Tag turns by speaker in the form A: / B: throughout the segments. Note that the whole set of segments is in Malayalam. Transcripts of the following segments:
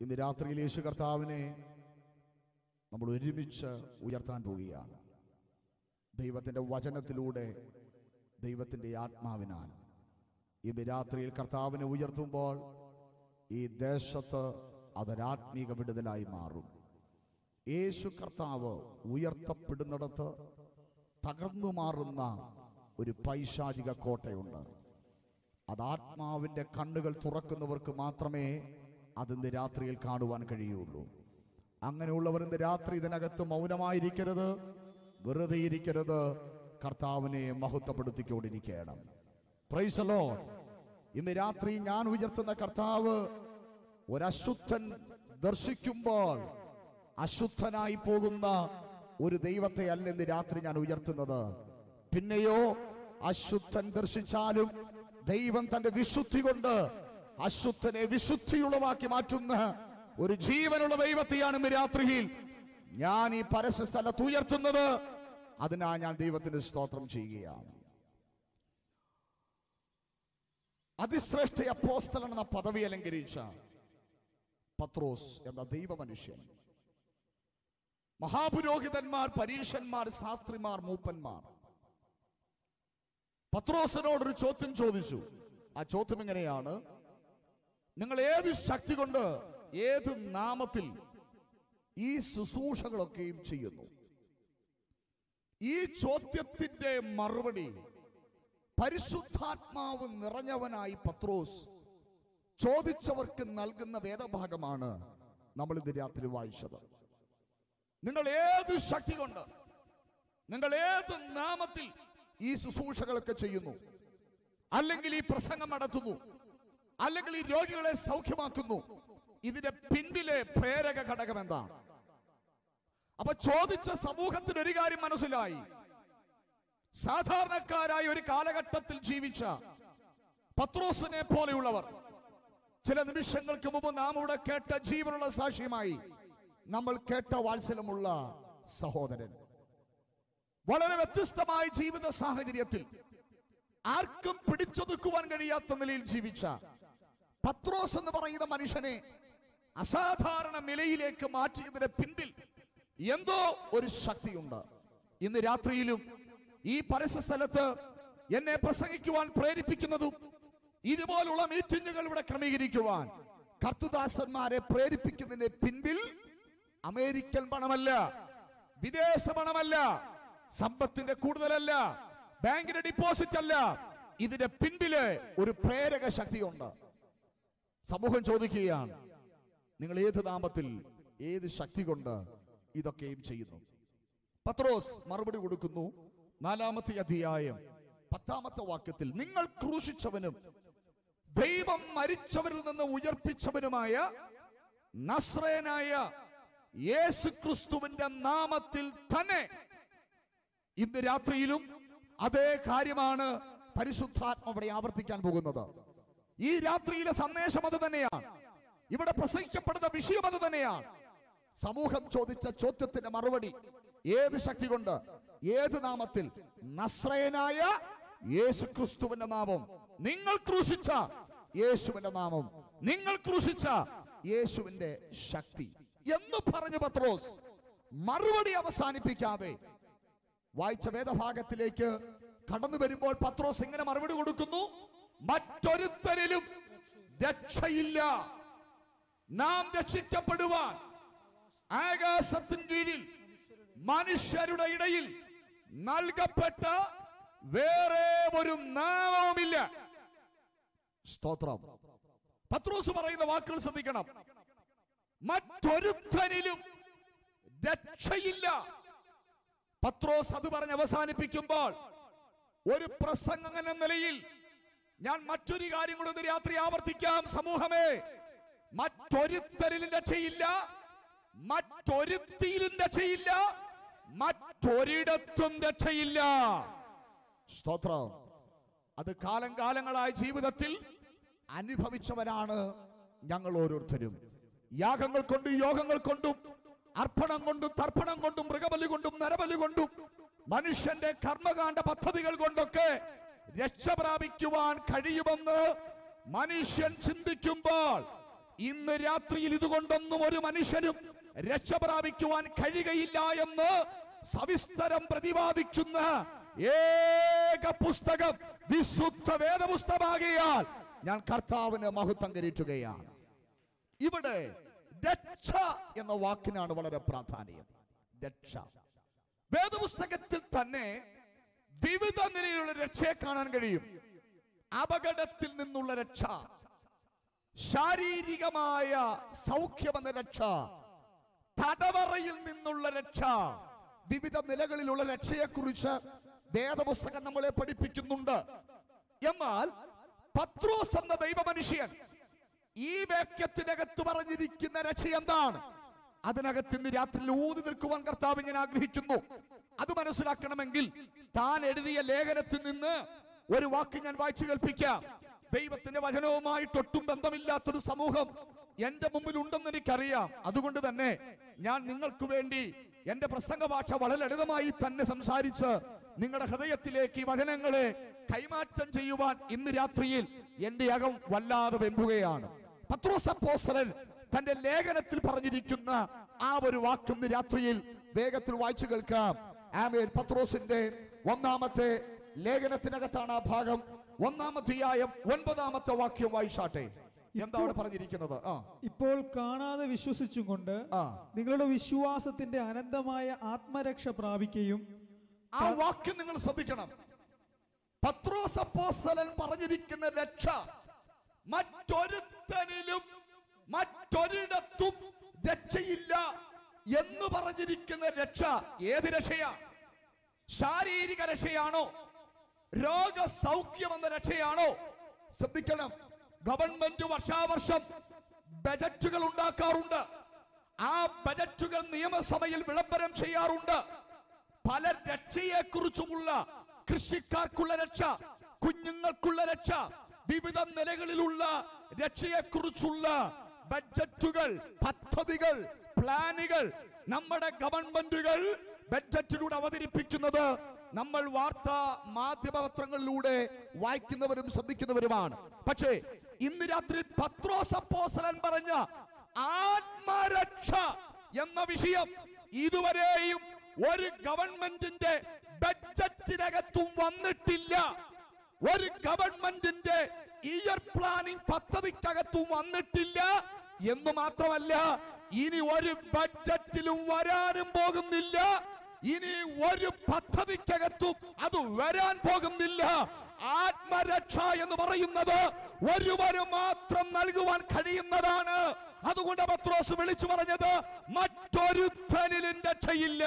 A: ഇന്ന് രാത്രിയിൽ യേശു കർത്താവിനെ നമ്മൾ ഒരുമിച്ച് ഉയർത്താൻ പോവുകയാണ് ദൈവത്തിൻ്റെ വചനത്തിലൂടെ ദൈവത്തിൻ്റെ ആത്മാവിനാൽ ഇന്ന് രാത്രിയിൽ കർത്താവിനെ ഉയർത്തുമ്പോൾ ഈ ദേശത്ത് അതൊരാത്മീക വിടുതലായി മാറും യേശു കർത്താവ് ഉയർത്തപ്പെടുന്നിടത്ത് തകർന്നു മാറുന്ന ഒരു പൈശാചിക കോട്ടയുണ്ട് അത് ആത്മാവിൻ്റെ കണ്ണുകൾ തുറക്കുന്നവർക്ക് മാത്രമേ അതിന്ന് രാത്രിയിൽ കാണുവാൻ കഴിയുള്ളൂ അങ്ങനെയുള്ളവർ ഇന്ന് രാത്രി ഇതിനകത്ത് മൗനമായിരിക്കരുത് വെറുതെ ഇരിക്കരുത് കർത്താവിനെ മഹത്വപ്പെടുത്തിക്കൊണ്ടിരിക്കണം പ്രൈസലോ ഇന്ന് രാത്രി ഞാൻ ഉയർത്തുന്ന കർത്താവ് ഒരശുദ്ധൻ ദർശിക്കുമ്പോൾ അശുദ്ധനായി പോകുന്ന ഒരു ദൈവത്തെ അല്ല ഇന്ന് രാത്രി ഞാൻ ഉയർത്തുന്നത് പിന്നെയോ അശുദ്ധൻ ദർശിച്ചാലും ദൈവം തന്റെ വിശുദ്ധി കൊണ്ട് അശുദ്ധനെ വിശുദ്ധിയുള്ളവാക്കി മാറ്റുന്ന ഒരു ജീവനുള്ള ദൈവത്തെയാണ് ഇന്ന് രാത്രിയിൽ ഞാൻ ഈ പരസ്യ സ്ഥലത്ത് ഉയർത്തുന്നത് അതിനാ ഞാൻ ദൈവത്തിന് സ്തോത്രം ചെയ്യുകയാണ് അതിശ്രേഷ്ഠ അപ്പോസ്തലൻ എന്ന പദവി അലങ്കരിച്ച പത്രോസ് എന്ന ദൈവമനുഷ്യൻ മഹാപുരോഹിതന്മാർ പരീശന്മാർ ശാസ്ത്രിമാർ മൂപ്പന്മാർ പത്രോസിനോടൊരു ചോദ്യം ചോദിച്ചു ആ ചോദ്യം എങ്ങനെയാണ് നിങ്ങൾ ഏത് ശക്തി കൊണ്ട് ഏത് നാമത്തിൽ ഈ ശുശ്രൂഷകളൊക്കെയും ചെയ്യുന്നു ഈ ചോദ്യത്തിന്റെ മറുപടി പരിശുദ്ധാത്മാവ് നിറഞ്ഞവനായി പത്രോസ് ചോദിച്ചവർക്ക് നൽകുന്ന വേദഭാഗമാണ് നമ്മൾ ഇന്ന് രാത്രി വായിച്ചത് നിങ്ങൾ ഏത് ശക്തി കൊണ്ട് നിങ്ങൾ ഏത് നാമത്തിൽ ഈ ശുശ്രൂഷകളൊക്കെ ചെയ്യുന്നു അല്ലെങ്കിൽ ഈ പ്രസംഗം നടത്തുന്നു അല്ലെങ്കിൽ ഈ രോഗികളെ സൗഖ്യമാക്കുന്നു ഇതിന്റെ പിൻപിലെ പ്രേരക ഘടകം എന്താണ് അപ്പൊ ചോദിച്ച സമൂഹത്തിന് ഒരു കാര്യം മനസ്സിലായി സാധാരണക്കാരായ ഒരു കാലഘട്ടത്തിൽ ജീവിച്ച പത്രോസിനെ പോലെയുള്ളവർ ചില നിമിഷങ്ങൾക്ക് മുമ്പ് നാം ഇവിടെ കേട്ട ജീവനുള്ള സാക്ഷ്യമായി നമ്മൾ കേട്ട വാത്സല്യമുള്ള സഹോദരൻ വളരെ വ്യത്യസ്തമായ ജീവിത സാഹചര്യത്തിൽ ആർക്കും പിടിച്ചൊതുക്കുവാൻ കഴിയാത്ത നിലയിൽ ജീവിച്ച പത്രോസ് എന്ന് പറയുന്ന മനുഷ്യനെ അസാധാരണ നിലയിലേക്ക് മാറ്റിയതിന്റെ പിൻപിൽ എന്തോ ഒരു ശക്തിയുണ്ട് ഇന്ന് രാത്രിയിലും ഈ പരസ്യ സ്ഥലത്ത് എന്നെ പ്രസംഗിക്കുവാൻ പ്രേരിപ്പിക്കുന്നതും ഇതുപോലുള്ള മീറ്റിംഗുകൾ ഇവിടെ ക്രമീകരിക്കുവാൻ കർത്തുദാസന്മാരെ പ്രേരിപ്പിക്കുന്നതിന്റെ പിൻപിൽ അമേരിക്കൻ പണമല്ല വിദേശ പണമല്ല സമ്പത്തിന്റെ കൂടുതലല്ല ബാങ്കിന്റെ ഡിപ്പോസിറ്റ് അല്ല ഇതിന്റെ പിൻപില് ഒരു പ്രേരക ശക്തിയുണ്ട് സമൂഹം ചോദിക്കുകയാണ് നിങ്ങൾ ഏത് നാമത്തിൽ ഏത് ശക്തി കൊണ്ട് ഇതൊക്കെയും ചെയ്യുന്നു പത്രോസ് മറുപടി കൊടുക്കുന്നു നാലാമത്തെ അധ്യായം പത്താമത്തെ വാക്യത്തിൽ നിങ്ങൾ ക്രൂശിച്ചവനും ദൈവം മരിച്ചവരിൽ നിന്ന് ഉയർപ്പിച്ചവനുമായ നസ്രയനായ യേശു ക്രിസ്തുവിന്റെ നാമത്തിൽ തന്നെ ഇന്ന് രാത്രിയിലും അതേ കാര്യമാണ് പരിശുദ്ധാത്മ ഇവിടെ ആവർത്തിക്കാൻ പോകുന്നത് ഈ രാത്രിയിലെ സന്ദേശം അത് തന്നെയാണ് ഇവിടെ പ്രസംഗിക്കപ്പെടുന്ന വിഷയം അത് തന്നെയാണ് സമൂഹം ചോദിച്ച ചോദ്യത്തിന്റെ മറുപടി ഏത് ശക്തി കൊണ്ട് ഏത് നാമത്തിൽ നസ്രയനായ യേശു ക്രിസ്തുവിന്റെ നാമം നിങ്ങൾ ക്രൂശിച്ച യേശുവിന്റെ നാമം നിങ്ങൾ ക്രൂശിച്ച യേശുവിന്റെ ശക്തി എന്ന് പറഞ്ഞു പത്രോസ് മറുപടി അവസാനിപ്പിക്കാതെ വായിച്ച വേദഭാഗത്തിലേക്ക് കടന്നു വരുമ്പോൾ പത്രോസ് ഇങ്ങനെ മറുപടി കൊടുക്കുന്നു മറ്റൊരുത്തരിലും രക്ഷയില്ല നാം രക്ഷിക്കപ്പെടുവാൻ ആകാശത്തിൻ കീഴിൽ മനുഷ്യരുടെ ഇടയിൽ നൽകപ്പെട്ട വേറെ ഒരു നാമവുമില്ല സ്തോത്രം പത്രോസ് പറയുന്ന വാക്കുകൾ ശ്രദ്ധിക്കണം മറ്റൊരുത്തനിലും രക്ഷയില്ല പത്രോസ് അത് പറഞ്ഞ് അവസാനിപ്പിക്കുമ്പോൾ ഒരു പ്രസംഗം എന്ന നിലയിൽ ഞാൻ മറ്റൊരു കാര്യം കൂടെ ഇന്ന് രാത്രി ആവർത്തിക്കാം സമൂഹമേ മറ്റൊരുത്തരിലും രക്ഷയില്ല മറ്റൊരുത്തിയിലും രക്ഷയില്ല മറ്റൊരിടത്തും രക്ഷയില്ല സ്തോത്രം അത് കാലം കാലങ്ങളായ ജീവിതത്തിൽ അനുഭവിച്ചവരാണ് ഞങ്ങൾ ഓരോരുത്തരും യാഗങ്ങൾ കൊണ്ടും യോഗങ്ങൾ കൊണ്ടും അർപ്പണം കൊണ്ടും തർപ്പണം കൊണ്ടും മൃഗബലി കൊണ്ടും നരബലി കൊണ്ടും മനുഷ്യന്റെ കർമ്മകാണ്ഡ പദ്ധതികൾ കൊണ്ടൊക്കെ രക്ഷ പ്രാപിക്കുവാൻ കഴിയുമെന്ന് മനുഷ്യൻ ചിന്തിക്കുമ്പോൾ ഇന്ന് രാത്രിയിൽ ഇതുകൊണ്ടൊന്നും ഒരു മനുഷ്യനും രക്ഷ പ്രാപിക്കുവാൻ കഴിയുകയില്ല എന്ന് സവിസ്തരം പ്രതിപാദിക്കുന്ന ഏക പുസ്തകം വിശുദ്ധ വേദപുസ്തകമാകിയാൽ ഞാൻ കർത്താവിന് മഹത്വം കയറ്റുകയാണ് ഇവിടെ രക്ഷ എന്ന വാക്കിനാണ് വളരെ പ്രാധാന്യം രക്ഷ വേദപുസ്തകത്തിൽ തന്നെ വിവിധ നിലയിലുള്ള രക്ഷയെ കാണാൻ കഴിയും അപകടത്തിൽ നിന്നുള്ള രക്ഷ ശാരീരികമായ സൗഖ്യമെന്ന രക്ഷ തടവറയിൽ നിന്നുള്ള രക്ഷ വിവിധ നിലകളിലുള്ള രക്ഷയെക്കുറിച്ച് വേദപുസ്തകം നമ്മളെ പഠിപ്പിക്കുന്നുണ്ട് എന്നാൽ പത്രോസ് എന്ന ദൈവമനുഷ്യൻ ഈ വാക്യത്തിനകത്ത് പറഞ്ഞിരിക്കുന്ന രക്ഷ എന്താണ് അതിനകത്ത് ഇന്ന് രാത്രിയിൽ ഊതി നിൽക്കുവാൻ കർത്താവ് ഞാൻ ആഗ്രഹിക്കുന്നു അത് മനസ്സിലാക്കണമെങ്കിൽ താൻ എഴുതിയ ലേഖനത്തിൽ നിന്ന് ഒരു വാക്ക് ഞാൻ വായിച്ചു കേൾപ്പിക്കാം ദൈവത്തിന്റെ വചനവുമായി തൊട്ടും ബന്ധമില്ലാത്തൊരു സമൂഹം എന്റെ മുമ്പിൽ ഉണ്ടെന്ന് എനിക്കറിയാം അതുകൊണ്ട് തന്നെ ഞാൻ നിങ്ങൾക്ക് വേണ്ടി എന്റെ പ്രസംഗ ഭാഷ വളരെ ലളിതമായി തന്നെ സംസാരിച്ച് നിങ്ങളുടെ ഹൃദയത്തിലേക്ക് ഈ വചനങ്ങളെ കൈമാറ്റം ചെയ്യുവാൻ ഇന്ന് രാത്രിയിൽ എന്റെ അകം വല്ലാതെ വെമ്പുകയാണ് പത്രോസ് അപ്പോസ്തലൻ തന്റെ ലേഖനത്തിൽ പറഞ്ഞിരിക്കുന്ന ആ ഒരു വാക്ക് ഇന്ന് രാത്രിയിൽ വേഗത്തിൽ വായിച്ചു കേൾക്കാം ആമേൻ പത്രോസിന്റെ ഒന്നാമത്തെ ലേഖനത്തിനകത്താണ് ആ ഭാഗം ഒന്നാമധ്യായം ഒൻപതാമത്തെ വാക്യം വായിച്ചാട്ടെ എന്താ അവിടെ പറഞ്ഞിരിക്കുന്നത് ആ
B: ഇപ്പോൾ കാണാതെ വിശ്വസിച്ചും കൊണ്ട്
A: ആ.
B: നിങ്ങളുടെ വിശ്വാസത്തിന്റെ അനന്തമായ ആത്മരക്ഷ പ്രാപിക്കുകയും
A: ആ വാക്യം നിങ്ങൾ ശ്രദ്ധിക്കണം പത്രോസ് അപ്പോസ്തലൻ പറഞ്ഞിരിക്കുന്ന രക്ഷ മറ്റൊരുത്തനിലും മറ്റൊരിടത്തും രക്ഷയില്ല എന്ന് പറഞ്ഞിരിക്കുന്ന രക്ഷ ഏത് രക്ഷയാ ശാരീരിക രക്ഷയാണോ രോഗസൗഖ്യം എന്ന രക്ഷയാണോ ശ്രദ്ധിക്കണം ഗവൺമെന്റ് വർഷാവർഷം ബജറ്റുകൾ ഉണ്ടാക്കാറുണ്ട് ആ ബജറ്റുകൾ നിയമസഭയിൽ വിളംബരം ചെയ്യാറുണ്ട് പല രക്ഷയെക്കുറിച്ചുമുള്ള കൃഷിക്കാർക്കുള്ള രക്ഷ കുഞ്ഞുങ്ങൾക്കുള്ള രക്ഷ വിവിധ നിലകളിലുള്ള രക്ഷയെക്കുറിച്ചുള്ള ബഡ്ജറ്റുകൾ പദ്ധതികൾ പ്ലാനുകൾ നമ്മുടെ ഗവൺമെന്റുകൾ ബഡ്ജറ്റിലൂടെ അവതരിപ്പിക്കുന്നത് നമ്മൾ വാർത്താ മാധ്യമപത്രങ്ങളിലൂടെ വായിക്കുന്നവരും ശ്രദ്ധിക്കുന്നവരുമാണ് പക്ഷേ ഇന്ന് രാത്രി പത്രോസ് അപ്പോസ്തലൻ പറഞ്ഞ ആത്മരക്ഷ എന്ന വിഷയം ഇതുവരെയും ഒരു ഗവൺമെന്റിന്റെ ബഡ്ജറ്റിനകത്തും വന്നിട്ടില്ല ഒരു ഗവൺമെന്റിന്റെ ഇയർ പ്ലാനിംഗ് പദ്ധതിക്കകത്തും വന്നിട്ടില്ല എന്ന് മാത്രമല്ല ഇനി ഒരു ബഡ്ജറ്റിലും വരാനും പോകുന്നില്ല ഇനി ഒരു പദ്ധതിക്കകത്തും അത് വരാൻ പോകുന്നില്ല ആത്മരക്ഷ എന്ന് പറയുന്നത് ഒരുവന് മാത്രം നൽകുവാൻ കഴിയുന്നതാണ് അതുകൊണ്ട് പത്രോസ് വിളിച്ചു പറഞ്ഞത് മറ്റൊരുത്തനിലും രക്ഷയില്ല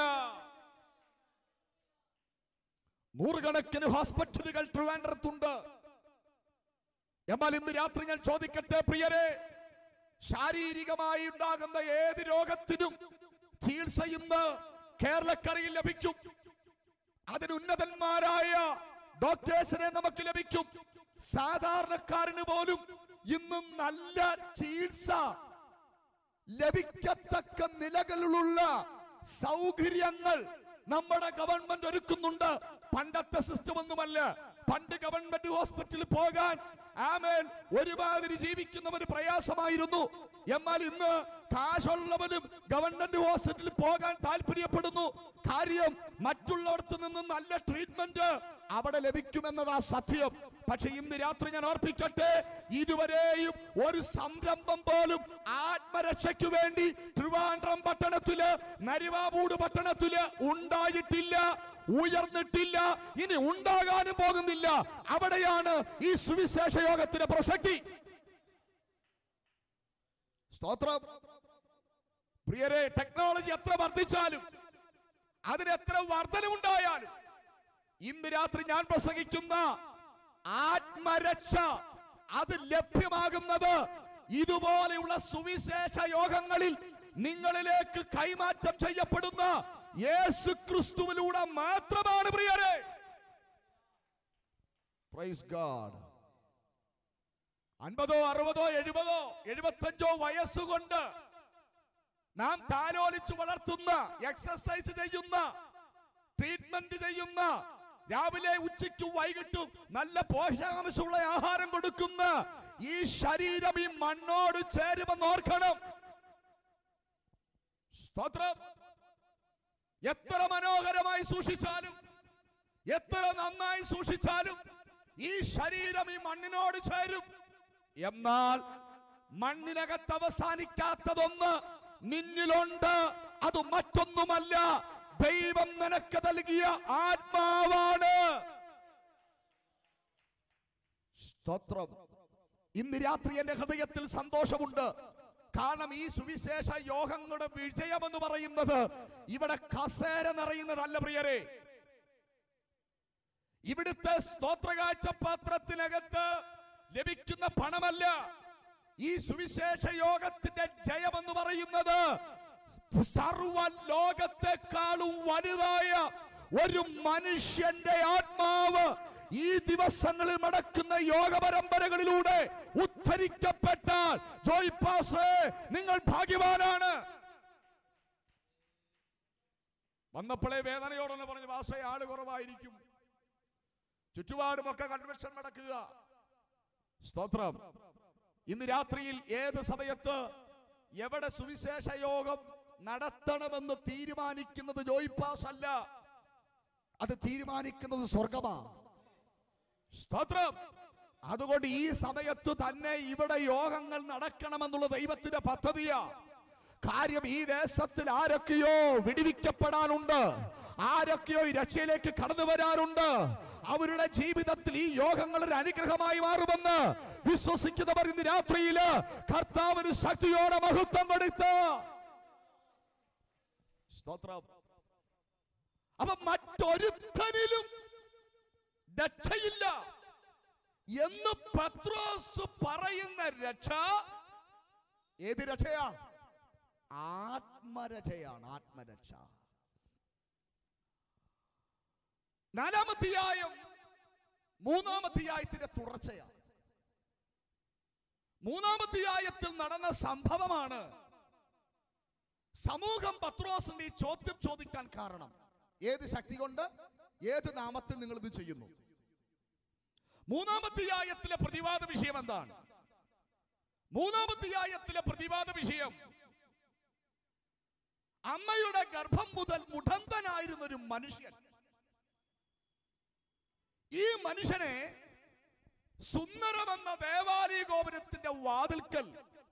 A: നൂറുകണക്കിന് ഹോസ്പിറ്റലുകൾ ട്രിവാൻഡ്രത്തുണ്ട് എന്നാൽ ഇന്ന് രാത്രി ഞാൻ ചോദിക്കട്ടെ പ്രിയരെ ശാരീരികമായി ഉണ്ടാകുന്ന ഏത് രോഗത്തിനും ചികിത്സ ഇന്ന് കേരളക്കരയിൽ ലഭിക്കും അതിന് ഉന്നതന്മാരായ ഡോക്ടേഴ്സിനെ നമുക്ക് ലഭിക്കും സാധാരണക്കാരന് പോലും ഇന്ന് നല്ല ചികിത്സ ലഭിക്കത്തക്ക നിലകളിലുള്ള സൗകര്യങ്ങൾ നമ്മുടെ ഗവൺമെന്റ് ഒരുക്കുന്നുണ്ട് പണ്ടത്തെ സിസ്റ്റം ഒന്നുമല്ല പണ്ട് ഗവൺമെന്റ് ഹോസ്പിറ്റലിൽ പോകാൻ ആമേൻ ഒരുമാതിരി ജീവിക്കുന്നവർ പ്രയാസമായിരുന്നു എന്നാൽ ഇന്ന് കാശുള്ളവരും ഗവൺമെന്റ് ഹോസ്പിറ്റലിൽ പോകാൻ താല്പര്യപ്പെടുന്നു കാര്യം മറ്റുള്ളവർക്ക് നിന്ന് നല്ല ട്രീറ്റ്മെന്റ് അവിടെ ലഭിക്കുമെന്നതാ സത്യം പക്ഷെ ഇന്ന് രാത്രി ഞാൻ ഓർപ്പിക്കട്ടെ ഇതുവരെയും ഒരു സംരംഭം പോലും ആത്മരക്ഷയ്ക്ക് വേണ്ടി ട്രിവാൻഡ്രം പട്ടണത്തില് നരിവാമൂട് പട്ടണത്തില് ഉണ്ടായിട്ടില്ല ഉയർന്നിട്ടില്ല ഇനി ഉണ്ടാകാനും പോകുന്നില്ല അവിടെയാണ് ഈ സുവിശേഷ യോഗത്തിന്റെ പ്രസക്തി സ്തോത്രം പ്രിയരെ ടെക്നോളജി എത്ര വർദ്ധിച്ചാലും അതിന് എത്ര വർധനമുണ്ടായാലും ഇന്ന് രാത്രി ഞാൻ പ്രസംഗിക്കുന്ന ആത്മരക്ഷ അത് ലഭ്യമാകുന്നത് ഇതുപോലെയുള്ള സുവിശേഷ യോഗങ്ങളിൽ നിങ്ങളിലേക്ക് കൈമാറ്റം ചെയ്യപ്പെടുന്ന യേശു ക്രിസ്തുവിലൂടെ മാത്രമാണ് പ്രിയരെ പ്രൈസ് ഗാഡ് അൻപതോ അറുപതോ എഴുപതോ എഴുപത്തഞ്ചോ വയസ്സുകൊണ്ട് നാം താലോലിച്ച് വളർത്തുന്ന എക്സസൈസ് ചെയ്യുന്ന ട്രീറ്റ്മെന്റ് ചെയ്യുന്ന രാവിലെ ഉച്ചയ്ക്കും വൈകിട്ടും നല്ല പോഷകാംശമുള്ള ആഹാരം കൊടുക്കുന്ന ഈ ശരീരം ഈ മണ്ണോട് ചേരുമെന്ന് ഓർക്കണം സ്തോത്രം എത്ര മനോഹരമായി സൂക്ഷിച്ചാലും എത്ര നന്നായി സൂക്ഷിച്ചാലും ഈ ശരീരം ഈ മണ്ണിനോട് ചേരും എന്നാൽ മണ്ണിനകത്ത് അവസാനിക്കാത്തതൊന്ന് നിന്നിലുണ്ട് അത് മറ്റൊന്നുമല്ല ദൈവം നിനക്ക് നൽകിയ ആത്മാവാണ് സ്തോത്രം ഇന്ന് രാത്രി എന്റെ ഹൃദയത്തിൽ സന്തോഷമുണ്ട് കാരണം ഈ സുവിശേഷ യോഗങ്ങളുടെ വിജയം എന്ന് പറയുന്നത് ഇവിടെ കസേര നിറയുന്നതല്ല പ്രിയരെ ഇവിടുത്തെ സ്തോത്രകാഴ്ച പാത്രത്തിനകത്ത് ലഭിക്കുന്ന പണമല്ല ഈ സുവിശേഷ യോഗത്തിന്റെ ജയമെന്ന് പറയുന്നത് സർവ ലോകത്തെക്കാളും വലുതായ ഒരു മനുഷ്യന്റെ ആത്മാവ് ഈ ദിവസങ്ങളിൽ നടക്കുന്ന യോഗ പരമ്പരകളിലൂടെ ഉദ്ധരിക്കപ്പെട്ടാൽ ജോയ് പാസേ നിങ്ങൾ ഭാഗ്യവാനാണ് വന്നപ്പോഴേ വേദനയോടൊന്ന് പറഞ്ഞു പാസേ ആള് കുറവായിരിക്കും ചുറ്റുപാടുമൊക്കെ കൺവെൻഷൻ നടക്കുക സ്തോത്രം ഇന്ന് രാത്രിയിൽ ഏത് സമയത്ത് എവിടെ സുവിശേഷ യോഗം നടത്തണമെന്ന് തീരുമാനിക്കുന്നത് ജോയ് പാസ് അല്ല അത് തീരുമാനിക്കുന്നത് സ്വർഗമാ സ്തോത്രം അതുകൊണ്ട് ഈ സമയത്ത് തന്നെ ഇവിടെ യോഗങ്ങൾ നടക്കണമെന്നുള്ള ദൈവത്തിന്റെ പദ്ധതിയാ കാര്യം ഈ ദേശത്തിൽ ആരൊക്കെയോ വിടിവിക്കപ്പെടാനുണ്ട് ആരൊക്കെയോ ഈ രക്ഷയിലേക്ക് കടന്നു വരാറുണ്ട് അവരുടെ ജീവിതത്തിൽ ഈ യോഗങ്ങൾ ഒരു അനുഗ്രഹമായി മാറുമെന്ന് വിശ്വസിക്കുന്നവർ ഇന്ന് രാത്രിയില് കർത്താവിന് ശക്തിയോടെ മഹത്വം കൊടുത്ത് സ്തോത്രം അപ്പൊ മറ്റൊരുത്തനിലും രക്ഷയില്ല എന്ന് പത്രോസ് പറയുന്ന രക്ഷ ഏത് രക്ഷയാ ആത്മരക്ഷയാണ് ആത്മരക്ഷ നാലാമധ്യായം മൂന്നാമധ്യായത്തിന്റെ തുടർച്ചയാണ് മൂന്നാമധ്യായത്തിൽ നടന്ന സംഭവമാണ് സമൂഹം പത്രോസിന്റെ ഈ ചോദ്യം ചോദിക്കാൻ കാരണം ഏത് ശക്തി കൊണ്ട് ഏത് നാമത്തിൽ നിങ്ങൾ ഇത് ചെയ്യുന്നു മൂന്നാമധ്യായത്തിലെ പ്രതിവാദ വിഷയം എന്താണ് മൂന്നാമധ്യായത്തിലെ പ്രതിവാദ വിഷയം അമ്മയുടെ ഗർഭം മുതൽ മുടന്തനായിരുന്ന ഒരു മനുഷ്യൻ ഈ മനുഷ്യനെ സുന്ദരമെന്ന ദേവാലയ ഗോപുരത്തിന്റെ വാതിൽക്കൽ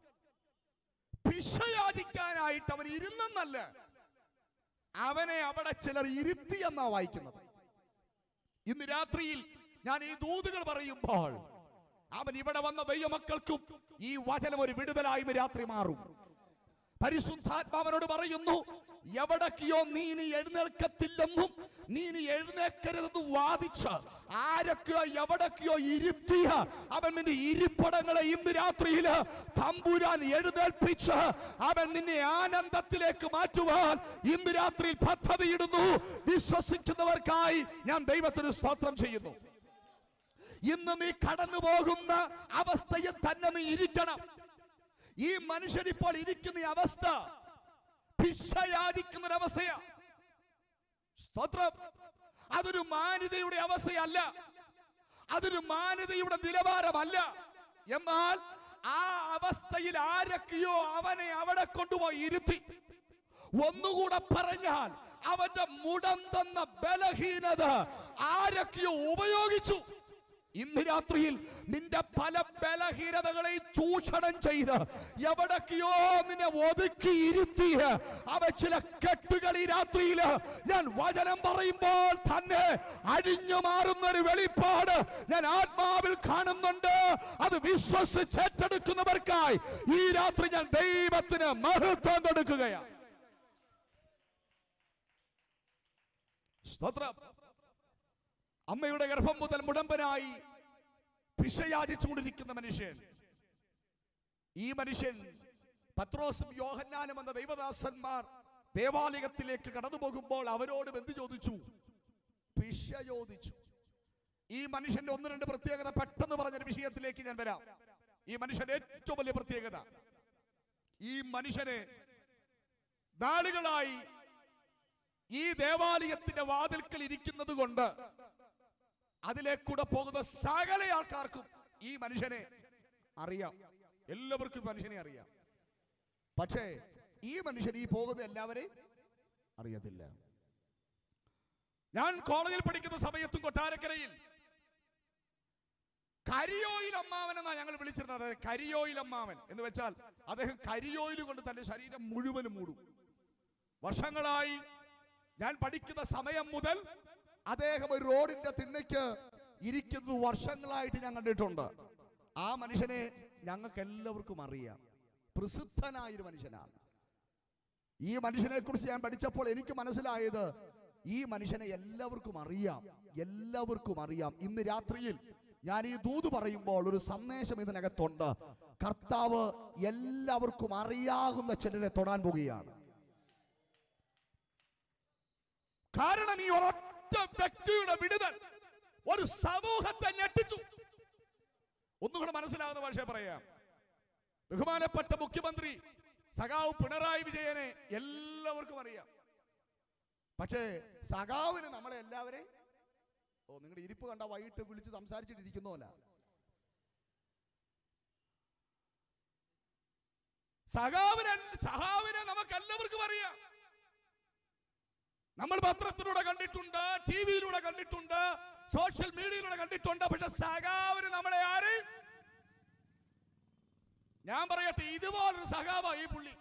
A: ഭിക്ഷയാചിക്കാനായിട്ട് അവൻ ഇരുന്നെന്നല്ല അവനെ അവിടെ ചിലർ ഇരുത്തി എന്നാ വായിക്കുന്നത് ഇന്ന് രാത്രിയിൽ ഞാൻ ഈ ദൂതുകൾ പറയുമ്പോൾ അവൻ ഇവിടെ വന്ന ദൈവമക്കൾക്കും ഈ വചനം ഒരു വിടുതലായും രാത്രി മാറും പരിശുദ്ധാത്മാവനോട് പറയുന്നു എവിടൊക്കെയോ നീ ഇനി എഴുന്നേൽക്കത്തില്ലെന്നും നീ ഇനി എഴുന്നേക്കരുതെന്ന് വാദിച്ച് ആരൊക്കെയോ എവിടൊക്കെയോ ഇരുത്തിയ അവൻ നിന്റെ ഇരിപ്പടങ്ങളെ ഇന്ന് രാത്രിയില് തമ്പുരാൻ എഴുന്നേൽപ്പിച്ച് അവൻ നിന്നെ ആനന്ദത്തിലേക്ക് മാറ്റുവാൻ ഇന്ന് രാത്രിയിൽ പദ്ധതിയിടുന്നു വിശ്വസിക്കുന്നവർക്കായി ഞാൻ ദൈവത്തിന് സ്തോത്രം ചെയ്യുന്നു ഇന്ന് നീ കടന്നു പോകുന്ന അവസ്ഥയിൽ തന്നെ നീ ഇരിക്കണം ഈ മനുഷ്യൻ ഇപ്പോൾ ഇരിക്കുന്ന ഈ അവസ്ഥ ഭിക്ഷയാചിക്കുന്ന ഒരു അവസ്ഥയാ സ്തോത്രം അതൊരു മാന്യതയുടെ അവസ്ഥയല്ല അതൊരു മാന്യതയുടെ നിലവാരമല്ല എന്നാൽ ആ അവസ്ഥയിൽ ആരൊക്കെയോ അവനെ അവിടെ കൊണ്ടുപോയി ഇരുത്തി ഒന്നുകൂടെ പറഞ്ഞാൽ അവന്റെ മുടന്തെന്ന ബലഹീനത ആരൊക്കെയോ ഉപയോഗിച്ചു ഇന്ന് രാത്രിയിൽ നിന്റെ പല ബലഹീനതകളെ ചൂഷണം ചെയ്ത് എവിടൊക്കെയോ നിന്നെ ഒതുക്കി ഇരുത്തി അവ ചില കെട്ടുകൾ ഈ രാത്രിയിൽ ഞാൻ വചനം പറയുമ്പോൾ തന്നെ അഴിഞ്ഞു മാറുന്ന ഒരു വെളിപ്പാട് ഞാൻ ആത്മാവിൽ കാണുന്നുണ്ട് അത് വിശ്വസിച്ചേറ്റെടുക്കുന്നവർക്കായി ഈ രാത്രി ഞാൻ ദൈവത്തിന് മഹത്വം കൊടുക്കുകയാണ് സ്തോത്രം അമ്മയുടെ ഗർഭം മുതൽ മുടമ്പനായി ഭിക്ഷയാചിച്ചുകൊണ്ടിരിക്കുന്ന മനുഷ്യൻ ഈ മനുഷ്യൻ പത്രോസും യോഹന്നാനും എന്ന ദൈവദാസന്മാർ ദേവാലയത്തിലേക്ക് കടന്നു പോകുമ്പോൾ അവരോട് എന്ത് ചോദിച്ചു ഭിക്ഷ ചോദിച്ചു ഈ മനുഷ്യന്റെ ഒന്ന് രണ്ട് പ്രത്യേകത പെട്ടെന്ന് പറഞ്ഞൊരു വിഷയത്തിലേക്ക് ഞാൻ വരാം ഈ മനുഷ്യന്റെ ഏറ്റവും വലിയ പ്രത്യേകത ഈ മനുഷ്യനെ നാളുകളായി ഈ ദേവാലയത്തിന്റെ വാതിൽക്കൽ ഇരിക്കുന്നത് കൊണ്ട് അതിലേക്കൂടെ പോകുന്ന സകല ആൾക്കാർക്കും ഈ മനുഷ്യനെ അറിയാം എല്ലാവർക്കും ഈ മനുഷ്യനെ അറിയാം പക്ഷേ ഈ മനുഷ്യൻ ഈ പോകുന്ന എല്ലാവരെയും അറിയത്തില്ല ഞാൻ കോളേജിൽ പഠിക്കുന്ന സമയത്തും കൊട്ടാരക്കരയിൽ കരിയോയിൽ അമ്മാവൻ എന്നാ ഞങ്ങൾ വിളിച്ചിരുന്നത് കരിയോയിൽ അമ്മാവൻ എന്ന് വെച്ചാൽ അദ്ദേഹം കരിയോയിൽ കൊണ്ട് തന്റെ ശരീരം മുഴുവനും മൂടും വർഷങ്ങളായി ഞാൻ പഠിക്കുന്ന സമയം മുതൽ അദ്ദേഹം ഒരു റോഡിന്റെ തിണ്ണയ്ക്ക് ഇരിക്കുന്നത് വർഷങ്ങളായിട്ട് ഞാൻ കണ്ടിട്ടുണ്ട് ആ മനുഷ്യനെ ഞങ്ങൾക്ക് എല്ലാവർക്കും അറിയാം പ്രസിദ്ധനായ ഒരു മനുഷ്യനാണ് ഈ മനുഷ്യനെ കുറിച്ച് ഞാൻ പഠിച്ചപ്പോൾ എനിക്ക് മനസ്സിലായത് ഈ മനുഷ്യനെ എല്ലാവർക്കും അറിയാം എല്ലാവർക്കും അറിയാം ഇന്ന് രാത്രിയിൽ ഞാൻ ഈ ദൂത് പറയുമ്പോൾ ഒരു സന്ദേശം ഇതിനകത്തുണ്ട് കർത്താവ് എല്ലാവർക്കും അറിയാവുന്ന ചിലരെ തൊടാൻ പോകുകയാണ് കാരണം ഈ ഒരൊറ്റ വ്യക്തിയുടെ വിടുതൽ ഒരു സമൂഹത്തെ ഞെട്ടിച്ചു ഒന്നുകൂടെ മനസ്സിലാവുന്ന ഭാഷ പറയാം ബഹുമാനപ്പെട്ട മുഖ്യമന്ത്രി സഖാവ് പിണറായി വിജയനെ എല്ലാവർക്കും അറിയാം പക്ഷേ സഖാവിന് നമ്മളെ എല്ലാവരെയും ഓ നിങ്ങളുടെ ഇരിപ്പ് കണ്ട വൈകിട്ട് വിളിച്ച് സംസാരിച്ചിട്ടിരിക്കുന്നോല സഖാവിനെ സഖാവിനെ നമുക്ക് എല്ലാവർക്കും അറിയാം നമ്മൾ പത്രത്തിലൂടെ കണ്ടിട്ടുണ്ട് ടി വിയിലൂടെ കണ്ടിട്ടുണ്ട് സോഷ്യൽ മീഡിയയിലൂടെ കണ്ടിട്ടുണ്ട് പക്ഷെ സഖാവിന് നമ്മളെ ആര് ഞാൻ പറയട്ടെ ഇതുപോലൊരു സഖാവ ഈ പുള്ളി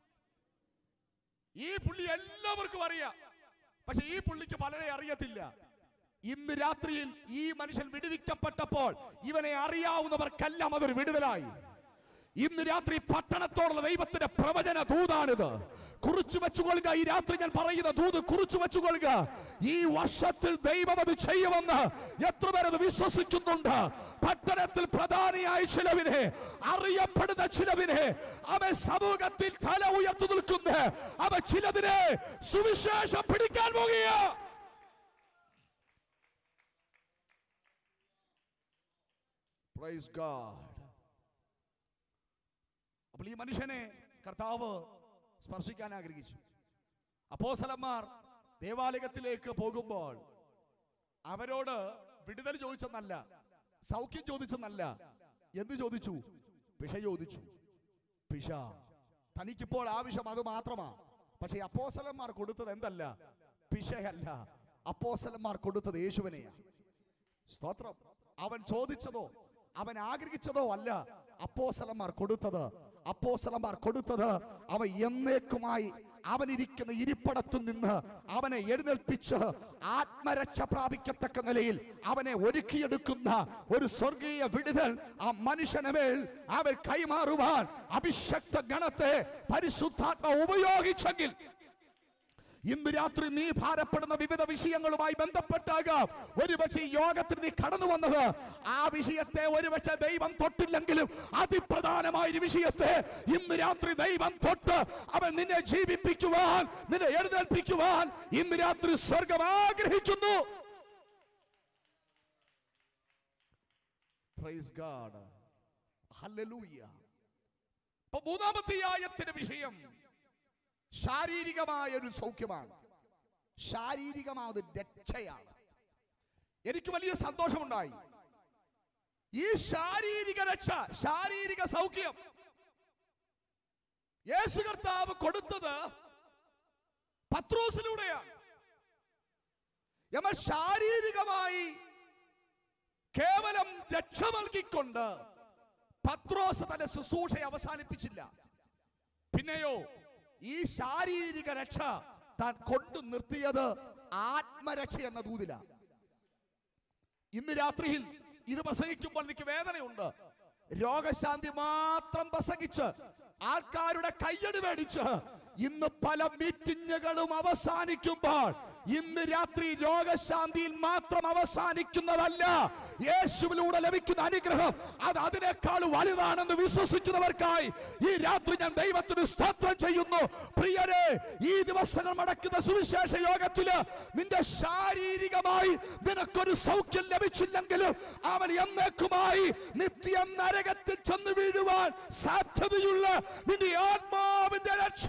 A: ഈ പുള്ളി എല്ലാവർക്കും അറിയാം പക്ഷെ ഈ പുള്ളിക്ക് പലരെ അറിയത്തില്ല ഇന്ന് രാത്രിയിൽ ഈ മനുഷ്യൻ വിടുവിക്കപ്പെട്ടപ്പോൾ ഇവനെ അറിയാവുന്നവർക്കെല്ലാം അതൊരു വിടുതലായി ഇന്ന് രാത്രി പട്ടണത്തോടുള്ള ദൈവത്തിന്റെ പ്രവചന ദൂതാണിത് കുറിച്ചു വെച്ചുകൊള്ളുക ഈ രാത്രി ഞാൻ പറയുന്ന ദൂത് കുറിച്ചു വെച്ചുകൊള്ളുക ഈ വർഷത്തിൽ ദൈവം അത് ചെയ്യുമെന്ന് എത്ര പേർ അത് വിശ്വസിക്കുന്നുണ്ട് പട്ടണത്തിൽ പ്രധാനിയായ ചിലവിനെ അറിയപ്പെടുന്ന ചിലവിനെ അവൻ സമൂഹത്തിൽ തല ഉയർത്തു നിൽക്കുന്ന അവ ചിലതിനെ സുവിശേഷം പിടിക്കാൻ പോകുക Praise God. അപ്പോൾ ഈ മനുഷ്യനെ കർത്താവ് സ്പർശിക്കാൻ ആഗ്രഹിച്ചു അപ്പോസലന്മാർ ദേവാലയത്തിലേക്ക് പോകുമ്പോൾ അവരോട് വിടുതൽ ചോദിച്ചെന്നല്ല സൗഖ്യം ചോദിച്ചെന്നല്ല എന്ത് ചോദിച്ചു പിഷ ചോദിച്ചു പിഷ തനിക്കിപ്പോൾ ആവശ്യം അത് മാത്രമാ പക്ഷേ അപ്പോസലന്മാർ കൊടുത്തത് എന്തല്ല പിഷയല്ല അപ്പോസലന്മാർ കൊടുത്തത് യേശുവിനെയാണ് സ്തോത്രം അവൻ ചോദിച്ചതോ അവൻ ആഗ്രഹിച്ചതോ അല്ല അപ്പോസലന്മാർ കൊടുത്തത് അപ്പോസലന്മാർ കൊടുത്തത് അവൻ എന്നേക്കുമായി അവനിരിക്കുന്ന ഇരിപ്പടത്തു നിന്ന് അവനെ എഴുന്നേൽപ്പിച്ച് ആത്മരക്ഷ പ്രാപിക്കത്തക്ക നിലയിൽ അവനെ ഒരുക്കിയെടുക്കുന്ന ഒരു സ്വർഗീയ വിടുതൽ ആ മനുഷ്യന് മേൽ അവൻ കൈമാറുവാൻ അഭിഷക്ത ഗണത്തെ പരിശുദ്ധാത്മ ഉപയോഗിച്ചെങ്കിൽ ഇന്ന് രാത്രി നീ ഭാരപ്പെടുന്ന വിവിധ വിഷയങ്ങളുമായി ബന്ധപ്പെട്ടാകാം ഒരുപക്ഷെ ഈ യോഗത്തിൽ നീ കടന്നു വന്നത് ആ വിഷയത്തെ ഒരുപക്ഷെ ദൈവം തൊട്ടില്ലെങ്കിലും അതിപ്രധാനമായ ഒരു വിഷയത്തെ ഇന്ന് രാത്രി ദൈവം തൊട്ട് അവൻ നിന്നെ ജീവിപ്പിക്കുവാൻ നിന്നെ എഴുന്നേൽപ്പിക്കുവാൻ ഇന്ന് രാത്രി സ്വർഗം ആഗ്രഹിക്കുന്നു Praise God. Hallelujah. അപ്പൊ മൂന്നാമത്തെ ആയത്തിന്റെ വിഷയം ശാരീരികമായ ഒരു സൗഖ്യമാണ് ശാരീരികമായ ഒരു രക്ഷയാണ് എനിക്ക് വലിയ സന്തോഷമുണ്ടായി ഈ ശാരീരിക രക്ഷ ശാരീരിക സൗഖ്യം യേശു കർത്താവ് കൊടുത്തത് പത്രോസിലൂടെയാണ് എന്നാൽ ശാരീരികമായി കേവലം രക്ഷ നൽകിക്കൊണ്ട് പത്രോസ് തന്റെ ശുശ്രൂഷ അവസാനിപ്പിച്ചില്ല പിന്നെയോ ഈ ശാരീരിക രക്ഷ താൻ കൊണ്ടു നിർത്തിയത് ആത്മരക്ഷ എന്ന ദൂതില ഇന്ന് രാത്രിയിൽ ഇത് പ്രസംഗിക്കുമ്പോൾ എനിക്ക് വേദനയുണ്ട് രോഗശാന്തി മാത്രം പ്രസംഗിച്ച് ആൾക്കാരുടെ കയ്യടി മേടിച്ച് ഇന്ന് പല മീറ്റിങ്ങുകളും അവസാനിക്കുമ്പോൾ ഇന്ന് രാത്രി രോഗശാന്തിയിൽ മാത്രം അവസാനിക്കുന്നതല്ല യേശുവിലൂടെ ലഭിക്കുന്ന അനുഗ്രഹം അത് അതിനേക്കാൾ വലുതാണെന്ന് വിശ്വസിക്കുന്നവർക്കായി ഈ രാത്രി ഞാൻ ദൈവത്തിന് സ്തോത്രം ചെയ്യുന്നു പ്രിയരെ ഈ ദിവസങ്ങൾ നടക്കുന്ന സുവിശേഷ യോഗത്തില് നിന്റെ ശാരീരികമായി നിനക്കൊരു സൗഖ്യം ലഭിച്ചില്ലെങ്കിലും അവൻ എന്നേക്കുമായി നിത്യം നരകത്തിൽ ചെന്ന് വീഴുവാൻ സാധ്യതയുള്ള നിന്റെ ആത്മാവിന്റെ രക്ഷ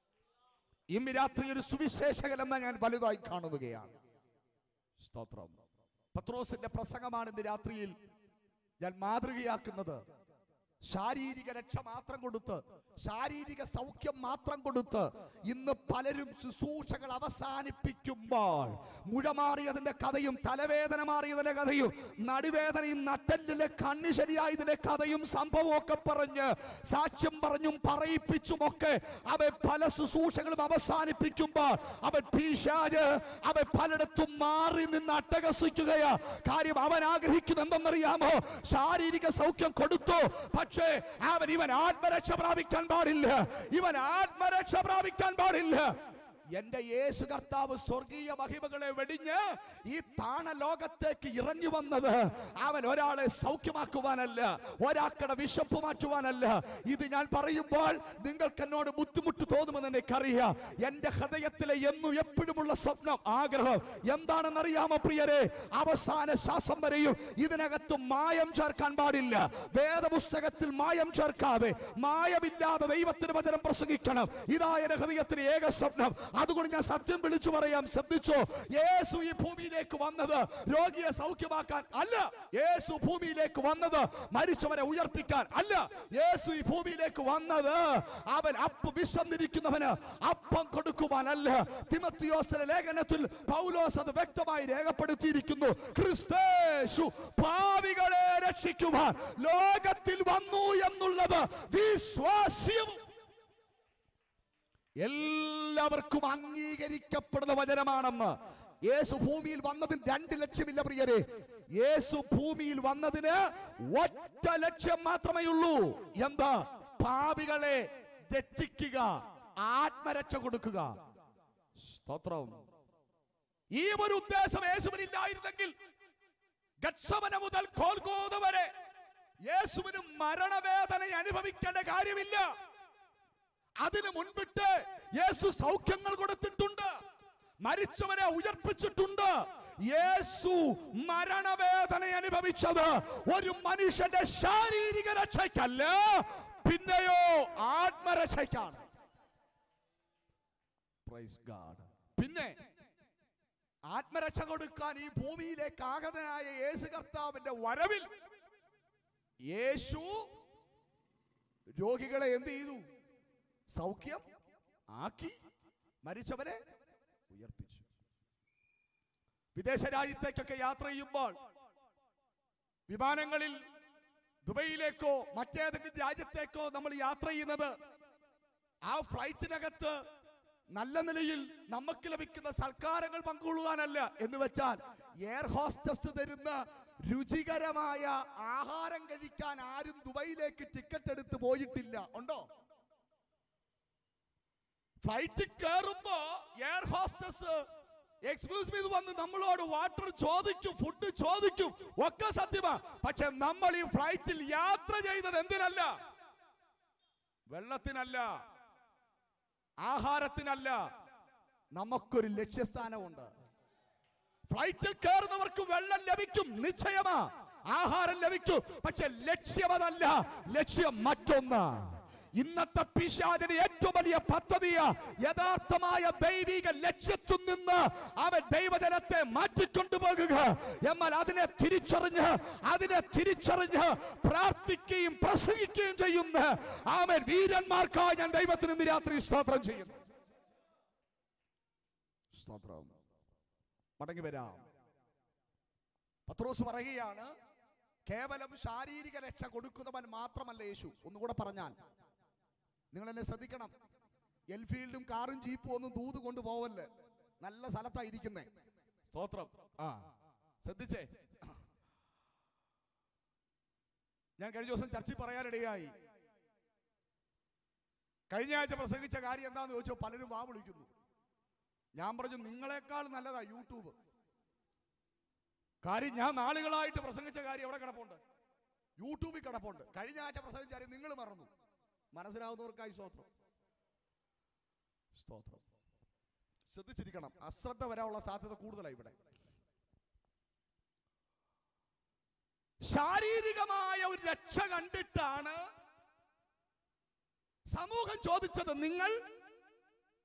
A: ഇന്ന് രാത്രി ഒരു സുവിശേഷകൻ എന്ന ഞാൻ വലുതായി കാണുകയാണ് സ്തോത്രം പത്രോസിന്റെ പ്രസംഗമാണ് ഇന്ന് രാത്രിയിൽ ഞാൻ മാതൃകയാക്കുന്നത് ശാരീരിക രക്ഷ മാത്രം കൊടുത്ത് ശാരീരിക സൗഖ്യം മാത്രം കൊടുത്ത് ഇന്ന് പലരും ശുശ്രൂഷകൾ അവസാനിപ്പിക്കുമ്പോൾ മുഴ മാറിയതിന്റെ കഥയും തലവേദന മാറിയതിന്റെ കഥയും നടുവേദനയും നട്ടലിലെ കണ്ണു ശരിയായതിന്റെ കഥയും സംഭവമൊക്കെ പറഞ്ഞ് സാക്ഷ്യം പറഞ്ഞും പറയിപ്പിച്ചുമൊക്കെ അവൻ പല ശുശ്രൂഷകളും അവസാനിപ്പിക്കുമ്പോൾ അവൻ പീശാജ് അവൻ പലയിടത്തും മാറി നിന്ന് അട്ടഹസിക്കുകയാ കാര്യം അവൻ ആഗ്രഹിക്കുന്നത് എന്തെന്നറിയാമോ ശാരീരിക സൗഖ്യം കൊടുത്തു പക്ഷേ അവൻ ഇവൻ ആത്മരക്ഷ പ്രാപിക്കാൻ പാടില്ല ഇവൻ ആത്മരക്ഷ പ്രാപിക്കാൻ പാടില്ല എന്റെ യേശു കർത്താവ് സ്വർഗീയ മഹിമകളെ വെടിഞ്ഞ് ഈ താണ ലോകത്തേക്ക് ഇറങ്ങി വന്നത് അവൻ ഒരാളെ സൗഖ്യമാക്കുവാനല്ല ഒരാക്കടെ വിശപ്പ് മാറ്റുവാനല്ല ഇത് ഞാൻ പറയുമ്പോൾ നിങ്ങൾക്ക് എന്നോട് ബുദ്ധിമുട്ട് തോന്നുമെന്ന് എനിക്കറിയാം എന്റെ ഹൃദയത്തിലെ എന്നും എപ്പോഴുമുള്ള സ്വപ്നം ആഗ്രഹം എന്താണെന്നറിയാമോ പ്രിയരെ അവസാന ശ്വാസം വരെയും ഇതിനകത്ത് മായം ചേർക്കാൻ പാടില്ല വേദപുസ്തകത്തിൽ മായം ചേർക്കാതെ മായമില്ലാതെ ദൈവത്തിന് വചനം പ്രസംഗിക്കണം ഇതാ എന്റെ ഹൃദയത്തിന് ഏക സ്വപ്നം അതുകൊണ്ട് ഞാൻ സത്യം വിളിച്ചു പറയാം ശ്രദ്ധിച്ചോ യേശു ഈ ഭൂമിയിലേക്ക് വന്നത് രോഗിയെ സൗഖ്യമാക്കാൻ അല്ല യേശു ഭൂമിയിലേക്ക് വന്നത് മരിച്ചവരെ ഉയർപ്പിക്കാൻ അല്ല യേശു ഈ ഭൂമിയിലേക്ക് വന്നത് അവൻ അപ്പ് വിശന്നിരിക്കുന്നവന് അപ്പം കൊടുക്കുവാനല്ല തിമത്തിയോസിന്റെ ലേഖനത്തിൽ പൗലോസ് അത് വ്യക്തമായി രേഖപ്പെടുത്തിയിരിക്കുന്നു ക്രിസ്തേശു ഭാവികളെ രക്ഷിക്കുവാൻ ലോകത്തിൽ വന്നു എന്നുള്ളത് വിശ്വാസ്യവും എല്ലാവർക്കും അംഗീകരിക്കപ്പെടുന്ന വചനമാണെന്ന് യേശു ഭൂമിയിൽ വന്നതിന് രണ്ട് ലക്ഷ്യമില്ല പ്രിയരെ യേശു ഭൂമിയിൽ വന്നതിന് ഒറ്റ ലക്ഷ്യം മാത്രമേ ഉള്ളൂ എന്താ പാപികളെ രക്ഷിക്കുക ആത്മരക്ഷ കൊടുക്കുക സ്തോത്രം ഈ ഒരു ഉദ്ദേശം യേശുവിനില്ലായിരുന്നെങ്കിൽ ഗത്സമന മുതൽ കോൽഗോത വരെ യേശുവിന് മരണവേദന അനുഭവിക്കേണ്ട കാര്യമില്ല അതിന് മുൻപിട്ട് യേശു സൗഖ്യങ്ങൾ കൊടുത്തിട്ടുണ്ട് മരിച്ചവരെ ഉയർപ്പിച്ചിട്ടുണ്ട് യേശു മരണവേദന അനുഭവിച്ചത് ഒരു മനുഷ്യന്റെ ശാരീരിക രക്ഷയ്ക്കല്ല പിന്നെയോ ആത്മരക്ഷയ്ക്കാണ് Praise God. പിന്നെ ആത്മരക്ഷ കൊടുക്കാൻ ഈ ഭൂമിയിലേക്ക് ആഗതനായ യേശു കർത്താവിന്റെ വരവിൽ യേശു രോഗികളെ എന്ത് ചെയ്തു സൗഖ്യം ആക്കി മരിച്ചവരെ ഉയർപ്പിച്ചു വിദേശ രാജ്യത്തേക്കൊക്കെ യാത്ര ചെയ്യുമ്പോൾ വിമാനങ്ങളിൽ ദുബൈയിലേക്കോ മറ്റേതെങ്കിലും രാജ്യത്തേക്കോ നമ്മൾ യാത്ര ചെയ്യുന്നത് ആ ഫ്ലൈറ്റിനകത്ത് നല്ല നിലയിൽ നമുക്ക് ലഭിക്കുന്ന സൽക്കാരങ്ങൾ പങ്കുകൊള്ളുവാനല്ല എന്ന് വെച്ചാൽ എയർ ഹോസ്റ്റസ് തരുന്ന രുചികരമായ ആഹാരം കഴിക്കാൻ ആരും ദുബൈയിലേക്ക് ടിക്കറ്റ് എടുത്ത് പോയിട്ടില്ല ഉണ്ടോ ഫ്ലൈറ്റിൽ കയറുമ്പോ എയർ ഹോസ്റ്റസ് എക്സ്ക്യൂസ് മീ വന്ന് നമ്മളോട് വാട്ടർ ചോദിക്കും ഫുഡ് ചോദിക്കും ഒക്കെ സത്യമാ പക്ഷെ നമ്മൾ ഈ ഫ്ലൈറ്റിൽ യാത്ര ചെയ്തത് എന്തിനല്ല വെള്ളത്തിനല്ല ആഹാരത്തിനല്ല നമുക്കൊരു ലക്ഷ്യസ്ഥാനമുണ്ട് ഫ്ലൈറ്റിൽ കയറുന്നവർക്ക് വെള്ളം ലഭിക്കും നിശ്ചയമാ ആഹാരം ലഭിക്കും പക്ഷെ ലക്ഷ്യമതല്ല ലക്ഷ്യം മറ്റൊന്ന് ഇന്നത്തെ പിശാചിന് ഏറ്റവും വലിയ പദ്ധതിയ യഥാർത്ഥമായ ദൈവിക ലക്ഷ്യത്തിൽ നിന്ന് അവൻ ദൈവജനത്തെ മാറ്റിക്കൊണ്ടുപോകുക എന്നാൽ അതിനെ തിരിച്ചറിഞ്ഞ് അതിനെ തിരിച്ചറിഞ്ഞ് പ്രാർത്ഥിക്കുകയും പ്രസംഗിക്കുകയും ചെയ്യുന്ന അവൻ വീരന്മാർക്കായി ഞാൻ ദൈവത്തിന് ഇന്ന് രാത്രി സ്തോത്രം ചെയ്യുന്നു സ്തോത്രം മടങ്ങി വരാം പത്രോസ് പറയുകയാണ് കേവലം ശാരീരിക രക്ഷ കൊടുക്കുന്നവൻ മാത്രമല്ല യേശു ഒന്നുകൂടെ പറഞ്ഞാൽ നിങ്ങൾ എന്നെ ശ്രദ്ധിക്കണം എൽഫീൽഡും കാറും ജീപ്പും ഒന്നും തൂത് കൊണ്ട് പോവല്ലേ നല്ല സ്ഥലത്താ ഇരിക്കുന്നേ സ്തോത്രം ആ ശ്രദ്ധിച്ചേ ഞാൻ കഴിഞ്ഞ ദിവസം ചർച്ചയിൽ പറയാനിടയായി കഴിഞ്ഞ ആഴ്ച പ്രസംഗിച്ച കാര്യം എന്താന്ന് ചോദിച്ചോ പലരും വാ വിളിക്കുന്നു ഞാൻ പറഞ്ഞു നിങ്ങളെക്കാൾ നല്ലതാ യൂട്യൂബ് കാര്യം ഞാൻ നാളുകളായിട്ട് പ്രസംഗിച്ച കാര്യം എവിടെ കിടപ്പുണ്ട് യൂട്യൂബിൽ കിടപ്പുണ്ട് കഴിഞ്ഞ ആഴ്ച പ്രസംഗിച്ച കാര്യം നിങ്ങൾ മറന്നു മനസ്സിലാവുന്നവർക്കായി സ്തോത്രം സ്തോത്രം ശ്രദ്ധിച്ചിരിക്കണം അശ്രദ്ധ വരാനുള്ള സാധ്യത കൂടുതലാണ് ഇവിടെ ശാരീരികമായ ഒരു രക്ഷ കണ്ടിട്ടാണ് സമൂഹം ചോദിച്ചത് നിങ്ങൾ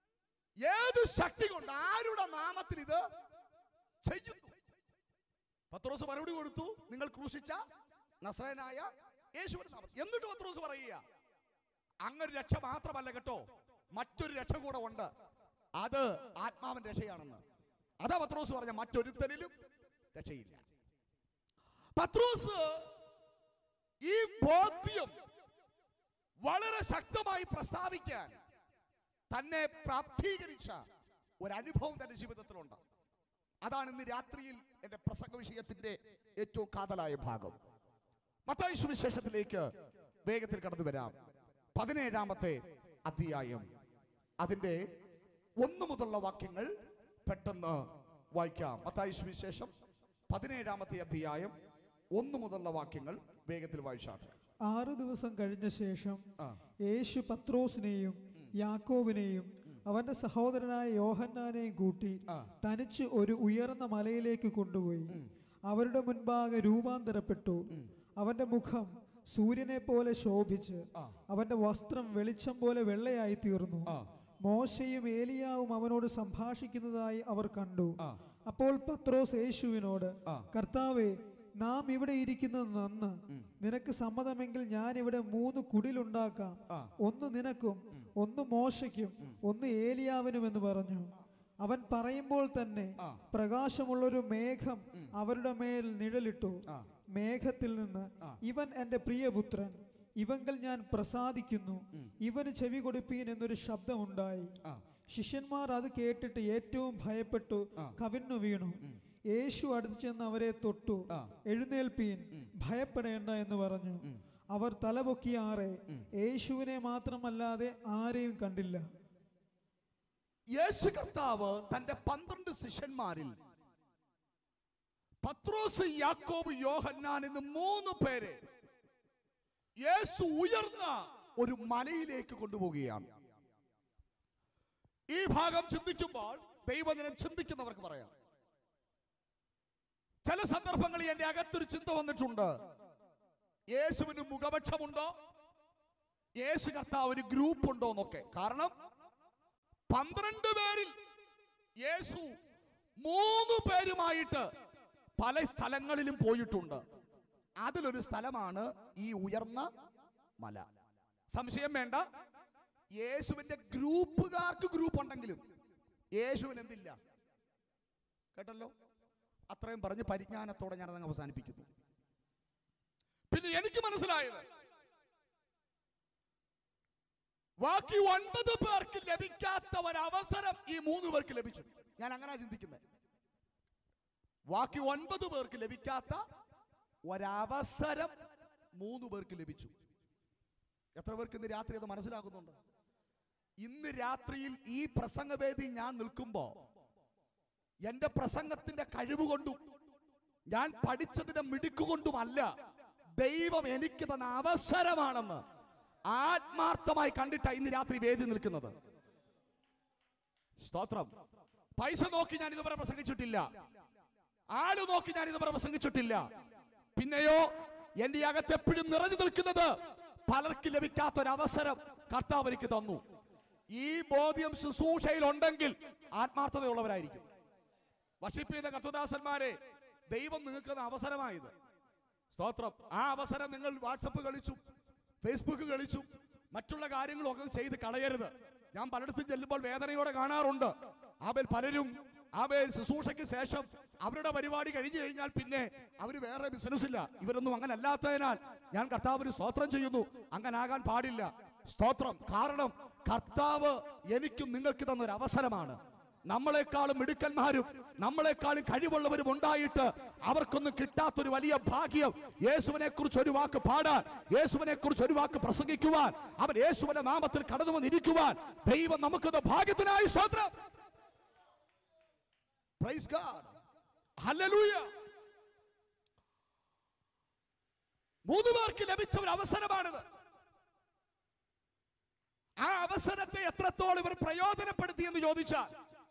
A: ഏത് ശക്തി കൊണ്ട് ആരുടെ നാമത്തിൽ ഇത് ചെയ്യുന്നു പത്രോസ് മറുപടി കൊടുത്തു നിങ്ങൾ ക്രൂശിച്ച നസ്രനായ യേശുവിന്റെ നാമത്തിൽ എന്നിട്ട് പത്രോസ് പറയുക അങ്ങനെ രക്ഷ മാത്രമല്ല കേട്ടോ മറ്റൊരു രക്ഷ കൂടെ ഉണ്ട് അത് ആത്മാവൻ രക്ഷയാണെന്ന് അതാ പത്രോസ് പറഞ്ഞ മറ്റൊരുത്തനിലും രക്ഷയില്ല പത്രോസ് ഈ ബോധ്യം വളരെ ശക്തമായി പ്രസ്താവിക്കാൻ തന്നെ പ്രാപ്തീകരിച്ച ഒരു അനുഭവം തന്റെ ജീവിതത്തിലുണ്ട് അതാണ് ഇന്ന് രാത്രിയിൽ എന്റെ പ്രസംഗ വിഷയത്തിന്റെ ഏറ്റവും കാതലായ ഭാഗം മത്തായി സുവിശേഷത്തിലേക്ക് വേഗത്തിൽ കടന്നു വരാം പതിനേഴാമത്തെ അധ്യായം അതിന്റെ ഒന്ന് മുതലുള്ള വാക്യങ്ങൾ പെട്ടെന്ന് വായിക്കാം മത്തായി സുവിശേഷം പതിനേഴാമത്തെ അധ്യായം ഒന്ന് മുതലുള്ള വാക്യങ്ങൾ വേഗത്തിൽ വായിച്ചാട്ടെ
B: ആറു ദിവസം കഴിഞ്ഞ ശേഷം
A: ആ
B: യേശു പത്രോസിനെയും യാക്കോബിനെയും അവന്റെ സഹോദരനായ യോഹന്നാനെയും കൂട്ടി
A: ആ.
B: തനിച്ച് ഒരു ഉയർന്ന മലയിലേക്ക് കൊണ്ടുപോയി അവരുടെ മുൻപാകെ രൂപാന്തരപ്പെട്ടു അവന്റെ മുഖം സൂര്യനെ പോലെ ശോഭിച്ച്
A: ആ.
B: അവന്റെ വസ്ത്രം വെളിച്ചം പോലെ വെള്ളയായി തീർന്നു
A: ആ.
B: മോശയും ഏലിയാവും അവനോട് സംഭാഷിക്കുന്നതായി അവർ കണ്ടു
A: ആ.
B: അപ്പോൾ പത്രോസ് യേശുവിനോട്
A: ആ.
B: കർത്താവേ നാം ഇവിടെ ഇരിക്കുന്നത് നന്ന് നിനക്ക് സമ്മതമെങ്കിൽ ഞാൻ ഇവിടെ മൂന്ന് കുടിലുണ്ടാക്കാം
A: ആ.
B: ഒന്ന് നിനക്കും ഒന്ന് മോശയ്ക്കും ഒന്ന് ഏലിയാവിനും എന്ന് പറഞ്ഞു അവൻ പറയുമ്പോൾ തന്നെ
A: ആ.
B: പ്രകാശമുള്ളൊരു മേഘം അവരുടെ മേൽ നിഴലിട്ടു
A: ആ.
B: മേഘത്തിൽ നിന്ന് ഇവൻ എൻ്റെ പ്രിയപുത്രൻ ഇവങ്കൽ ഞാൻ പ്രസാദിക്കുന്നു ഇവന് ചെവി കൊടുപ്പീൻ എന്നൊരു ശബ്ദമുണ്ടായി
A: ആ.
B: ശിഷ്യന്മാർ അത് കേട്ടിട്ട് ഏറ്റവും ഭയപ്പെട്ടു കവിണ്ണു വീണു യേശു അടുത്ത് ചെന്ന് അവരെ തൊട്ടു
A: ആ.
B: എഴുന്നേൽപ്പീൻ ഭയപ്പെടേണ്ട എന്ന് പറഞ്ഞു അവർ തലപൊക്കിയാറെ യേശുവിനെ മാത്രമല്ലാതെ ആരെയും കണ്ടില്ല
A: യേശു കർത്താവ് തന്റെ പന്ത്രണ്ട് ശിഷ്യന്മാരിൽ പത്രോസ് യാക്കോബ് യോഹന്നാൻ എന്ന് മൂന്ന് പേരെ യേശു ഉയർന്ന ഒരു മലയിലേക്ക് കൊണ്ടുപോവുകയാണ് ഈ ഭാഗം ചിന്തിക്കുമ്പോൾ ദൈവജനം ചിന്തിക്കുന്നവർക്ക് പറയാം ചില സന്ദർഭങ്ങളിൽ എന്റെ അകത്തൊരു ചിന്ത വന്നിട്ടുണ്ട് യേശുവിന് മുഖപക്ഷമുണ്ടോ യേശു കർത്താവിന് ഗ്രൂപ്പ് ഉണ്ടോ എന്നൊക്കെ കാരണം പന്ത്രണ്ട് പേരിൽ യേശു മൂന്ന് പേരുമായിട്ട് പല സ്ഥലങ്ങളിലും പോയിട്ടുണ്ട് അതിലൊരു സ്ഥലമാണ് ഈ ഉയർന്ന മല സംശയം വേണ്ട യേശുവിന്റെ ഗ്രൂപ്പുകാർക്ക് ഗ്രൂപ്പ് ഉണ്ടെങ്കിലും യേശുവിന് എന്തില്ല കേട്ടല്ലോ അത്രയും പറഞ്ഞ് പരിജ്ഞാനത്തോടെ ഞാൻ അതങ്ങ് അവസാനിപ്പിക്കുന്നു പിന്നെ എനിക്ക് മനസ്സിലായത് ബാക്കി ഒൻപത് പേർക്ക് ലഭിക്കാത്ത ഒരവസരം ഈ മൂന്ന് പേർക്ക് ലഭിച്ചു ഞാൻ അങ്ങനെ ചിന്തിക്കുന്നത് ബാക്കി ഒൻപത് പേർക്ക് ലഭിക്കാത്ത ഒരവസരം മൂന്ന് പേർക്ക് ലഭിച്ചു എത്ര പേർക്ക് ഇന്ന് രാത്രി അത് മനസ്സിലാക്കുന്നുണ്ട് ഇന്ന് രാത്രിയിൽ ഈ പ്രസംഗവേദി ഞാൻ നിൽക്കുമ്പോ എന്റെ പ്രസംഗത്തിന്റെ കഴിവ് കൊണ്ടും ഞാൻ പഠിച്ചതിന്റെ മിടുക്കുകൊണ്ടുമല്ല ദൈവം എനിക്ക് തന്ന അവസരമാണെന്ന് ആത്മാർത്ഥമായി കണ്ടിട്ടാ ഇന്ന് രാത്രി വേദി നിൽക്കുന്നത് സ്തോത്രം പൈസ നോക്കി ഞാൻ ഇതുവരെ പ്രസംഗിച്ചിട്ടില്ല ആള് നോക്കി ഞാൻ ഇതുവരെ പ്രസംഗിച്ചിട്ടില്ല പിന്നെയോ എന്റെ അകത്ത് എപ്പോഴും നിറഞ്ഞു നിൽക്കുന്നത് പലർക്ക് ലഭിക്കാത്ത ഒരു അവസരം കർത്താവ് എനിക്ക് തന്നു ഈ ബോധ്യം ശുശ്രൂഷയിൽ ഉണ്ടെങ്കിൽ ആത്മാർത്ഥതയുള്ളവരായിരിക്കും വർഷിപ്പ് ചെയ്ത കർത്തദാസന്മാരെ ദൈവം നിങ്ങൾക്ക് തന്ന അവസരമായത് സ്തോത്രം ആ അവസരം നിങ്ങൾ വാട്സപ്പ് കളിച്ചു ഫേസ്ബുക്ക് കളിച്ചു മറ്റുള്ള കാര്യങ്ങളൊക്കെ ചെയ്ത് കളയരുത് ഞാൻ പലയിടത്തും ചെല്ലുമ്പോൾ വേദനയോടെ കാണാറുണ്ട് അവൽ പലരും അവൽ ശുശ്രൂഷയ്ക്ക് ശേഷം അവരുടെ പരിപാടി കഴിഞ്ഞു കഴിഞ്ഞാൽ പിന്നെ അവർ വേറെ ബിസിനസ് ഇല്ല ഇവരൊന്നും അങ്ങനെ അല്ലാത്തതിനാൽ ഞാൻ കർത്താവിന് സ്തോത്രം ചെയ്യുന്നു അങ്ങനെ ആകാൻ പാടില്ല സ്തോത്രം കാരണം കർത്താവ് എനിക്കും നിങ്ങൾക്ക് തന്ന ഒരു അവസരമാണ് നമ്മളെക്കാളും മിടുക്കന്മാരും നമ്മളെക്കാളും കഴിവുള്ളവരും ഉണ്ടായിട്ട് അവർക്കൊന്നും കിട്ടാത്തൊരു വലിയ ഭാഗ്യം യേശുവിനെ കുറിച്ച് ഒരു വാക്ക് പാടാൻ യേശുവിനെ കുറിച്ച് ഒരു വാക്ക് പ്രസംഗിക്കുവാൻ അവൻ യേശുവിന്റെ നാമത്തിൽ കടന്നു വന്നിരിക്കുവാൻ ദൈവം നമുക്കത് ഭാഗ്യത്തിനായി സ്തോത്രം Praise God. Hallelujah. മൂന്ന് പേർക്ക് ലഭിച്ച ഒരു അവസരമാണിത് ആ അവസരത്തെ എത്രത്തോളം ഇവർ പ്രയോജനപ്പെടുത്തി എന്ന് ചോദിച്ചാൽ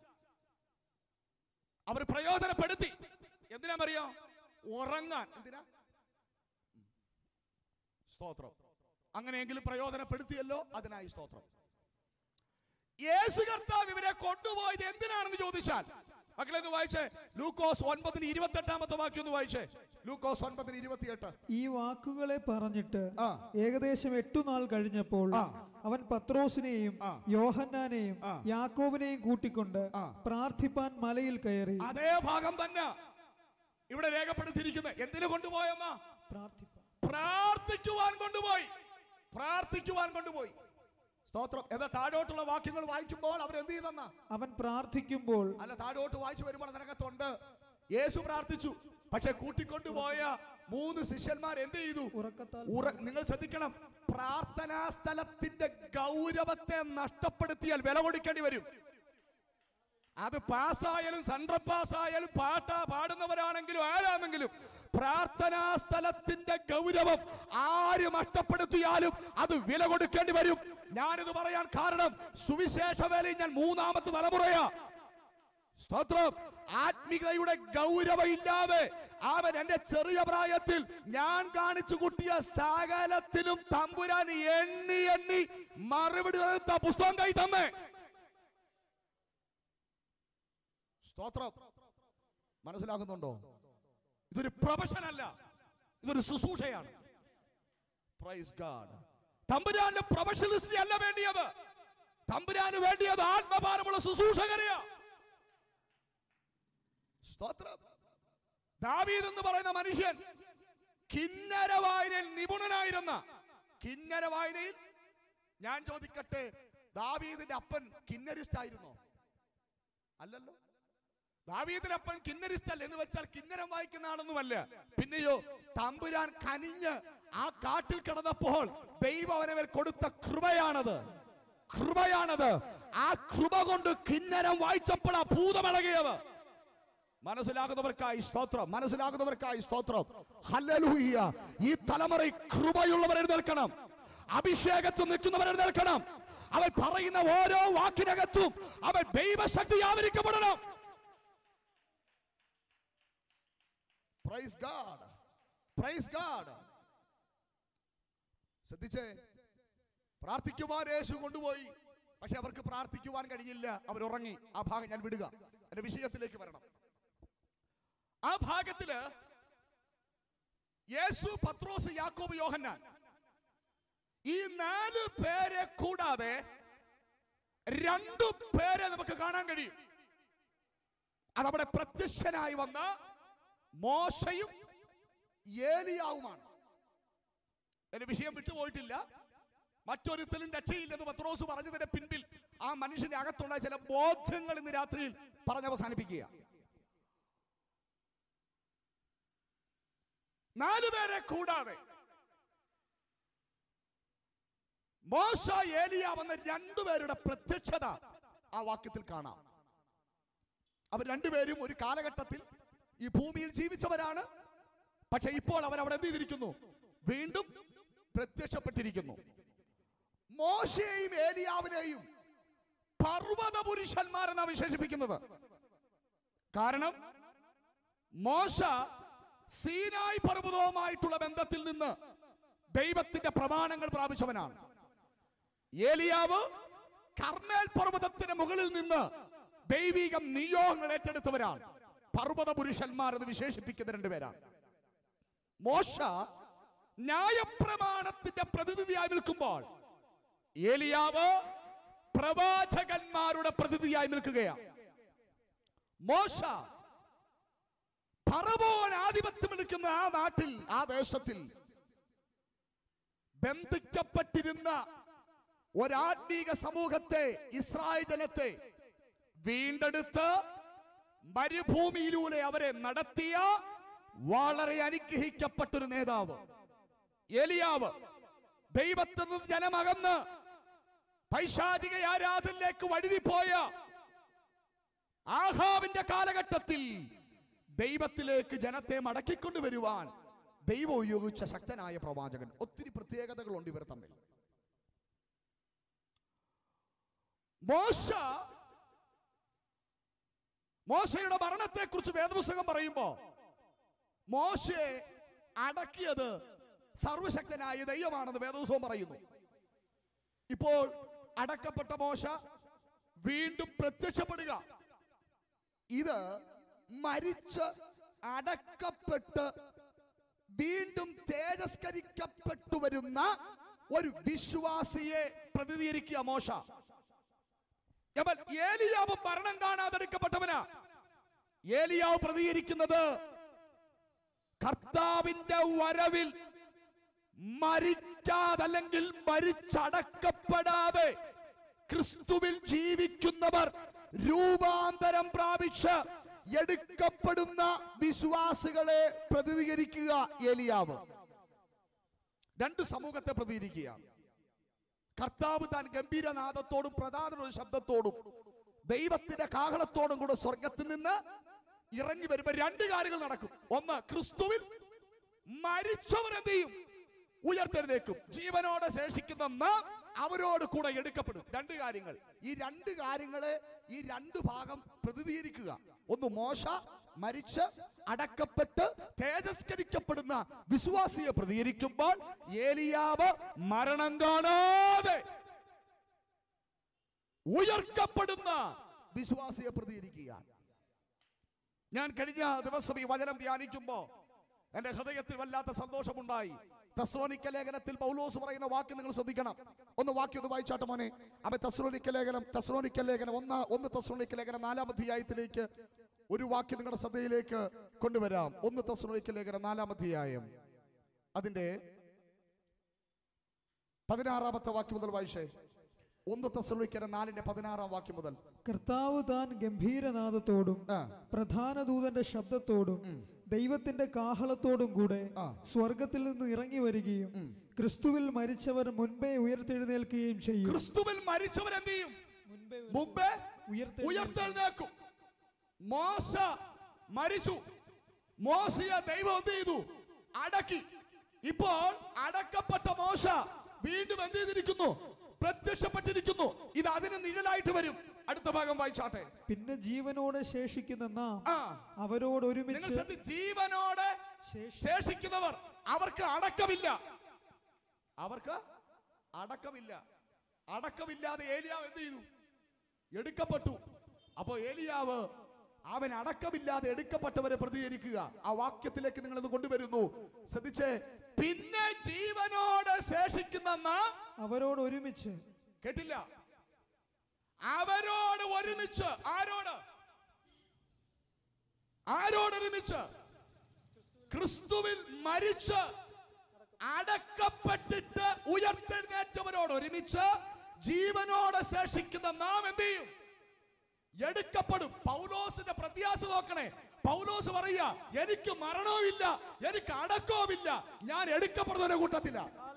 A: അവർ പ്രയോജനപ്പെടുത്തി എന്തിനാ അറിയോ ഉറങ്ങാൻ എന്തിനാ ഉം. സ്തോത്രം അങ്ങനെയെങ്കിലും പ്രയോജനപ്പെടുത്തിയല്ലോ അതിനായി സ്തോത്രം യേശു കർത്താവ് ഇവരെ കൊണ്ടുപോയത് എന്തിനാണെന്ന് ചോദിച്ചാൽ മക്കളെ ഒന്ന് വായിച്ചേ ലൂക്കോസ് ഒൻപതിന് ഇരുപത്തെട്ടാമത്തെ വാക്യം ഒന്ന് വായിച്ചേ ലൂക്കോസ് ഒൻപതിന് ഇരുപത്തിയെട്ട്
B: ഈ വാക്കുകളെ പറഞ്ഞിട്ട്
A: ആ.
B: ഏകദേശം എട്ടു നാൾ കഴിഞ്ഞപ്പോൾ
A: ആ.
B: അവൻ പത്രോസിനെയും
A: ആ.
B: യോഹന്നാനെയും
A: ആ.
B: യാക്കോബിനെയും കൂട്ടിക്കൊണ്ട്
A: ആ.
B: പ്രാർത്ഥിപ്പാൻ മലയിൽ കയറി
A: അതേ ഭാഗം തന്നെ ഇവിടെ രേഖപ്പെടുത്തിയിരിക്കുന്നത് എന്തിനു കൊണ്ടുപോയെന്നാ
B: പ്രാർത്ഥിപ്പാൻ
A: പ്രാർത്ഥിക്കുവാൻ കൊണ്ടുപോയി പ്രാർത്ഥിക്കുവാൻ കൊണ്ടുപോയി സ്തോത്രം എന്നാ താഴോട്ടുള്ള വാക്യങ്ങൾ വായിക്കുമ്പോൾ അവർ എന്ത് ചെയ്തെന്നാ
B: അവൻ പ്രാർത്ഥിക്കുമ്പോൾ
A: അല്ല താഴോട്ട് വായിച്ചു വരുമ്പോൾ അതിനകത്തുണ്ട് യേശു പ്രാർത്ഥിച്ചു പക്ഷെ കൂട്ടിക്കൊണ്ടുപോയ മൂന്ന് ശിഷ്യന്മാർ എന്ത് ചെയ്തു
B: ഉറക്കത്താൽ
A: ഉറ- നിങ്ങൾ ശ്രദ്ധിക്കണം പ്രാർത്ഥനാ സ്ഥലത്തിന്റെ ഗൗരവത്തെ നഷ്ടപ്പെടുത്തിയാൽ വില കൊടുക്കേണ്ടി വരും അത് പാസ്സായാലും സെൻട്രൽ പാസ്സായാലും പാട്ട പാടുന്നവരാണെങ്കിലും ആരാണെങ്കിലും പ്രാർത്ഥനാ സ്ഥലത്തിന്റെ ഗൗരവം ആര് നഷ്ടപ്പെടുത്തിയാലും അത് വില കൊടുക്കേണ്ടി വരും ഞാനിത് പറയാൻ കാരണം സുവിശേഷ വേലയിൽ ഞാൻ മൂന്നാമത്തെ തലമുറയാ സ്തോത്രം ആത്മീയതയുടെ ഗൗരവം ഇല്ലാതെ അവൻ എന്റെ ചെറിയ പ്രായത്തിൽ ഞാൻ കാണിച്ചു കൂട്ടിയ സകലത്തിലും തമ്പുരാൻ എണ്ണി എണ്ണി മറുപടി തരുന്ന പുസ്തകം കൈ തന്നെ സ്തോത്രം മനസ്സിലാക്കുന്നുണ്ടോ ഇതൊരു പ്രൊഫഷൻ അല്ല ഇതൊരു ശുശ്രൂഷയാണ് പ്രൈസ് ഗാഡ് തമ്പുരാന്റെ പ്രൊഫഷണലിസ്റ്റ് അല്ല വേണ്ടിയത് തമ്പുരാന് വേണ്ടിയത് ആത്മഭാരമുള്ള ശുശ്രൂഷകരെയാ സ്തോത്രം ദാവീദ് എന്ന് പറയുന്ന മനുഷ്യൻ കിന്നര വായനയിൽ നിപുണനായിരുന്ന കിന്നര വായനയിൽ ഞാൻ ചോദിക്കട്ടെ ദാവീദിന്റെ അപ്പൻ കിന്നരിസ്റ്റ് ആയിരുന്നോ അല്ലല്ലോ ദാവീദിന്റെ അപ്പൻ കിന്നരിസ്റ്റ് അല്ല എന്ന് വെച്ചാൽ കിന്നരം വായിക്കുന്ന ആളൊന്നുമല്ല പിന്നെയോ തമ്പുരാൻ കനിഞ്ഞ് ആ കാട്ടിൽ കിടന്നപ്പോൾ ദൈവം അവനെ മേൽ കൊടുത്ത കൃപയാണത് കൃപയാണത് ആ കൃപ കൊണ്ട് കിന്നരം വായിച്ചപ്പോൾ ആ ഭൂതമിളകിയത് മനസ്സിലാകുന്നവർക്കായി സ്തോത്രം മനസ്സിലാകുന്നവർക്കായി സ്തോത്രം ഹല്ലേലൂയ ഈ തലമുറയിൽ കൃപയുള്ളവർ എഴുന്നേൽക്കണം അഭിഷേകത്തിൽ നിൽക്കുന്നവർ എഴുന്നേൽക്കണം അവൻ പറയുന്ന ഓരോ വാക്കിനകത്തും അവൻ ദൈവശക്തി ആവരിക്കപ്പെടണം പ്രൈസ് ഗാഡ് പ്രൈസ് ഗാഡ് ശ്രദ്ധിച്ചേ പ്രാർത്ഥിക്കുവാൻ യേശു കൊണ്ടുപോയി പക്ഷെ അവർക്ക് പ്രാർത്ഥിക്കുവാൻ കഴിഞ്ഞില്ല അവർ ഉറങ്ങി ആ ഭാഗം ഞാൻ വിടുക എന്റെ വിഷയത്തിലേക്ക് വരണം ആ ഭാഗത്തില് യേശു പത്രോസ് യാക്കോബ് യോഹന്നാൻ ഈ നാല് പേരെ കൂടാതെ രണ്ടു പേരെ നമുക്ക് കാണാൻ കഴിയും അതവിടെ പ്രത്യക്ഷനായി വന്ന മോശയും ഏലിയാവുമാണ് എന്റെ വിഷയം വിട്ടുപോയിട്ടില്ല മറ്റൊരുത്തലും രക്ഷയില്ലെന്ന് പത്രോസ് പറഞ്ഞതിന്റെ പിൻപിൽ ആ മനുഷ്യന്റെ അകത്തുള്ള ചില ബോധ്യങ്ങൾ ഇന്ന് രാത്രിയിൽ പറഞ്ഞവസാനിപ്പിക്കുക നാലുപേരെ കൂടാതെ മോശ ഏലിയ വന്ന രണ്ടുപേരുടെ പ്രത്യക്ഷത ആ വാക്യത്തിൽ കാണാം അവർ രണ്ടുപേരും ഒരു കാലഘട്ടത്തിൽ ഈ ഭൂമിയിൽ ജീവിച്ചവരാണ് പക്ഷെ ഇപ്പോൾ അവർ അവിടെ എന്ത് ചെയ്തിരിക്കുന്നു വീണ്ടും പ്രത്യക്ഷപ്പെട്ടിരിക്കുന്നു മോശയെയും ഏലിയാവിനെയും പർവ്വത പുരുഷന്മാരെന്നാണ് വിശേഷിപ്പിക്കുന്നത് കാരണം മോശ സീനായ് പർവ്വതവുമായിട്ടുള്ള ബന്ധത്തിൽ നിന്ന് ദൈവത്തിന്റെ പ്രമാണങ്ങൾ പ്രാപിച്ചവനാണ് ഏലിയാവ് കർമ്മേൽ പർവ്വതത്തിന് മുകളിൽ നിന്ന് ദൈവിക നിയോഗങ്ങൾ ഏറ്റെടുത്തവരാണ് പർവ്വത പുരുഷന്മാർ എന്ന് വിശേഷിപ്പിക്കുന്ന രണ്ടുപേരാണ് മോശ ന്യായപ്രമാണത്തിന്റെ പ്രതിനിധിയായി നിൽക്കുമ്പോൾ ഏലിയാവ് പ്രവാചകന്മാരുടെ പ്രതിനിധിയായി നിൽക്കുകയാണ് മോശ ഫറവോൻ ആധിപത്യം എടുക്കുന്ന ആ നാട്ടിൽ ആ ദേശത്തിൽ ബന്ധിക്കപ്പെട്ടിരുന്ന ഒരാത്മീക സമൂഹത്തെ ഇസ്രായേൽ ജനത്തെ വീണ്ടെടുത്ത് മരുഭൂമിയിലൂടെ അവരെ നടത്തിയ വളരെ അനുഗ്രഹിക്കപ്പെട്ടൊരു നേതാവ് എലിയാവ് ദൈവത്തിൽ നിന്ന് ജനമകന്ന് പൈശാചിക ആരാധനയിലേക്ക് വഴുതിപ്പോയ ആഹാവിന്റെ കാലഘട്ടത്തിൽ ദൈവത്തിലേക്ക് ജനത്തെ മടക്കിക്കൊണ്ടുവരുവാൻ ദൈവം ഉപയോഗിച്ച ശക്തനായ പ്രവാചകൻ ഒത്തിരി പ്രത്യേകതകളുണ്ട് ഇവർ തമ്മിൽ മോശ മോശയുടെ മരണത്തെ കുറിച്ച് വേദപുസ്തകം പറയുമ്പോ മോശയെ അടക്കിയത് സർവശക്തനായ ദൈവമാണെന്ന് വേദപുസ്തകം പറയുന്നു ഇപ്പോൾ അടക്കപ്പെട്ട മോശ വീണ്ടും പ്രത്യക്ഷപ്പെടുക ഇത് മരിച്ച് അടക്കപ്പെട്ട് വീണ്ടും തേജസ്കരിക്കപ്പെട്ടു വരുന്ന ഒരു വിശ്വാസിയെ പ്രതിനിധീകരിക്കുക മോശ എന്നാൽ ഏലിയാവ് മരണം കാണാതെ എടുക്കപ്പെട്ടവനാ ഏലിയാവ് പ്രതികരിക്കുന്നത് കർത്താവിന്റെ വരവിൽ മരിക്കാതല്ലെങ്കിൽ മരിച്ചടക്കപ്പെടാതെ ക്രിസ്തുവിൽ ജീവിക്കുന്നവർ രൂപാന്തരം പ്രാപിച്ച് എടുക്കപ്പെടുന്ന വിശ്വാസികളെ പ്രതിനിധീകരിക്കുക ഏലിയാവ് രണ്ട് സമൂഹത്തെ പ്രതിനിധീകരിക്കുക കർത്താവ് താൻ ഗംഭീരനാദത്തോടും പ്രധാന ഒരു ശബ്ദത്തോടും ദൈവത്തിന്റെ കാഹളത്തോടും കൂടെ സ്വർഗത്തിൽ നിന്ന് ഇറങ്ങി വരുമ്പോ രണ്ട് കാര്യങ്ങൾ നടക്കും ഒന്ന് ക്രിസ്തുവിൽ മരിച്ചവർ എന്ത് ചെയ്യും ഉയർത്തെഴുന്നേക്കും ജീവനോടെ ശേഷിക്കുന്ന നാം അവരോട് കൂടെ എടുക്കപ്പെടും രണ്ട് കാര്യങ്ങൾ ഈ രണ്ട് കാര്യങ്ങളെ ഈ രണ്ട് ഭാഗം പ്രതിനിധീകരിക്കുക ഒന്ന് മോശ മരിച്ച് അടക്കപ്പെട്ട് തേജസ്കരിക്കപ്പെടുന്ന വിശ്വാസിയെ പ്രതികരിക്കുമ്പോൾ ഏലിയാവ് മരണം കാണാതെ ഉയർക്കപ്പെടുന്ന വിശ്വാസിയെ പ്രതികരിക്കുക ഞാൻ കഴിഞ്ഞ ദിവസം ഈ വചനം ധ്യാനിക്കുമ്പോ എന്റെ ഹൃദയത്തിൽ വല്ലാത്ത സന്തോഷമുണ്ടായി തെസ്ലോനിക്ക ലേഖനത്തിൽ പൗലോസ് പറയുന്ന വാക്ക് നിങ്ങൾ ശ്രദ്ധിക്കണം ഒന്ന് വാക്യം ഒന്ന് വായിച്ചാട്ടെ മോനെ അവൻ തെസ്ലോനിക്ക ലേഖനം തെസ്ലോനിക്ക ലേഖനം ഒന്ന് ഒന്ന് തെസ്ലോനിക്ക ലേഖനം നാലാം അധ്യായത്തിലേക്ക് ഒരു വാക്യം നിങ്ങളുടെ ശ്രദ്ധയിലേക്ക് കൊണ്ടുവരാം ഒന്ന് തെസ്ലോനിക്ക ലേഖനം നാലാം അധ്യായം അതിന്റെ പതിനാറാമത്തെ വാക്യം മുതൽ വായിച്ചേ ഒന്ന് തെസ്ലോനിക്കര നാലിന്റെ പതിനാറാം വാക്യം മുതൽ
B: കർത്താവ് താൻ ഗംഭീരനാദത്തോടും
A: ആ
B: പ്രധാന ദൂതന്റെ ശബ്ദത്തോടും ദൈവത്തിന്റെ കാഹളത്തോടും കൂടെ
A: ആ.
B: സ്വർഗത്തിൽ നിന്ന് ഇറങ്ങി വരികയും ക്രിസ്തുവിൽ മരിച്ചവർ മുൻപേ ഉയർത്തെഴുന്നേൽക്കുകയും ചെയ്യും
A: ക്രിസ്തുവിൽ മരിച്ചവർ എന്ത് ചെയ്യും
B: മുൻപേ
A: മുമ്പേ
B: ഉയർത്തെഴുന്നേൽക്കും.
A: ഉയർത്തെഴുന്നേക്കും മോശ മരിച്ചു മോശയെ ദൈവം എന്ത് ചെയ്തു അടക്കി ഇപ്പോൾ അടക്കപ്പെട്ട മോശ വീണ്ടും എന്ത് ചെയ്തിരിക്കുന്നു പ്രത്യക്ഷപ്പെട്ടിരിക്കുന്നു ഇത് അതിന് നിഴലായിട്ട് വരും അടുത്ത ഭാഗം വായിച്ചാട്ടെ
B: പിന്നെ ജീവനോടെ ശേഷിക്കുന്ന നാം
A: ആ
B: അവരോട്
A: നിങ്ങൾ
B: ഒരുമിച്ച്
A: ശ്രദ്ധി ജീവനോടെ
B: ശേഷി-
A: ശേഷിക്കുന്നവർ അവർക്ക് അടക്കമില്ല അവർക്ക് അടക്കമില്ല അടക്കമില്ലാതെ ഏലിയാവ് എന്ത് ചെയ്തു എടുക്കപ്പെട്ടു അപ്പോ ഏലിയാവ് അവൻ അടക്കമില്ലാതെ എടുക്കപ്പെട്ടവരെ പ്രതികരിക്കുക ആ വാക്യത്തിലേക്ക് നിങ്ങൾ ഇത് കൊണ്ടുവരുന്നു ശ്രദ്ധിച്ചേ പിന്നെ ജീവനോടെ ശേഷിക്കുന്ന നാം
B: അവരോട് ഒരുമിച്ച്
A: കേട്ടില്ല അവരോട് ഒരുമിച്ച് ആരോട് ആരോട് ഒരുമിച്ച് ക്രിസ്തുവിൽ മരിച്ച് അടക്കപ്പെട്ടിട്ട് ഉയർത്തെഴുന്നേറ്റവരോട് ഒരുമിച്ച് ജീവനോടെ ശേഷിക്കുന്ന നാം എന്ത് ചെയ്യും എടുക്കപ്പെടും പൗലോസിന്റെ പ്രത്യാശ നോക്കണേ പൗലോസ് പറയുക എനിക്ക് മരണവുമില്ല എനിക്ക് അടക്കവുമില്ല ഞാൻ എടുക്കപ്പെടുന്നവരുടെ കൂട്ടത്തില്ല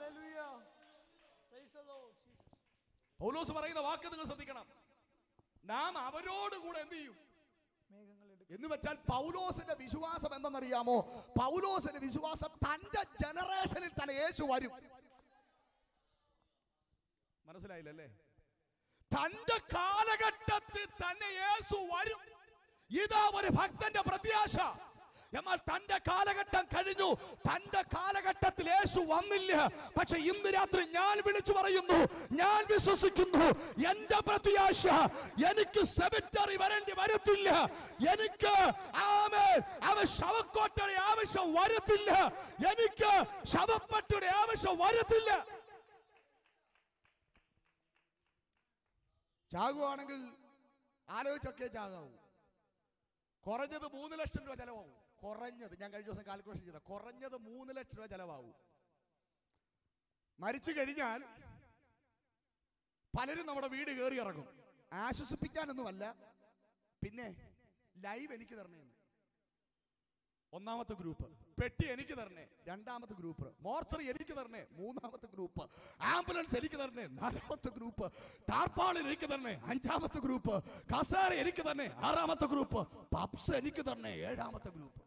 A: പൗലോസ് പറയുന്ന വാക്ക് നിങ്ങൾ ശ്രദ്ധിക്കണം നാം അവരോട് കൂടെ എന്ത് ചെയ്യും എന്ന് വെച്ചാൽ പൗലോസിന്റെ വിശ്വാസം എന്തെന്നറിയാമോ പൗലോസിന്റെ വിശ്വാസം തന്റെ ജനറേഷനിൽ തന്നെ യേശു വരും മനസ്സിലായില്ലല്ലേ തന്റെ കാലഘട്ടത്തിൽ തന്നെ യേശു വരും ഇതാ ഒരു ഭക്തന്റെ പ്രത്യാശ എന്നാൽ തന്റെ കാലഘട്ടം കഴിഞ്ഞു തന്റെ കാലഘട്ടത്തിൽ യേശു വന്നില്ല പക്ഷെ ഇന്ന് രാത്രി ഞാൻ വിളിച്ചു പറയുന്നു ഞാൻ വിശ്വസിക്കുന്നു എന്റെ പ്രത്യാശ എനിക്ക് സെമിറ്ററി വരേണ്ടി വരത്തില്ല എനിക്ക് ആമേൻ അവ ശവക്കോട്ടയുടെ ആവശ്യം വരത്തില്ല എനിക്ക് ശവപ്പട്ടിയുടെ ആവശ്യം വരത്തില്ല ചാകുവാണെങ്കിൽ ആലോചിച്ചൊക്കെ ചാകാവൂ കുറഞ്ഞത് മൂന്ന് ലക്ഷം രൂപ ചെലവാകും കുറഞ്ഞത് ഞാൻ കഴിഞ്ഞ ദിവസം കാൽക്കുലേഷൻ ചെയ്ത കുറഞ്ഞത് മൂന്ന് ലക്ഷം രൂപ ചെലവാകും മരിച്ചു കഴിഞ്ഞാൽ പലരും നമ്മുടെ വീട് കയറി ഇറങ്ങും ആശ്വസിപ്പിക്കാനൊന്നുമല്ല പിന്നെ ലൈവ് എനിക്ക് തരണേന്ന് ഒന്നാമത്തെ ഗ്രൂപ്പ് പെട്ടി എനിക്ക് തരണേ രണ്ടാമത്തെ ഗ്രൂപ്പ് മോർച്ചറി എനിക്ക് തരണേ മൂന്നാമത്തെ ഗ്രൂപ്പ് ആംബുലൻസ് എനിക്ക് തരണേ നാലാമത്തെ ഗ്രൂപ്പ് ടാർപ്പാളിൽ എനിക്ക് തരണേ അഞ്ചാമത്തെ ഗ്രൂപ്പ് കസേര എനിക്ക് തന്നെ ആറാമത്തെ ഗ്രൂപ്പ് പപ്സ് എനിക്ക് തരണേ ഏഴാമത്തെ ഗ്രൂപ്പ്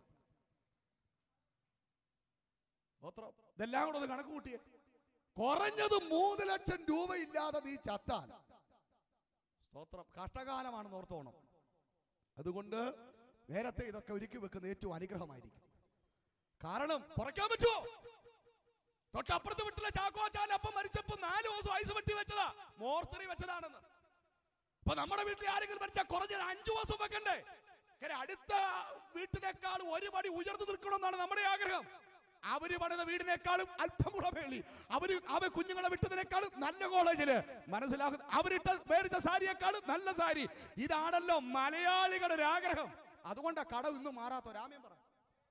A: സ്തോത്രം. ഇതെല്ലാം കൂടെ ഒന്ന് കണക്ക് കൂട്ടിയേ കുറഞ്ഞത് മൂന്ന് ലക്ഷം രൂപ ഇല്ലാതെ നീ ചത്താൽ സ്തോത്രം കഷ്ടകാലമാണെന്ന് ഓർത്തോണം അതുകൊണ്ട് നേരത്തെ ഇതൊക്കെ ഒരുക്കി വെക്കുന്ന ഏറ്റവും അനുഗ്രഹമായിരിക്കും കാരണം കുറയ്ക്കാൻ പറ്റുമോ തൊട്ടപ്പുറത്ത് വീട്ടിലെ ചാക്കോച്ചാൻ അപ്പം മരിച്ചപ്പോ നാല് ദിവസം ഐസ് വെട്ടി വെച്ചതാ മോർച്ചറി വെച്ചതാണെന്ന് അപ്പൊ നമ്മുടെ വീട്ടിൽ ആരെങ്കിലും മരിച്ചാൽ കുറഞ്ഞത് അഞ്ചു ദിവസം വെക്കണ്ടേ കാര്യം അടുത്ത വീട്ടിനേക്കാൾ ഒരു പടി ഉയർന്നു നിൽക്കണമെന്നാണ് നമ്മുടെ ആഗ്രഹം അവര് പണിത വീടിനേക്കാളും അല്പം കൂടെ മേളി അവര് അവ കുഞ്ഞുങ്ങളെ വിട്ടതിനേക്കാളും നല്ല കോളേജില് മനസ്സിലാകുന്ന അവരിട്ട മേടിച്ച സാരിയേക്കാളും നല്ല സാരി ഇതാണല്ലോ മലയാളികളുടെ ഒരു ആഗ്രഹം അതുകൊണ്ടാ കടം ഇന്നും മാറാത്ത രാമ്യം പറ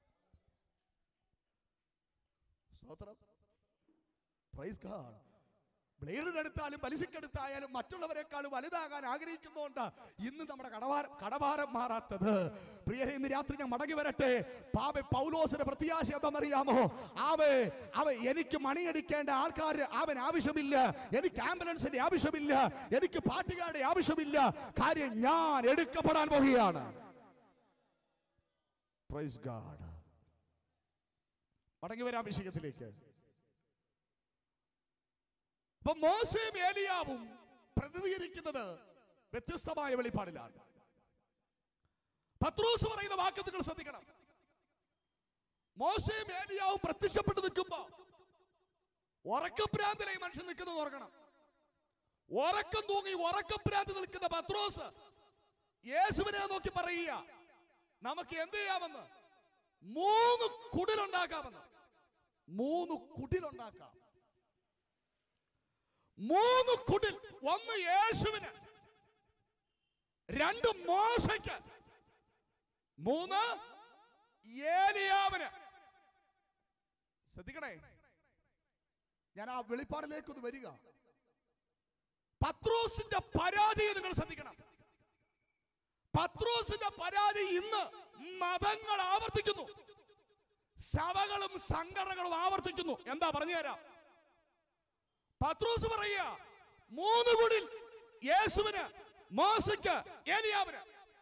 A: സ്തോത്രം പ്രൈസ് ഗാഡ് ബ്ലേഡിനെടുത്താലും പലിശക്കെടുത്തായാലും മറ്റുള്ളവരെക്കാളും വലുതാകാൻ ആഗ്രഹിക്കുന്നതുകൊണ്ട് ഇന്ന് നമ്മുടെ കടഭാരം കടഭാരം മാറാത്തത് പ്രിയരെ ഇന്ന് രാത്രി ഞാൻ മടങ്ങി വരട്ടെ പാപ പൗലോസിന്റെ പ്രത്യാശ എന്താണെന്നറിയാമോ ആവേ അവ എനിക്ക് മണിയടിക്കേണ്ട ആൾക്കാർ അവൻ ആവശ്യമില്ല എനിക്ക് ആംബുലൻസിന്റെ ആവശ്യമില്ല എനിക്ക് പാട്ടുകാരുടെ ആവശ്യമില്ല കാര്യം ഞാൻ എടുക്കപ്പെടാൻ പോവുകയാണ് പ്രൈസ് ഗാഡ് മടങ്ങി വരാം വിഷയത്തിലേക്ക് അപ്പൊ മോശയും ഏലിയാവും പ്രതിനിധീകരിക്കുന്നത് വ്യത്യസ്തമായ വെളിപ്പാടിലാണ് പത്രോസ് പറയുന്ന വാക്ക് നിങ്ങൾ ശ്രദ്ധിക്കണം മോശയും ഏലിയാവും പ്രത്യക്ഷപ്പെട്ട് നിൽക്കുമ്പോ ഉറക്കഭ്രാന്തനായി മനുഷ്യൻ നിൽക്കുന്നത് ഓർക്കണം ഉറക്കം തൂങ്ങി ഉറക്കഭ്രാന്ത് നിൽക്കുന്ന പത്രോസ് യേശുവിനെ നോക്കി പറയുക നമുക്ക് എന്ത് ചെയ്യാമെന്ന് മൂന്ന് കുടിലുണ്ടാക്കാമെന്ന് മൂന്ന് കുടിലുണ്ടാക്കാം മൂന്ന് കുടിൽ ഒന്ന് യേശുവിന് രണ്ട് മോശയ്ക്ക് മൂന്ന് ഏലിയാവിന് ശ്രദ്ധിക്കണേ ഞാൻ ആ വെളിപ്പാടിലേക്ക് ഒന്ന് വരിക പത്രോസിന്റെ പരാജയം നിങ്ങൾ ശ്രദ്ധിക്കണം പത്രോസിന്റെ പരാജയം ഇന്ന് മതങ്ങൾ ആവർത്തിക്കുന്നു സഭകളും സംഘടനകളും ആവർത്തിക്കുന്നു എന്താ പറഞ്ഞു തരാം പത്രോസ് പറയുക മൂന്ന് കുടിൽ യേശുവിന് മോശയ്ക്ക് ഏലിയാവിന്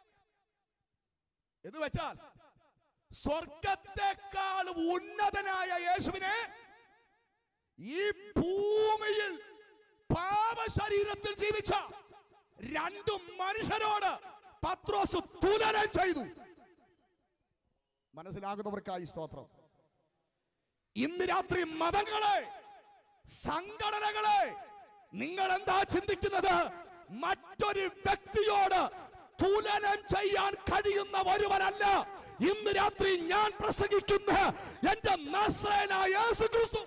A: എന്ന് വെച്ചാൽ സ്വർഗത്തെക്കാൾ ഉന്നതനായ യേശുവിനെ ഈ ഭൂമിയിൽ പാപശരീരത്തിൽ ജീവിച്ച രണ്ടു മനുഷ്യരോട് പത്രോസ് തുലനം ചെയ്തു മനസ്സിലാകുന്നവർക്കായി സ്തോത്രം ഇന്ന് രാത്രി മതങ്ങളെ സംഘടനകളെ നിങ്ങൾ എന്താ ചിന്തിക്കുന്നത് മറ്റൊരു വ്യക്തിയോട് തുലനം ചെയ്യാൻ കഴിയുന്ന ഒരുവനല്ല ഇന്ന് രാത്രി ഞാൻ പ്രസംഗിക്കുന്ന എന്റെ നസ്രേനായ യേശു ക്രിസ്തു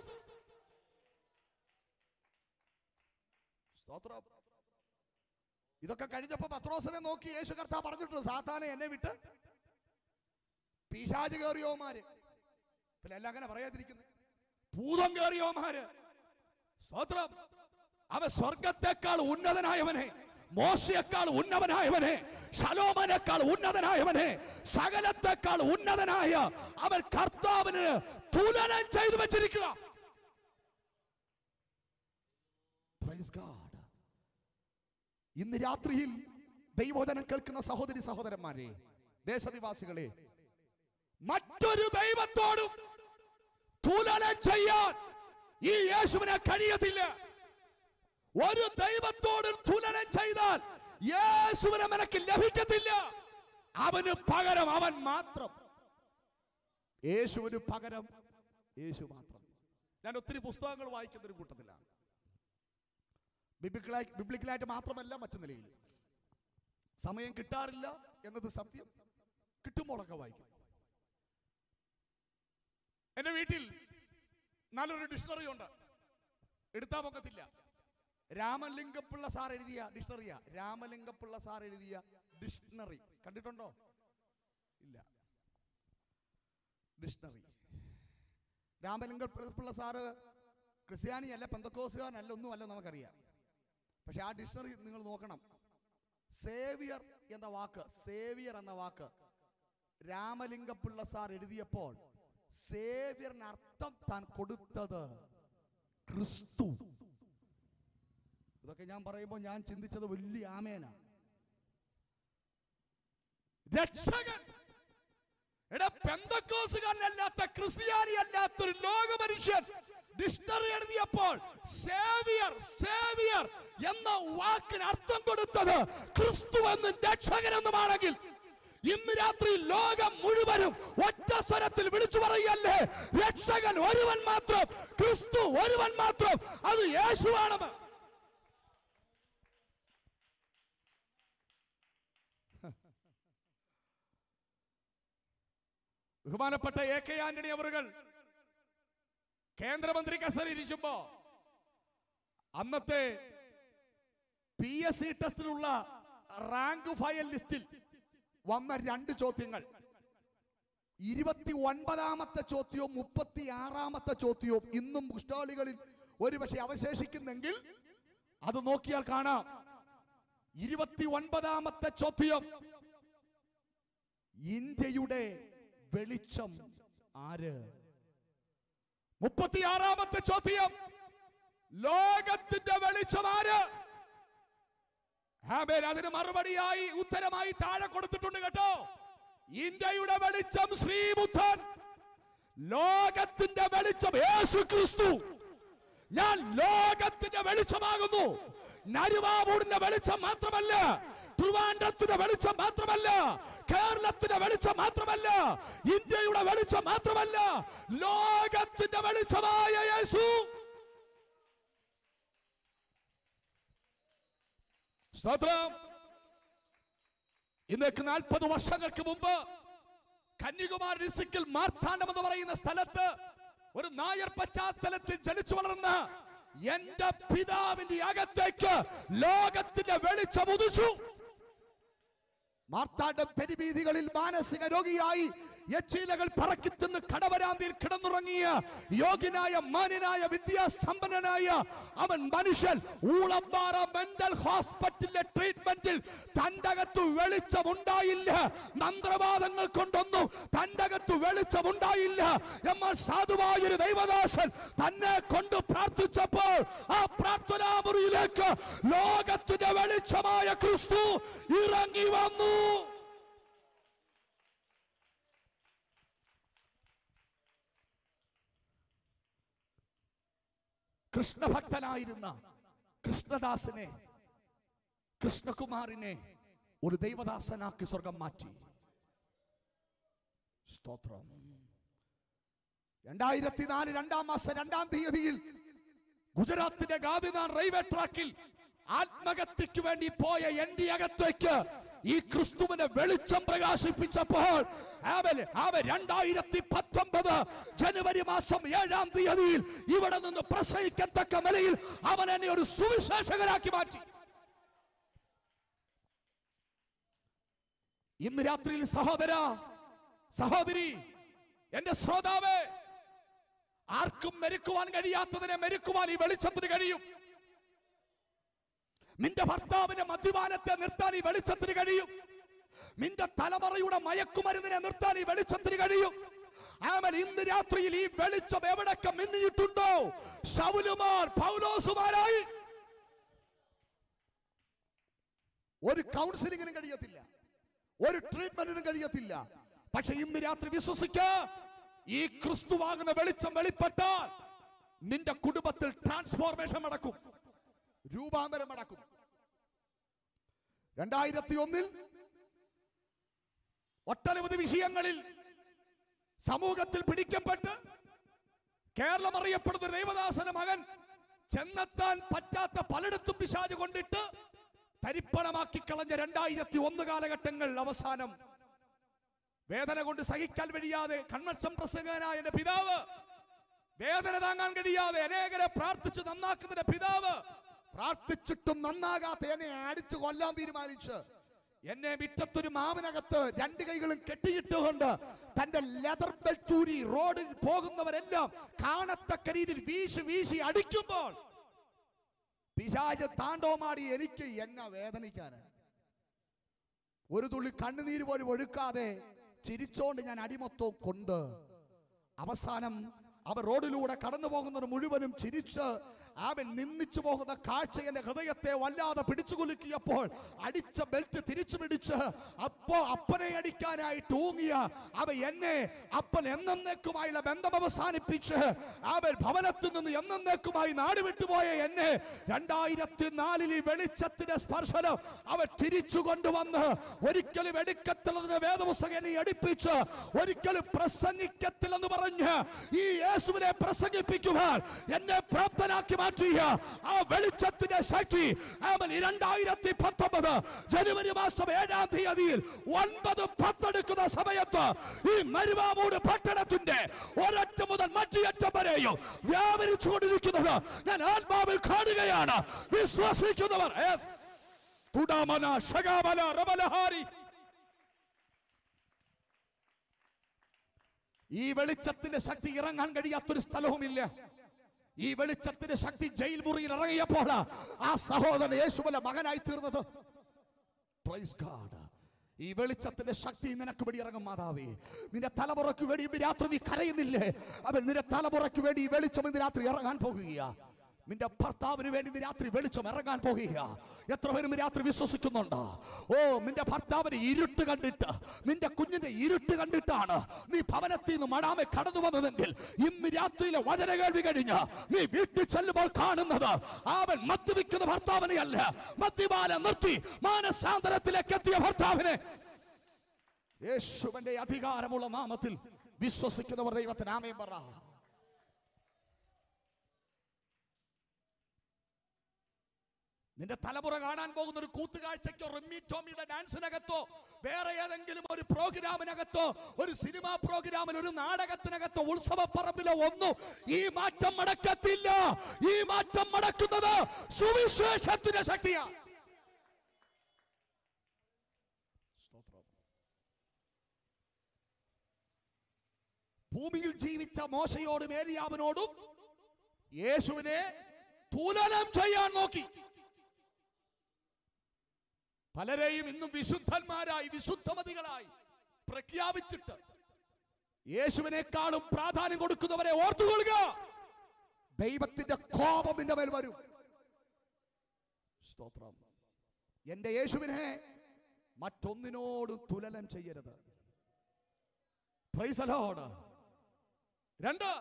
A: സ്തോത്രം ഇതൊക്കെ കഴിഞ്ഞപ്പോ പത്രോസിനെ നോക്കി യേശു കർത്താവ് പറഞ്ഞിട്ടുണ്ട് സാത്താനെ എന്നെ വിട്ട് പിശാച് കയറിയോമാര് പിന്നെ എല്ലാം അങ്ങനെ പറയാതിരിക്കുന്നത് ഭൂതം കയറിയോമാര് സ്തോത്രം അവ സ്വർഗത്തെക്കാൾ ഉന്നതനായവനെ മോശയേക്കാൾ ഉന്നതനായവനെ ശലോമനേക്കാൾ ഉന്നതനായവനെ സകലത്തെക്കാൾ ഉന്നതനായ അവൻ കർത്താവിന് തുലനം ചെയ്തു വെച്ചിരിക്കുക Praise God. ഇന്ന് രാത്രിയിൽ ദൈവോധനം കേൾക്കുന്ന സഹോദരി സഹോദരന്മാരെ ദേശനിവാസികളെ മറ്റൊരു ദൈവത്തോടും തുലനം ചെയ്യാൻ ഈ യേശുവിനെ കഴിയത്തില്ല ഒരു ദൈവത്തോടും തുലനം ചെയ്താൽ യേശുവിനെ നിനക്ക് ലഭിക്കത്തില്ല അവന് പകരം അവൻ മാത്രം യേശുവിന് പകരം യേശു മാത്രം ഞാൻ ഒത്തിരി പുസ്തകങ്ങൾ വായിക്കുന്ന ഒരു കൂട്ടത്തിലാണ് ബിബിക്കലായി ബിബ്ലിക്കലായിട്ട് മാത്രമല്ല മറ്റു നിലയിൽ സമയം കിട്ടാറില്ല എന്നത് സത്യം കിട്ടുമ്പോഴൊക്കെ വായിക്കും എന്റെ വീട്ടിൽ നല്ലൊരു ഡിക്ഷണറി ഉണ്ട് എടുത്താ പൊക്കത്തില്ല രാമലിംഗപ്പിള്ള സാർ എഴുതിയ ഡിക്ഷണറിയാ രാമലിംഗപ്പിള്ള സാർ എഴുതിയ ഡിക്ഷണറി കണ്ടിട്ടുണ്ടോ ഇല്ല ഡിക്ഷണറി രാമലിംഗപ്പിള്ള സാറ് ക്രിസ്ത്യാനിയല്ല പെന്തക്കോസുകാരനല്ല ഒന്നുമല്ല നമുക്കറിയാം പക്ഷെ ആ ഡിക്ഷണറി നിങ്ങൾ നോക്കണം സേവിയർ എന്ന വാക്ക് സേവിയർ എന്ന വാക്ക് രാമലിംഗപ്പിള്ള സാർ എഴുതിയപ്പോൾ സേവിയറിന് അർത്ഥം താൻ കൊടുത്തത് ക്രിസ്തു ഇതൊക്കെ ഞാൻ പറയുമ്പോൾ ഞാൻ ചിന്തിച്ചത് വലിയ ആമേന രക്ഷകൻ എടാ പെന്തക്കോസുകാരനല്ലാത്ത ക്രിസ്ത്യാനി അല്ലാത്തൊരു ലോക മനുഷ്യൻ ഡിക്ഷണറി എഴുതിയപ്പോൾ സേവിയർ സേവിയർ എന്ന വാക്കിന് അർത്ഥം കൊടുത്തത് ക്രിസ്തു എന്നും രക്ഷകൻ എന്നുമാണെങ്കിൽ ഇന്ന് രാത്രി ലോകം മുഴുവനും ഒറ്റ സ്വരത്തിൽ വിളിച്ചു പറയല്ലേ രക്ഷകൻ ഒരുവൻ മാത്രം ക്രിസ്തു ഒരുവൻ മാത്രം അത് യേശുവാണെന്ന് ബഹുമാനപ്പെട്ട എ കെ ആന്റണി അവറുകൾ കേന്ദ്രമന്ത്രി കസേരയിൽ ഇരിക്കുമ്പോ അന്നത്തെ പി എസ് സി ടെസ്റ്റിലുള്ള റാങ്ക് ഫയൽ ലിസ്റ്റിൽ വന്ന രണ്ട് ചോദ്യങ്ങൾ ഇരുപത്തി ഒൻപതാമത്തെ ചോദ്യവും മുപ്പത്തി ആറാമത്തെ ചോദ്യവും ഇന്നും പുസ്തകളികളിൽ ഒരുപക്ഷെ അവശേഷിക്കുന്നെങ്കിൽ അത് നോക്കിയാൽ കാണാം ഇരുപത്തി ഒൻപതാമത്തെ ചോദ്യം ഇന്ത്യയുടെ വെളിച്ചം ആര് മുപ്പത്തിയാറാമത്തെ ചോദ്യം ലോകത്തിന്റെ വെളിച്ചം ആര് ആമേൻ അതിന് മറുപടിയായി ഉത്തരമായി താഴെ കൊടുത്തിട്ടുണ്ട് കേട്ടോ ഇന്ത്യയുടെ വെളിച്ചം ശ്രീബുദ്ധൻ ലോകത്തിന്റെ വെളിച്ചം യേശു ക്രിസ്തു ഞാൻ ലോകത്തിന്റെ വെളിച്ചമാകുന്നു നരുവാവൂരിന്റെ വെളിച്ചം മാത്രമല്ല ട്രിവാൻഡ്രത്തിന്റെ വെളിച്ചം മാത്രമല്ല കേരളത്തിന്റെ വെളിച്ചം മാത്രമല്ല ഇന്ത്യയുടെ വെളിച്ചം മാത്രമല്ല ലോകത്തിന്റെ വെളിച്ചമായ യേശു സ്തോത്രം ഇന്നേക്ക് നാൽപ്പത് വർഷങ്ങൾക്ക് മുമ്പ് കന്യാകുമാരി ഡിസ്ട്രിക്റ്റിൽ മാർത്താണ്ഡം എന്ന് പറയുന്ന സ്ഥലത്ത് ഒരു നായർ പശ്ചാത്തലത്തിൽ ജനിച്ചു വളർന്ന എന്റെ പിതാവിന്റെ അകത്തേക്ക് ലോകത്തിന്റെ വെളിച്ചം ഉദിച്ചു മാർത്താണ്ഡം തെരുവീതികളിൽ മാനസിക രോഗിയായി യച്ചീലകൾ പറക്കി തിന്ന് കടവരാന്തിയിൽ കിടന്നുറങ്ങിയ യോഗ്യനായ മാന്യനായ വിദ്യാസമ്പന്നനായ അവൻ മനുഷ്യൻ ഊളമ്പാറ മെന്റൽ ഹോസ്പിറ്റലിലെ ട്രീറ്റ്മെന്റിൽ തന്റെ അകത്ത് വെളിച്ചമുണ്ടായില്ല മന്ത്രവാദങ്ങൾ കൊണ്ടൊന്നും തന്റെ അകത്ത് വെളിച്ചമുണ്ടായില്ല എന്നാൽ സാധുവായൊരു ദൈവദാസൻ തന്നെ കൊണ്ട് പ്രാർത്ഥിച്ചപ്പോൾ ആ പ്രാർത്ഥനാ മുറിയിലേക്ക് ലോകത്തിന്റെ വെളിച്ചമായ ക്രിസ്തു ഇറങ്ങി വന്നു കൃഷ്ണഭക്തനായിരുന്ന കൃഷ്ണദാസനെ കൃഷ്ണകുമാറിനെ ഒരു ദൈവദാസനാക്കി സ്വർഗം മാറ്റി സ്തോത്രം രണ്ടായിരത്തി നാല് രണ്ടാം മാസം രണ്ടാം തീയതിയിൽ ഗുജറാത്തിലെ ഗാന്ധിനാഥ് റെയിൽവേ ട്രാക്കിൽ ആത്മഹത്യക്ക് വേണ്ടി പോയ എന്റെ അകത്തേക്ക് ഈ ക്രിസ്തുവിനെ വെളിച്ചം പ്രകാശിപ്പിച്ചപ്പോൾ അവൻ അവൻ രണ്ടായിരത്തി പത്തൊമ്പത് ജനുവരി മാസം ഏഴാം തീയതിയിൽ ഇവിടെ നിന്ന് പ്രസംഗിക്കത്തക്ക നിലയിൽ അവൻ എന്നെ ഒരു സുവിശേഷകനാക്കി മാറ്റി ഇന്ന് രാത്രിയിൽ സഹോദര സഹോദരി എന്റെ ശ്രോതാവേ ആർക്കും മെരുക്കുവാൻ കഴിയാത്തതിനെ മെരുക്കുവാൻ ഈ വെളിച്ചത്തിന് കഴിയും നിന്റെ ഭർത്താവിന്റെ മദ്യപാനത്തെ നിർത്താൻ ഈ വെളിച്ചത്തിന് കഴിയും നിന്റെ തലമുറയുടെ മയക്കുമരുന്നിനെ നിർത്താൻ ഈ വെളിച്ചത്തിന് കഴിയും ആമൻ ഇന്ന് രാത്രിയിൽ ഈ വെളിച്ചം എവിടൊക്കെ മിന്നിയിട്ടുണ്ടോ ശൗലുമാർ പൗലോസുമാരായി ഒരു കൗൺസിലിങ്ങിനും കഴിയത്തില്ല ഒരു ട്രീറ്റ്മെന്റിനും കഴിയത്തില്ല പക്ഷെ ഇന്ന് രാത്രി വിശ്വസിക്ക ഈ ക്രിസ്തുവാകുന്ന വെളിച്ചം വെളിപ്പെട്ടാൽ നിന്റെ കുടുംബത്തിൽ ട്രാൻസ്ഫോർമേഷൻ നടക്കും രൂപാന്തരം നടക്കും രണ്ടായിരത്തി ഒന്നിൽ ഒട്ടനവധി വിഷയങ്ങളിൽ സമൂഹത്തിൽ പിടിക്കപ്പെട്ട് കേരളം അറിയപ്പെടുന്ന ഒരു ദൈവദാസന മകൻ ചെന്നെത്താൻ പറ്റാത്ത പലയിടത്തും പിശാജ് കൊണ്ടിട്ട് തരിപ്പണമാക്കി കളഞ്ഞ രണ്ടായിരത്തി ഒന്ന് കാലഘട്ടങ്ങൾ അവസാനം വേദന കൊണ്ട് സഹിക്കാൻ കഴിയാതെ കൺവെൻഷൻ പ്രസംഗനായ എന്റെ പിതാവ് വേദന താങ്ങാൻ കഴിയാതെ അനേകരെ പ്രാർത്ഥിച്ച് നന്നാക്കുന്നതിന്റെ പിതാവ് പ്രാർത്ഥിച്ചിട്ടും നന്നാകാത്ത എന്നെ അടിച്ചു കൊല്ലാൻ തീരുമാനിച്ച് എന്നെ വിട്ടത്തൊരു മാവിനകത്ത് രണ്ട് കൈകളും കെട്ടിയിട്ടുകൊണ്ട് തന്റെ ലെതർ ബെൽറ്റ് ഊരി റോഡിൽ പോകുന്നവരെല്ലാം കാണത്തക്ക രീതിയിൽ വീശി വീശി അടിക്കുമ്പോൾ പിശാച് താണ്ടോമാടി എനിക്ക് എന്നെ വേദനിക്കാന് ഒരു തുള്ളി കണ്ണുനീര് പോലും ഒഴുക്കാതെ ചിരിച്ചോണ്ട് ഞാൻ അടിമൊത്തവും കൊണ്ട് അവസാനം അവർ റോഡിലൂടെ കടന്നു പോകുന്നത് മുഴുവനും ചിരിച്ച് അവൻ നിന്നിച്ചു പോകുന്ന കാഴ്ച എന്റെ ഹൃദയത്തെ വല്ലാതെ പിടിച്ചു കുലുക്കിയപ്പോൾ അടിച്ച ബെൽറ്റ് തിരിച്ചു പിടിച്ച് അപ്പോ അപ്പനെ അടിക്കാനായിട്ട് ഊങ്ങിയ അവ എന്നെ അപ്പൻ എന്നേക്കുമായുള്ള ബന്ധം അവസാനിപ്പിച്ച് അവൻ ഭവനത്തിൽ നിന്ന് എന്നേക്കുമായി നാട് വിട്ടുപോയ എന്നെ രണ്ടായിരത്തി നാലിൽ ഈ വെളിച്ചത്തിന്റെ സ്പർശനം അവൻ തിരിച്ചു കൊണ്ടുവന്ന് ഒരിക്കലും എടുക്കത്തില്ലെന്ന് വേദപുസ്തകം എന്നെ എടുപ്പിച്ച് ഒരിക്കലും പ്രസംഗിക്കത്തില്ലെന്ന് പറഞ്ഞ് ഈ യേശുവിനെ പ്രസംഗിപ്പിക്കുവാൻ എന്നെ പ്രാപ്തനാക്കി മാറ്റി മാറ്റിയ ആ വെളിച്ചത്തിന്റെ ശക്തി അവൻ രണ്ടായിരത്തി പത്തൊമ്പത് ജനുവരി മാസം ഏഴാം തീയതിയിൽ ഒൻപത് പത്തെടുക്കുന്ന സമയത്ത് ഈ മരുവാമൂട് പട്ടണത്തിന്റെ ഒരറ്റം മുതൽ മറ്റേയറ്റം വരെയും വ്യാപരിച്ചുകൊണ്ടിരിക്കുന്നത് ഞാൻ ആത്മാവിൽ കാണുകയാണ് വിശ്വസിക്കുന്നവർ Yes. തുടാമന ശകാമന റമലഹാരി ഈ വെളിച്ചത്തിന്റെ ശക്തി ഇറങ്ങാൻ കഴിയാത്തൊരു സ്ഥലവുമില്ല ഈ വെളിച്ചത്തിന്റെ ശക്തി ജയിൽ മുറിയിൽ ഇറങ്ങിയപ്പോൾ ആ സഹോദരൻ യേശുവല മകനായി തീർന്നത് Praise God. ഈ വെളിച്ചത്തിന്റെ ശക്തി നിനക്ക് വേണ്ടി ഇറങ്ങും മാതാവേ നിന്റെ തലമുറയ്ക്ക് വേണ്ടി ഇന്ന് രാത്രി നീ കരയുന്നില്ലേ അവൻ നിന്റെ തലമുറയ്ക്ക് വേണ്ടി ഈ വെളിച്ചം ഇന്ന് രാത്രി ഇറങ്ങാൻ പോകുകയാ നിന്റെ ഭർത്താവിന് വേണ്ടി ഇന്ന് രാത്രി വെളിച്ചം ഇറങ്ങാൻ പോകുകയാ എത്ര പേരും ഇന്ന് രാത്രി വിശ്വസിക്കുന്നുണ്ട് ഓ നിന്റെ ഭർത്താവിന് ഇരുട്ട് കണ്ടിട്ട് നിന്റെ കുഞ്ഞിന്റെ ഇരുട്ട് കണ്ടിട്ടാണ് നീ ഭവനത്തിൽ നിന്ന് മടാമെ കടന്നു വന്നതെങ്കിൽ ഇന്ന് രാത്രിയിലെ വചന കേൾവി കഴിഞ്ഞ് നീ വീട്ടിൽ ചെല്ലുമ്പോൾ കാണുന്നത് അവൻ മദ്യപിക്കുന്ന ഭർത്താവിനെ അല്ല മദ്യപാന നിർത്തി മാനസാന്തരത്തിലേക്ക് എത്തിയ ഭർത്താവിനെ യേശുവിന്റെ അധികാരമുള്ള നാമത്തിൽ വിശ്വസിക്കുന്നവർ ദൈവത്തിന് ആമയും പറ നിന്റെ തലമുറ കാണാൻ പോകുന്ന ഒരു കൂത്തുകാഴ്ചയ്ക്കോ റിമ്മി ടോമിയുടെ ഡാൻസിനകത്തോ വേറെ ഏതെങ്കിലും ഒരു പ്രോഗ്രാമിനകത്തോ ഒരു സിനിമാ പ്രോഗ്രാമിൽ ഒരു നാടകത്തിനകത്തോ ഉത്സവ പറമ്പിലോ ഒന്നും ഈ മാറ്റം മടക്കത്തില്ല ഈ മാറ്റം മടക്കുന്നത് സുവിശേഷത്തിന്റെ ശക്തിയാ സ്തോത്രം ഭൂമിയിൽ ജീവിച്ച മോശയോടും ഏലിയാവിനോടും യേശുവിനെ തുലനം ചെയ്യാൻ നോക്കി പലരെയും ഇന്നും വിശുദ്ധന്മാരായി വിശുദ്ധമതികളായി പ്രഖ്യാപിച്ചിട്ട് യേശുവിനേക്കാളും പ്രാധാന്യം കൊടുക്കുന്നവരെ ഓർത്തുകൊള്ളുക ദൈവത്തിന്റെ കോപം നിന്റെ മേൽ വരും സ്തോത്രം എന്റെ യേശുവിനെ മറ്റൊന്നിനോടും തുലനം ചെയ്യരുത് Praise the Lord. രണ്ട്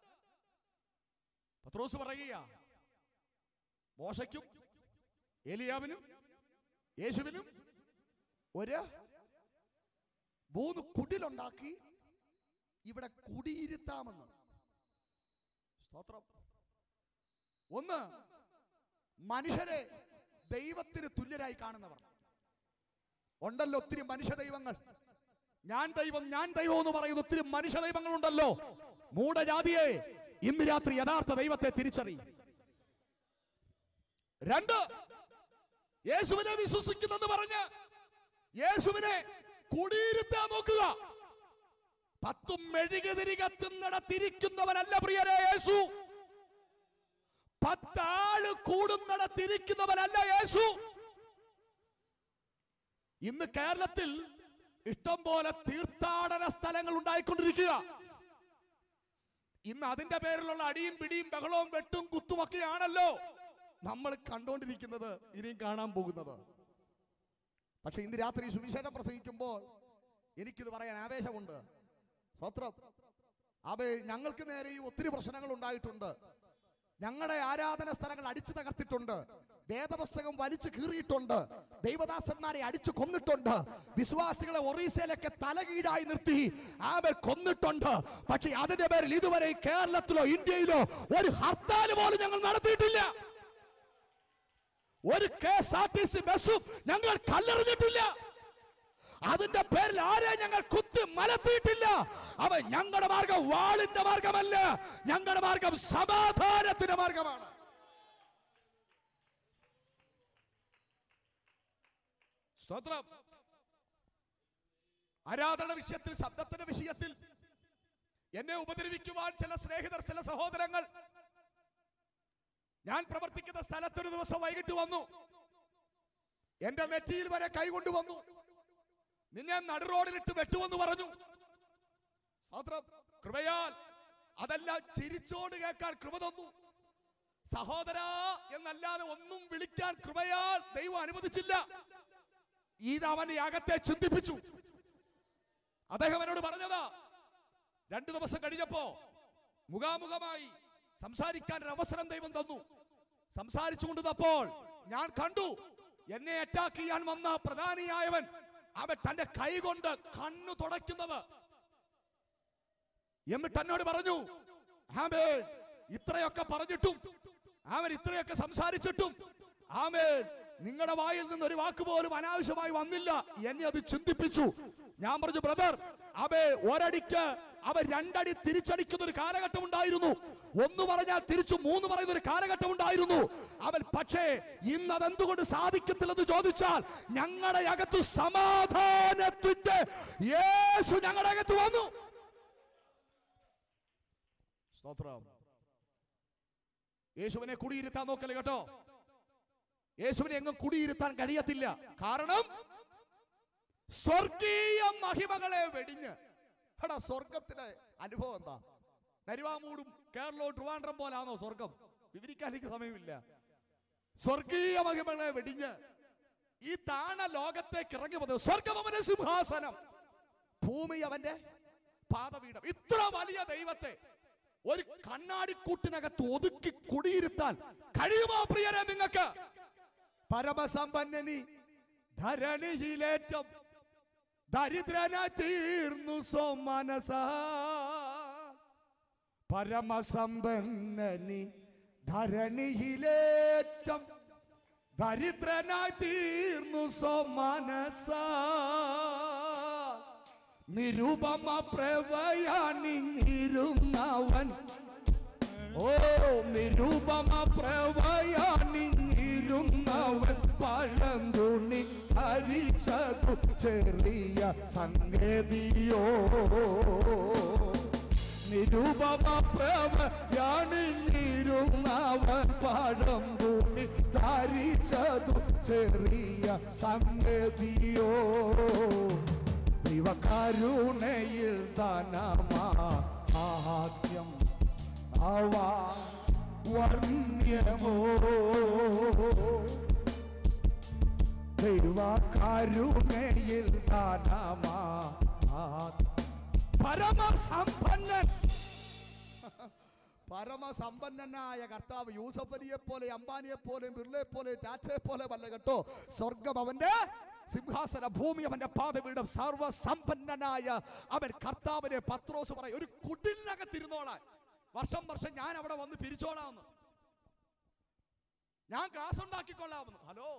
A: പത്രോസ് പറയുക മോശയ്ക്കും ഏലിയാവിനും യേശുവിനും ഒരു മൂന്ന് കുടിലുണ്ടാക്കി ഇവിടെ കുടിയിരുത്താമെന്ന് സ്തോത്രം ഒന്ന് മനുഷ്യരെ ദൈവത്തിന് തുല്യരായി കാണുന്നവർ ഉണ്ടല്ലോ ഒത്തിരി മനുഷ്യ ദൈവങ്ങൾ ഞാൻ ദൈവം ഞാൻ ദൈവം എന്ന് പറയുന്ന ഒത്തിരി മനുഷ്യ ദൈവങ്ങൾ ഉണ്ടല്ലോ മൂഢജാതിയെ ഇന്ന് രാത്രി യഥാർത്ഥ ദൈവത്തെ തിരിച്ചറിയും രണ്ട് യേശുവിനെ വിശ്വസിക്കുന്നെന്ന് പറഞ്ഞ് യേശുവിനെ കുടിയിരുത്താൻ നോക്കുക പത്തും മെഴുകുതിരി കത്തുന്നിടത്തിരിക്കുന്നവനല്ല പ്രിയരെ യേശു പത്താള് കൂടുന്നിടത്തിരിക്കുന്നവനല്ല യേശു ഇന്ന് കേരളത്തിൽ ഇഷ്ടം പോലെ തീർത്ഥാടന സ്ഥലങ്ങൾ ഉണ്ടായിക്കൊണ്ടിരിക്കുക ഇന്ന് അതിന്റെ പേരിലുള്ള അടിയും പിടിയും ബഹളവും വെട്ടും കുത്തുമൊക്കെയാണല്ലോ നമ്മൾ കണ്ടുകൊണ്ടിരിക്കുന്നത് ഇനിയും കാണാൻ പോകുന്നത് പക്ഷെ ഇന്ന് രാത്രി സുവിശേഷം പ്രസംഗിക്കുമ്പോൾ എനിക്കിത് പറയാൻ ആവേശമുണ്ട് സ്വത്രം അത് ഞങ്ങൾക്ക് നേരെയും ഒത്തിരി പ്രശ്നങ്ങൾ ഉണ്ടായിട്ടുണ്ട് ഞങ്ങളുടെ ആരാധന സ്ഥലങ്ങൾ അടിച്ചു തകർത്തിട്ടുണ്ട് വേദപുസ്തകം വലിച്ചു കീറിയിട്ടുണ്ട് ദൈവദാസന്മാരെ അടിച്ചു കൊന്നിട്ടുണ്ട് വിശ്വാസികളെ ഒറീസയിലൊക്കെ തലകീഴായി നിർത്തി ആമെ കൊന്നിട്ടുണ്ട് പക്ഷെ അതിന്റെ പേരിൽ ഇതുവരെ കേരളത്തിലോ ഇന്ത്യയിലോ ഒരു ഹർത്താൽ പോലും ഞങ്ങൾ നടത്തിയിട്ടില്ല ഒരു K S R T C ബസ്സും ഞങ്ങൾ കല്ലെറിഞ്ഞിട്ടില്ല അതിന്റെ പേരിൽ ആരെ ഞങ്ങൾ കുത്തി മലത്തിയിട്ടില്ല അവൻ ഞങ്ങളുടെ മാർഗം വാളിന്റെ മാർഗമല്ല ഞങ്ങളുടെ മാർഗം സമാധാനത്തിന്റെ മാർഗമാണ് സ്തോത്രം ആരാധന വിഷയത്തിൽ ശബ്ദത്തിന്റെ വിഷയത്തിൽ എന്നെ ഉപദ്രവിക്കുവാൻ ചില സ്നേഹിതർ ചില സഹോദരങ്ങൾ ഞാൻ പ്രവർത്തിക്കുന്ന സ്ഥലത്തൊരു ദിവസം വൈകിട്ട് വന്നു എന്റെ നെറ്റിയിൽ വരെ കൈകൊണ്ട് വന്നു നിന്നെ നടുറോഡിലിട്ട് വെട്ടുമെന്ന് പറഞ്ഞു സ്തോത്രം കൃപയാൽ അതെല്ലാം ചിരിച്ചോട് കേൾക്കാൻ കൃപ തന്നു സഹോദര എന്നല്ലാതെ ഒന്നും വിളിക്കാൻ കൃപയാൽ ദൈവം അനുവദിച്ചില്ല ഇത് അവന്റെ അകത്തെ ചിന്തിപ്പിച്ചു അദ്ദേഹം എന്നോട് പറഞ്ഞതാ രണ്ടു ദിവസം കഴിഞ്ഞപ്പോ മുഖാമുഖമായി സംസാരിക്കാൻ ഒരു അവസരം ദൈവം തന്നു സംസാരിച്ചു കൊണ്ടിരുന്നപ്പോൾ ഞാൻ കണ്ടു എന്നെ അറ്റാക്ക് ചെയ്യാൻ വന്ന പ്രധാനിയായവൻ അവൻ തന്റെ കൈ കൊണ്ട് കണ്ണു തുടയ്ക്കുന്നത് എന്നിട്ട് എന്നോട് പറഞ്ഞു ഹാമേ ഇത്രയൊക്കെ പറഞ്ഞിട്ടും അവൻ ഇത്രയൊക്കെ സംസാരിച്ചിട്ടും ആമേൻ നിങ്ങളുടെ വായിൽ നിന്ന് ഒരു വാക്ക് പോലും അനാവശ്യമായി വന്നില്ല എന്നെ അത് ചിന്തിപ്പിച്ചു ഞാൻ പറഞ്ഞു ബ്രദർ അവേ ഒരടിക്ക് അവ രണ്ടടി തിരിച്ചടിക്കുന്ന ഒരു കാലഘട്ടം ഉണ്ടായിരുന്നു ഒന്ന് പറഞ്ഞാൽ തിരിച്ചു മൂന്ന് പറയുന്ന ഒരു കാലഘട്ടം ഉണ്ടായിരുന്നു അവൻ പക്ഷേ ഇന്ന് അതെന്തുകൊണ്ട് സാധിക്കത്തില്ലെന്ന് ചോദിച്ചാൽ ഞങ്ങളുടെ അകത്ത് സമാധാനത്തിന്റെ യേശു ഞങ്ങളുടെ അകത്ത് വന്നു സ്തോത്രം യേശുവിനെ കുടിയിരുത്താൻ നോക്കല്ലേ കേട്ടോ യേശുവിനെ എങ്ങും കുടിയിരുത്താൻ കഴിയത്തില്ല കാരണം സ്വർഗീയ മഹിമകളെ വെടിഞ്ഞ് എടാ സ്വർഗത്തിലെ അനുഭവം എന്താ നരുവാമൂടും കേരളവും ട്രിവാൻഡ്രം പോലാണോ സ്വർഗം വിവരിക്കാൻ എനിക്ക് സമയമില്ല സ്വർഗീയ മഹിമകളെ വെടിഞ്ഞ് ഈ താണ ലോകത്തേക്ക് ഇറങ്ങി വന്നത് സ്വർഗം അവന്റെ സിംഹാസനം ഭൂമി അവന്റെ പാദപീഠം ഇത്ര വലിയ ദൈവത്തെ ഒരു കണ്ണാടിക്കൂട്ടിനകത്ത് ഒതുക്കി കുടിയിരുത്താൻ കഴിയുമോ പ്രിയരെ നിങ്ങൾക്ക് പരമസമ്പന്നനി ധരണിയിലേറ്റം ദരിദ്രനായി തീർന്നു സോമനസ പരമസമ്പന്നനി ധരണിയിലേറ്റം ദരിദ്രനായി തീർന്നു സോമനസ നിരുപമ പ്രവയാണിരുന്നവൻ ഓ നിരുപമ പ്രവയാണിരുന്നവൻ പഴന്തുണി ഹരിച്ചതു ചെറിയ സംഗതിയോ നിരുപമ പ്രവയാണിരുന്നവൻ പഴം തുണി ധരിച്ചതു ചെറിയ സംഗതിയോ ദൈവകരുണയിൽ ദാനമാ ആദ്യം അവ വർണ്യമോ ദൈവകരുണയിൽ ദാനമാ പരമസമ്പന്നൻ പരമസമ്പന്നനായ കർത്താവ് യൂസഫലിയെ പോലെ അംബാനിയെ പോലെ ബിർലയെ പോലെ ടാറ്റയെ പോലെ വല്ല കേട്ടോ സ്വർഗം അവന്റെ സിംഹാസന ഭൂമി അവന്റെ പാതപീഠം സർവസമ്പന്നനായ അവൻ കർത്താവിനെ പത്രോസ് പറയും ഒരു കുടിലിനകത്തിരുന്നോളാൻ വർഷം വർഷം ഞാൻ അവിടെ വന്ന് പിരിച്ചോളാമെന്ന് ഞാൻ കാശ് ഉണ്ടാക്കിക്കൊള്ളാമെന്ന് ഹലോ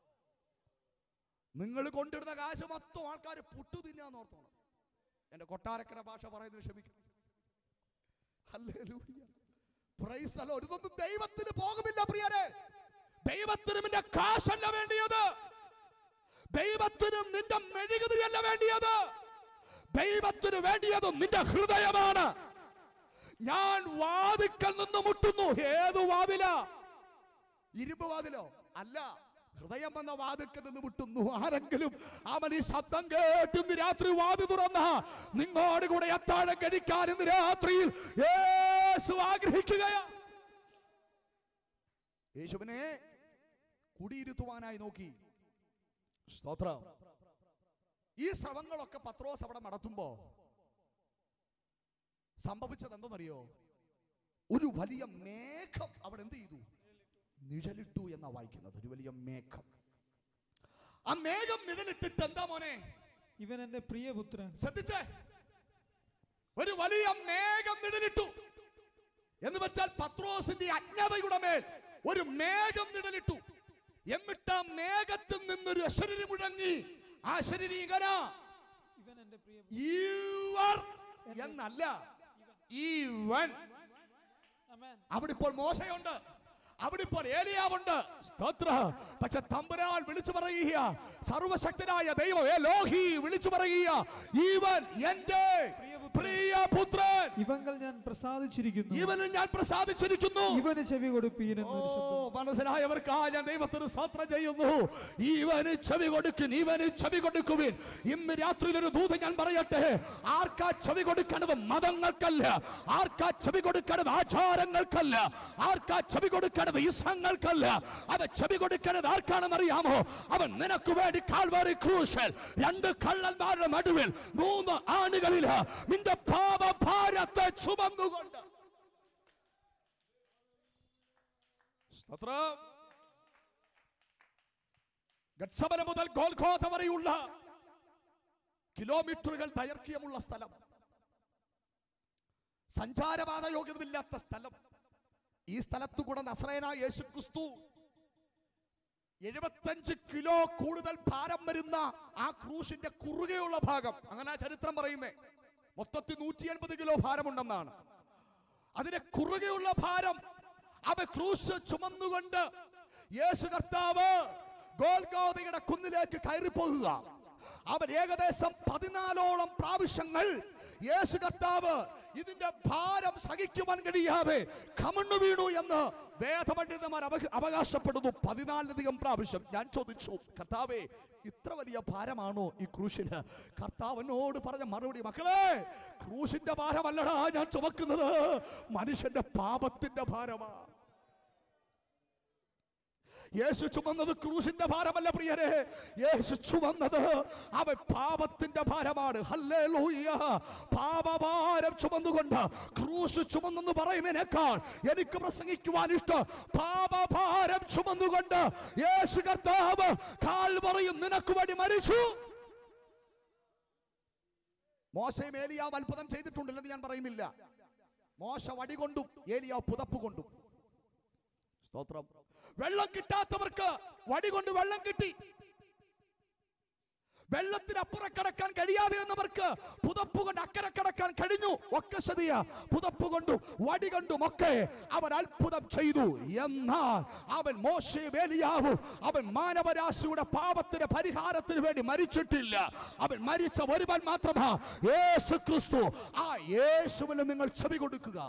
A: നിങ്ങൾ കൊണ്ടിടുന്ന കാശ് മൊത്തം ആൾക്കാർ പുട്ടു തിന്നാന്ന് ഓർത്തോണം എന്റെ കൊട്ടാരക്കര ഭാഷ പറയുന്നത് ക്ഷമിക്കണം ഹല്ലേലൂയ. Praise the Lord. ഇതൊന്നും ദൈവത്തിന് പോകുമില്ല പ്രിയരെ ദൈവത്തിനും നിന്റെ കാശല്ല വേണ്ടിയത് ദൈവത്തിനും നിന്റെ മെഴുകുതിരിയല്ല വേണ്ടിയത് ദൈവത്തിന് വേണ്ടിയത് നിന്റെ ഹൃദയമാണ് ഞാൻ വാതിക്കൽ നിന്ന് മുട്ടുന്നു ഏതു വാതില ഇരുമ്പ് വാതിലോ അല്ല ഹൃദയം എന്ന വാതിൽക്കൽ നിന്ന് മുട്ടുന്നു ആരെങ്കിലും അവൻ ഈ ശബ്ദം കേട്ട് ഇന്ന് രാത്രി വാതി തുറന്ന നിങ്ങോട് കൂടെ അത്താഴം കഴിക്കാൻ ഇന്ന് രാത്രിയിൽ യേശു ആഗ്രഹിക്കുകയാ യേശുവിനെ കുടിയിരുത്തുവാനായി നോക്കി സ്തോത്രം ഈ ശ്രമങ്ങളൊക്കെ പത്രോസ് അവിടെ നടത്തുമ്പോ സംഭവിച്ചത് എന്തെന്നറിയോ ഒരു വലിയ മേഘം അവിടെ എന്ത് ചെയ്തു നിഴലിട്ടു എന്നാ വായിക്കുന്നത് ഒരു വലിയ മേഘം ആ മേഘം നിഴലിട്ടിട്ട് എന്താ മോനെ
B: ഇവൻ എന്റെ പ്രിയപുത്രൻ
A: ശ്രദ്ധിച്ചേ ഒരു വലിയ മേഘം നിഴലിട്ടു എന്ന് വെച്ചാൽ പത്രോസിന്റെ അജ്ഞതയുടെ മേൽ ഒരു മേഘം നിഴലിട്ടു എന്നിട്ട് ആ മേഘത്തിൽ നിന്നൊരു അശരീരി മുഴങ്ങി ആ ശരീരം ഇങ്ങനെ
B: ഇവൻ എന്റെ പ്രിയ
A: ഇവർ എന്നല്ല ഈവൻ
B: അമേൻ
A: അവിടെ ഇപ്പോൾ മോശയുണ്ട് അവിടെ ഇപ്പോൾ ഏലിയാവുണ്ട് സ്തോത്ര പക്ഷെ തമ്പുരാൻ വിളിച്ചു പറയുക സർവശക്തനായ ദൈവം ഏ ലോഹി വിളിച്ചു പറയുക ഇവൻ എന്റെ പ്രിയപുത്രൻ
B: ഇവങ്ങൾ ഞാൻ പ്രസാദിച്ചിരിക്കുന്നു
A: ഇവനിൽ ഞാൻ പ്രസാദിച്ചിരിക്കുന്നു
B: ഇവന് ചെവി കൊടുപ്പീൻ
A: ഓ
B: എന്നൊരു ശബ്ദം
A: മനസ്സിലായവർക്ക് ആ ഞാൻ ദൈവത്തിന് സ്വത്ര ചെയ്യുന്നു ഇവന് ചെവി കൊടുക്കും ഇവന് ചെവി കൊടുക്കുവിൻ ഇന്ന് രാത്രിയിൽ ഒരു ദൂത് ഞാൻ പറയട്ടെ ആർക്കാ ചെവി കൊടുക്കേണ്ടത് മതങ്ങൾക്കല്ല ആർക്കാ ചെവി കൊടുക്കേണ്ടത് ആചാരങ്ങൾക്കല്ല ആർക്കാ ചെവി കൊടുക്കേണ്ടത് ഇസങ്ങൾക്കല്ല അവ ചെവി കൊടുക്കേണ്ടത് ആർക്കാണെന്ന് അറിയാമോ അവൻ നിനക്ക് വേണ്ടി കാൽവാരി ക്രൂശൽ രണ്ട് കള്ളന്മാരുടെ നടുവിൽ മൂന്ന് ആണുകളിൽ നിന്റെ പാപഭാരത്തെ ചുമന്നുകൊണ്ട് സ്തോത്രം ഗത്സമന മുതൽ ഗോൽഖോത വരെയുള്ള കിലോമീറ്ററുകൾ ദൈർഘ്യമുള്ള സ്ഥലം സഞ്ചാരപാത യോഗ്യതയില്ലാത്ത സ്ഥലം ഈ സ്ഥലത്തു കൂടെ നസ്രയനായ യേശു ക്രിസ്തു എഴുപത്തഞ്ച് കിലോ കൂടുതൽ ഭാരം വരുന്ന ആ ക്രൂശിന്റെ കുറുകെയുള്ള ഭാഗം അങ്ങനെ ആ ചരിത്രം പറയുന്നേ മൊത്തത്തിൽ നൂറ്റി എൺപത് കിലോ ഭാരമുണ്ടെന്നാണ് അതിന്റെ കുറുകെയുള്ള ഭാരം അവ ക്രൂശ് ചുമന്നുകൊണ്ട് യേശു കർത്താവ് ഗോൽഗോതയുടെ കുന്നിലേക്ക് കയറിപ്പോകുക അവൻ ഏകദേശം പതിനാലോളം പ്രാവശ്യങ്ങൾ യേശു കർത്താവ് ഇതിന്റെ ഭാരം സഹിക്കുവാൻ കഴിയാതെ കമണ്ണു വീണു എന്ന് വേദപണ്ഡിതന്മാർ അവ- അവകാശപ്പെടുന്നു പതിനാലിലധികം പ്രാവശ്യം ഞാൻ ചോദിച്ചു കർത്താവേ ഇത്ര വലിയ ഭാരമാണോ ഈ ക്രൂശിന് കർത്താവിനോട് പറഞ്ഞ മറുപടി മക്കളെ ക്രൂശിന്റെ ഭാരമല്ലടാ ഞാൻ ചുമക്കുന്നത് മനുഷ്യന്റെ പാപത്തിന്റെ ഭാരമാ യേശു ചുമന്നത് ക്രൂശിന്റെ ഭാരമല്ല പ്രിയരെ യേശു ചുമന്നത് അവൻ പാപത്തിന്റെ ഭാരമാണ് ഹല്ലേലൂയ പാപഭാരം ചുമന്നുകൊണ്ട് ക്രൂശ് ചുമന്നെന്ന് പറയുന്നതിനേക്കാൾ എനിക്ക് പ്രസംഗിക്കുവാൻ ഇഷ്ടം പാപഭാരം ചുമന്നുകൊണ്ട് യേശു കർത്താവ് കാൽ പറയും നിനക്ക് വേണ്ടി മരിച്ചു മോശയും ഏലിയാവ് അത്ഭുതം ചെയ്തിട്ടുണ്ടില്ലെന്ന് ഞാൻ പറയുന്നില്ല മോശ വടി കൊണ്ടും ഏലിയാവ് പുതപ്പ് കൊണ്ടും സ്തോത്രം വെള്ളം കിട്ടാത്തവർക്ക് വടി കൊണ്ട് വെള്ളം കിട്ടി വെള്ളത്തിനപ്പുറം കടക്കാൻ കഴിയാതെ എന്നവർക്ക് പുതപ്പ് കൊണ്ട് അക്കരെ കടക്കാൻ കഴിഞ്ഞു ഒക്കെ ശരിയ പുതപ്പ് കൊണ്ടും വടി കൊണ്ടും ഒക്കെ അവൻ അത്ഭുതം ചെയ്തു എന്നാൽ അവൻ മോശയും ഏലിയാവും അവൻ മാനവരാശിയുടെ പാപത്തിന് പരിഹാരത്തിന് വേണ്ടി മരിച്ചിട്ടില്ല അവൻ മരിച്ച ഒരുവൻ മാത്രമാ യേശു ക്രിസ്തു ആ യേശുവിന് നിങ്ങൾ ചെവി കൊടുക്കുക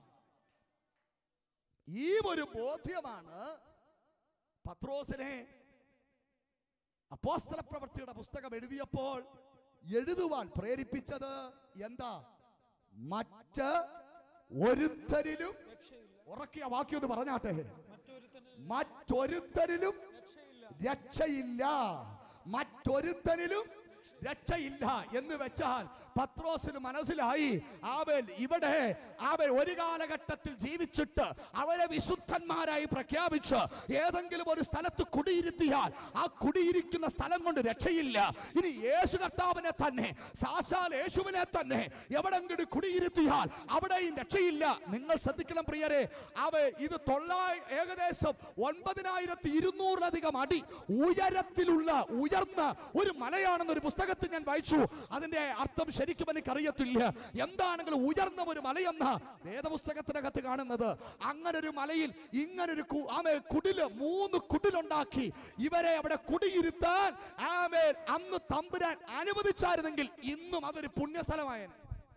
A: ഈ ഒരു ബോധ്യമാണ് പത്രോസിനെ അപ്പോസ്തല പ്രവൃത്തിയുടെ പുസ്തകം എഴുതിയപ്പോൾ എഴുതുവാൻ പ്രേരിപ്പിച്ചത് എന്താ മറ്റ് ഒരുത്തരിലും ഉറക്കിയ വാക്യം ഒന്ന് പറഞ്ഞാട്ടെ മറ്റൊരുത്തരിലും രക്ഷയില്ല മറ്റൊരുത്തരിലും രക്ഷയില്ല എന്ന് വെച്ചാൽ പത്രോസിന് മനസ്സിലായി അവൻ ഇവിടെ അവൻ ഒരു കാലഘട്ടത്തിൽ ജീവിച്ചിട്ട് അവരെ വിശുദ്ധന്മാരായി പ്രഖ്യാപിച്ച് ഏതെങ്കിലും ഒരു സ്ഥലത്ത് കുടിയിരുത്തിയാൽ ആ കുടിയിരിക്കുന്ന സ്ഥലം കൊണ്ട് രക്ഷയില്ല ഇനി യേശു കർത്താവിനെ തന്നെ സാക്ഷാൽ യേശുവിനെ തന്നെ എവിടെങ്കിലും കുടിയിരുത്തിയാൽ അവിടെയും രക്ഷയില്ല നിങ്ങൾ ശ്രദ്ധിക്കണം പ്രിയരെ അവ ഇത് തൊള്ളായി ഏകദേശം ഒൻപതിനായിരത്തി ഇരുന്നൂറിലധികം അടി ഉയരത്തിലുള്ള ഉയർന്ന ഒരു മലയാണെന്ന് ഒരു പുസ്തകത്തിൽ ഞാൻ വായിച്ചു അതിന്റെ അർത്ഥം ശരിക്കും എനിക്ക് അറിയത്തില്ല എന്താണെങ്കിലും ഉയർന്ന ഒരു മലയെന്ന വേദപുസ്തകത്തിനകത്ത് കാണുന്നത് അങ്ങനെ ഒരു മലയിൽ ഇങ്ങനൊരു കു- ആമേ കുടില് മൂന്ന് കുടിലുണ്ടാക്കി ഇവരെ അവിടെ കുടിയിരുത്താൻ ആമേ അന്ന് തമ്പുരാൻ അനുവദിച്ചായിരുന്നെങ്കിൽ ഇന്നും അതൊരു പുണ്യസ്ഥലമായേനെ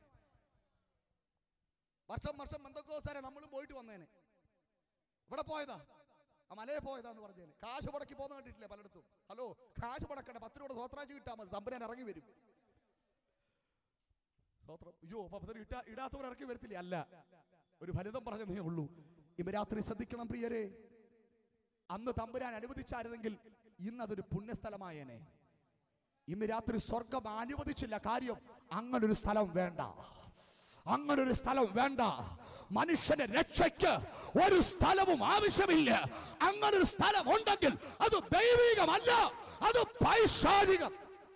A: വർഷം വർഷം ബന്ധക്കോസാരെ നമ്മളും പോയിട്ട് വന്നേനെ ഇവിടെ പോയതാ ആ മലയെ പോയതാന്ന് പറഞ്ഞേനെ കാശ് മുടക്കി പോകുന്ന കണ്ടിട്ടില്ലേ പലയിടത്തും ഹലോ കാശ് മുടക്കണ്ട പത്ത് രൂപ സ്വത്രാജ് കിട്ടാൽ മതി തമ്പുരാൻ ഇറങ്ങി വരും സ്വത്രം അയ്യോ അപ്പൊ പത്ത് രൂപ ഇട്ടാ ഇടാത്തവർ ഇറക്കി വരത്തില്ലേ അല്ല ഒരു ഫലിതം പറഞ്ഞതേ ഉള്ളൂ ഇവ രാത്രി ശ്രദ്ധിക്കണം പ്രിയരെ അന്ന് തമ്പുരാൻ അനുവദിച്ചായിരുന്നെങ്കിൽ ഇന്ന് അതൊരു പുണ്യസ്ഥലമായേനെ ഇന്ന് രാത്രി സ്വർഗം അനുവദിച്ചില്ല കാര്യം അങ്ങനൊരു സ്ഥലം വേണ്ട അങ്ങനൊരു സ്ഥലം വേണ്ട മനുഷ്യന്റെ രക്ഷയ്ക്ക് ഒരു സ്ഥലവും ആവശ്യമില്ല അങ്ങനൊരു സ്ഥലം ഉണ്ടെങ്കിൽ അത് ദൈവികമല്ല അത് പൈശാചികം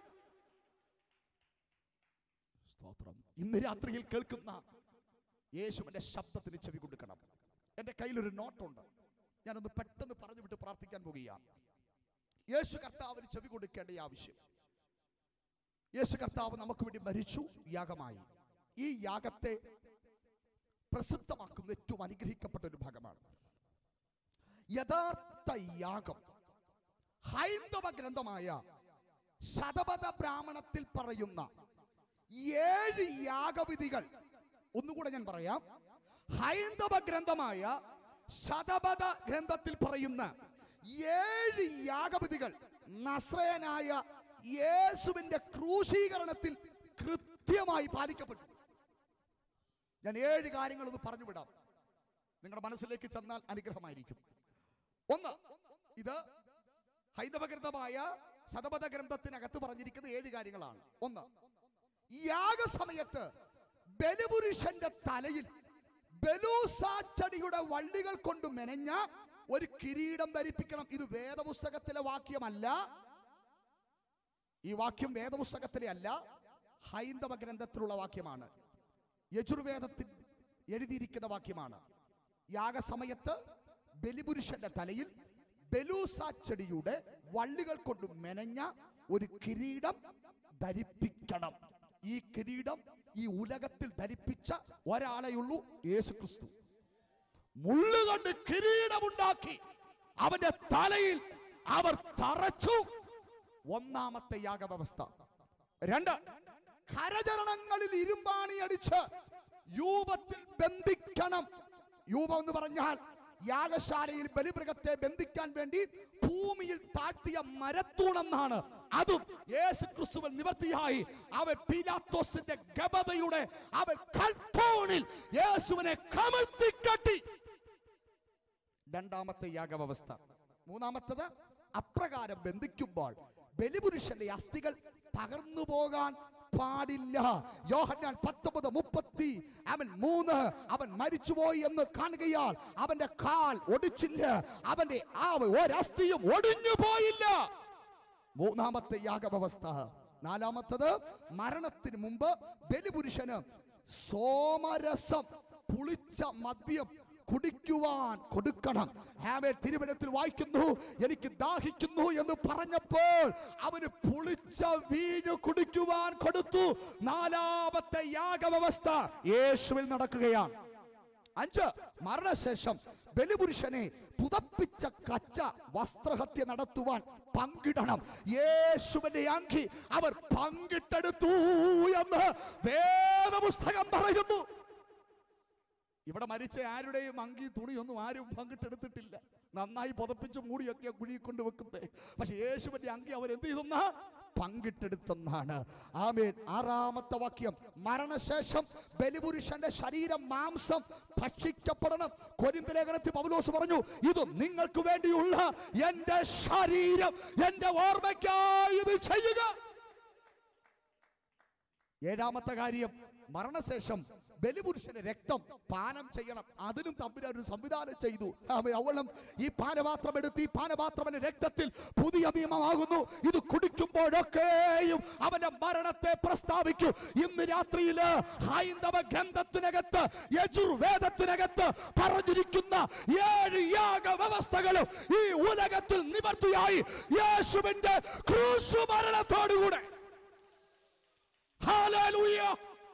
A: സ്തോത്രം ഇന്ന് രാത്രിയിൽ കേൾക്കുന്ന യേശുവിന്റെ ശബ്ദത്തിന് ചെവി കൊടുക്കണം എന്റെ കയ്യിലൊരു നോട്ടുണ്ട് ഞാനൊന്ന് പെട്ടെന്ന് പറഞ്ഞു വിട്ട് പ്രാർത്ഥിക്കാൻ പോകുകയാണ് യേശു കർത്താവിന് ചെവി കൊടുക്കേണ്ട ഈ ആവശ്യം യേശു കർത്താവ് നമുക്ക് വേണ്ടി മരിച്ചു യാഗമായി ഈ യാഗത്തെ പ്രസിദ്ധമാക്കുന്ന ഏറ്റവും അനുഗ്രഹിക്കപ്പെട്ട ഒരു ഭാഗമാണ് യഥാർത്ഥ യാഗം ഹൈന്ദവ ഗ്രന്ഥമായ ശതപഥ ബ്രാഹ്മണത്തിൽ പറയുന്ന ഏഴ് യാഗവിധികൾ ഒന്നുകൂടെ ഞാൻ പറയാം ഹൈന്ദവ ഗ്രന്ഥമായ ശതപഥ ഗ്രന്ഥത്തിൽ പറയുന്ന ഏഴ് യാഗവിധികൾ നസ്രയനായ യേശുവിന്റെ ക്രൂശീകരണത്തിൽ കൃത്യമായി പാലിക്കപ്പെട്ടു ഞാൻ ഏഴ് കാര്യങ്ങൾ ഒന്ന് പറഞ്ഞു വിടാം നിങ്ങളുടെ മനസ്സിലേക്ക് ചെന്നാൽ അനുഗ്രഹമായിരിക്കും ഒന്ന് ഇത് ഹൈന്ദവ ഗ്രന്ഥമായ ശതപഥ ഗ്രന്ഥത്തിനകത്ത് പറഞ്ഞിരിക്കുന്ന ഏഴ് കാര്യങ്ങളാണ് ഒന്ന് യാഗസമയത്ത് ബലിപുരുഷന്റെ തലയിൽ ബലൂസാച്ചടിയുടെ വള്ളികൾ കൊണ്ട് മെനഞ്ഞ ഒരു കിരീടം ധരിപ്പിക്കണം ഇത് വേദപുസ്തകത്തിലെ വാക്യമല്ല ഈ വാക്യം വേദപുസ്തകത്തിലെ അല്ല ഹൈന്ദവ ഗ്രന്ഥത്തിലുള്ള വാക്യമാണ് യജുർവേദത്തിൽ എഴുതിയിരിക്കുന്ന വാക്യമാണ് യാഗസമയത്ത് ബലിപുരുഷന്റെ തലയിൽ ബലൂസ ചെടിയുടെ വള്ളികൾ കൊണ്ട് മെനഞ്ഞ ഒരു കിരീടം ധരിപ്പിക്കണം ഈ കിരീടം ഈ ഉലകത്തിൽ ധരിപ്പിച്ച ഒരാളെയുള്ളൂ യേശു ക്രിസ്തു മുള്ളുകൊണ്ട് കിരീടമുണ്ടാക്കി അവന്റെ തലയിൽ അവർ തറച്ചു ഒന്നാമത്തെ യാഗവ്യവസ്ഥ രണ്ട് കരചരണങ്ങളിൽ ഇരുമ്പാണി അടിച്ച് യൂപത്തിൽ ബന്ധിക്കണം യൂപം എന്ന് പറഞ്ഞാൽ യാഗശാലയിൽ ബലിമൃഗത്തെ ബന്ധിക്കാൻ വേണ്ടി ഭൂമിയിൽ താഴ്ത്തിയ മരത്തൂണെന്നാണ് അതും യേശു ക്രിസ്തുവിൽ നിവർത്തിയായി അവൻ പീലാത്തോസിന്റെ ഗബതയുടെ അവൻ കൽത്തോണിൽ യേശുവിനെ കമഴ്ത്തിക്കട്ടി രണ്ടാമത്തെ യാഗവ്യവസ്ഥ മൂന്നാമത്തത് അപ്രകാരം ബന്ധിക്കുമ്പോൾ ബലിപുരുഷന്റെ അസ്ഥികൾ തകർന്നു പോകാൻ പാടില്ല യോഹന്നാൻ പത്തൊമ്പത് മുപ്പത്തി അവൻ മൂന്ന് അവൻ മരിച്ചുപോയി എന്ന് കാണുകയാൽ അവന്റെ കാൽ ഒടിച്ചില്ല അവന്റെ ആ ഒരസ്ഥിയും ഒടിഞ്ഞു പോയില്ല മൂന്നാമത്തെ യാഗവ്യവസ്ഥ നാലാമത്തത് മരണത്തിന് മുമ്പ് ബലിപുരുഷന് സോമരസം പുളിച്ച മദ്യം കുടിക്കുവാൻ കൊടുക്കണം ഹാമേ തിരുവനത്തിൽ വായിക്കുന്നു എനിക്ക് ദാഹിക്കുന്നു എന്ന് പറഞ്ഞപ്പോൾ അവന് പുളിച്ച വീഞ്ഞ് കുടിക്കുവാൻ കൊടുത്തു നാലാമത്തെ യാഗവ്യവസ്ഥ യേശുവിൽ നടക്കുകയാണ് അഞ്ച് മരണശേഷം ബലിപുരുഷനെ പുതപ്പിച്ച കച്ച വസ്ത്രഹത്യ നടത്തുവാൻ പങ്കിടണം യേശുവിന്റെ അങ്കി അവർ പങ്കിട്ടെടുത്തു എന്ന് വേദപുസ്തകം പറയുന്നു ഇവിടെ മരിച്ച ആരുടെയും അങ്കി തുണിയൊന്നും ആരും പങ്കിട്ടെടുത്തിട്ടില്ല നന്നായി പുതപ്പിച്ച് മൂടിയൊക്കെ കുഴി കൊണ്ട് വെക്കുന്നത് പക്ഷെ യേശുവിന്റെ അങ്കി അവർ എന്ത് ചെയ്തെന്ന പങ്കിട്ടെടുത്തെന്നാണ് ആമേൻ ആറാമത്തെ വാക്യം മരണശേഷം ബലിപുരുഷന്റെ ശരീരം മാംസം ഭക്ഷിക്കപ്പെടണം കൊരിന്ത് ലേഖനത്തിൽ പൗലോസ് പറഞ്ഞു ഇത് നിങ്ങൾക്ക് വേണ്ടിയുള്ള എന്റെ ശരീരം എന്റെ ഓർമ്മയ്ക്കായി ഇത് ചെയ്യുക ഏഴാമത്തെ കാര്യം മരണശേഷം ബലിപുരുഷന്റെ രക്തം പാനം ചെയ്യണം അതിനും തമ്മിൽ ഒരു സംവിധാനം ചെയ്തു ആമേൻ. അവളും ഈ പാനപാത്രം എടുത്ത് ഈ പാനപാത്രത്തിന്റെ രക്തത്തിൽ പുതിയ നിയമമാകുന്നു ഇത് കുടിക്കുമ്പോഴൊക്കെയും അവന്റെ മരണത്തെ പ്രസ്താവിക്കും ഇന്ന് രാത്രിയില് ഹൈന്ദവ ഗ്രന്ഥത്തിനകത്ത് യജുർവേദത്തിനകത്ത് പറഞ്ഞിരിക്കുന്ന ഏഴ് യാഗ വ്യവസ്ഥകളും ഈ ഉലകത്തിൽ നിവർത്തിയായി യേശുവിന്റെ ക്രൂശു മരണത്തോടുകൂടെ Hallelujah.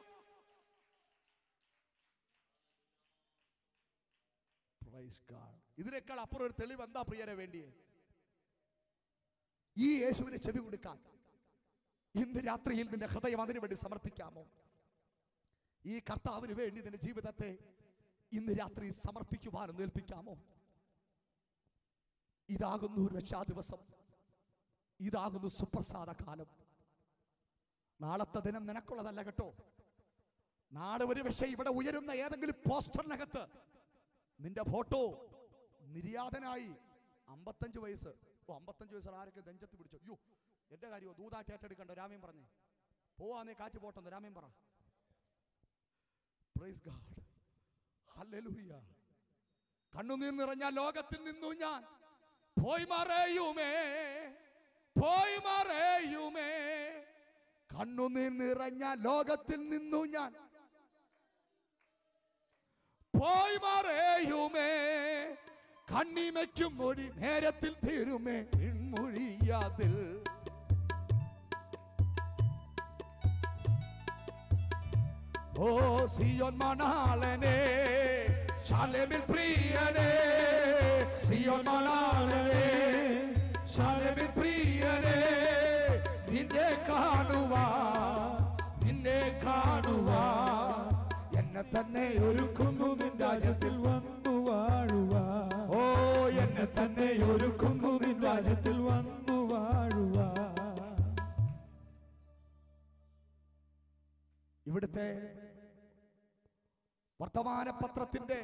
A: Praise God. ഇതിനേക്കാൾ അപ്പുറം ഒരു തെളിവ് എന്താ പ്രിയരെ വേണ്ടിയേ ഈ യേശുവിനെ ചെവി കൊടുക്കാൻ ഇന്ന് രാത്രിയിൽ നിന്റെ ഹൃദയം അതിനു വേണ്ടി സമർപ്പിക്കാമോ ഈ കർത്താവിന് വേണ്ടി നിന്റെ ജീവിതത്തെ ഇന്ന് രാത്രി സമർപ്പിക്കുവാൻ ഏൽപ്പിക്കാമോ ഇതാകുന്നു രക്ഷാ ദിവസം ഇതാകുന്നു സുപ്രസാദ കാലം നാളത്തെ ദിനം നിനക്കുള്ളതല്ല കേട്ടോ നാളെ ഒരു പക്ഷേ ഇവിടെ ഉയരുന്ന ഏതെങ്കിലും പോസ്റ്ററിനകത്ത് നിന്റെ ഫോട്ടോ നിര്യാതനായി അമ്പത്തഞ്ച് വയസ്സ് ഓ അമ്പത്തഞ്ച് വയസ്സ് ആരൊക്കെ നെഞ്ചത്ത് പിടിച്ചു അയ്യോ എന്റെ കാര്യമോ ദൂതായിട്ട് ഏറ്റെടുക്കണ്ട രാമൻ പറഞ്ഞേ പോവാന്നേ കാറ്റ് പോട്ടെന്ന് രാമൻ പറ പ്രൈസ് ഗാഡ് ഹല്ലേലൂയ കണ്ണുനീർ നിറഞ്ഞ ലോകത്തിൽ നിന്നു ഞാൻ പോയി മറയുമേ പോയി മറയുമേ കണ്ണുനീർ നിറഞ്ഞ ലോകത്തിൽ നിന്നു ഞാൻ പോയി മറയുമേ കണ്ണിമയ്ക്കും മൊഴി നേരത്തിൽ തീരുമേ പിൻമൊഴിയാതിൽ ഓ സിയോൻ മണാളനെ ശാലേമിൽ പ്രിയനെ സിയോൻ മണാളനെ ശാലേമിൽ പ്രിയനെ നിന്നെ കാണുവാ നിന്നെ കാണുവാ എന്നെ തന്നെ ഒരുക്കുന്നു നിൻ രാജ്യത്തിൽ
B: വന്നു വാഴുവാ
A: ഓ എന്നെ തന്നെ ഒരുക്കുന്നു നിൻ രാജ്യത്തിൽ
B: വന്നു വാഴുവാ
A: ഇവിടുത്തെ വർത്തമാന പത്രത്തിന്റെ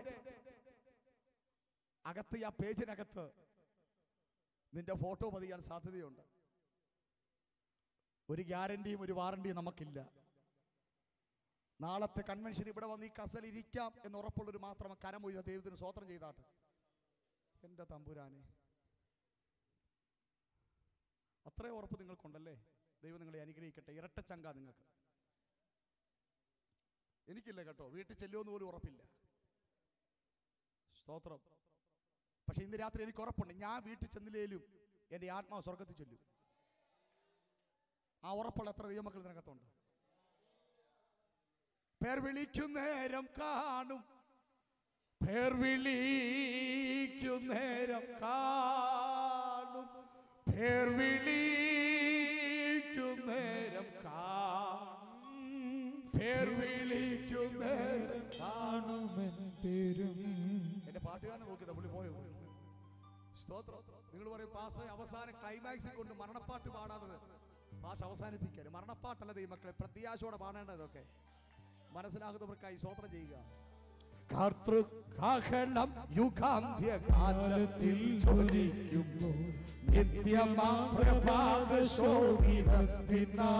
A: അകത്ത് ആ പേജിനകത്ത് നിന്റെ ഫോട്ടോ പതിയാൻ സാധ്യതയുണ്ട് ഒരു ഗ്യാരണ്ടിയും ഒരു വാറണ്ടിയും നമുക്കില്ല നാളത്തെ കൺവെൻഷൻ ഇവിടെ വന്ന് ഈ കസൽ ഇരിക്കാം എന്ന് ഉറപ്പുള്ളൊരു മാത്രം കരമൊയ്യ ദൈവത്തിന് സ്വോത്രം ചെയ്താട്ട് എന്റെ തമ്പുരാനെ അത്രയും ഉറപ്പ് നിങ്ങൾക്കുണ്ടല്ലേ ദൈവം നിങ്ങളെ അനുഗ്രഹിക്കട്ടെ ഇരട്ടച്ചങ്ക നിങ്ങൾക്ക് എനിക്കില്ല കേട്ടോ വീട്ടിൽ ചെല്ലുമെന്ന് പോലും ഉറപ്പില്ല സ്തോത്രം പക്ഷെ ഇന്ന് രാത്രി എനിക്ക് ഉറപ്പുണ്ട് ഞാൻ വീട്ടിൽ ചെന്നില്ലേലും എൻ്റെ ആത്മാവ് സ്വർഗത്തിൽ ചൊല്ലും ആ ഉറപ്പുള്ള എത്ര ദൈവമക്കൾ ഇതിനകത്തുണ്ട് പേർ വിളിക്കുന്നേരം കാണും പേർ വിളിക്കുന്നേരം കാണും പേർ വിളിക്കുന്നേരം കാണും പേർ വിളിക്കുന്നേരം
B: കാണുമെൻ പേരും
A: എന്റെ പാട്ടുകാരനെ നോക്കിയതാ പുള്ളി പോയോ സ്തോത്രം നിങ്ങൾ പറയും പാസ് അവസാനം ക്ലൈമാക്സിൽ കൊണ്ട് മരണപ്പാട്ട് പാടാത്തത് പാസ് അവസാനിപ്പിക്കാൻ മരണപ്പാട്ടല്ല ദൈവമക്കളെ പ്രത്യാശയോടെ പാടേണ്ടതൊക്കെ മനസ്സിലാകുന്നവർക്കായി സ്തോത്രം ചെയ്യുക കർത്തൃകാഹളം യുഗാന്ത്യ കാലത്തിൽ ജ്വലിക്കുമ്പോൾ നിത്യമാ പ്രഭാത ശോഭിതത്തിനാ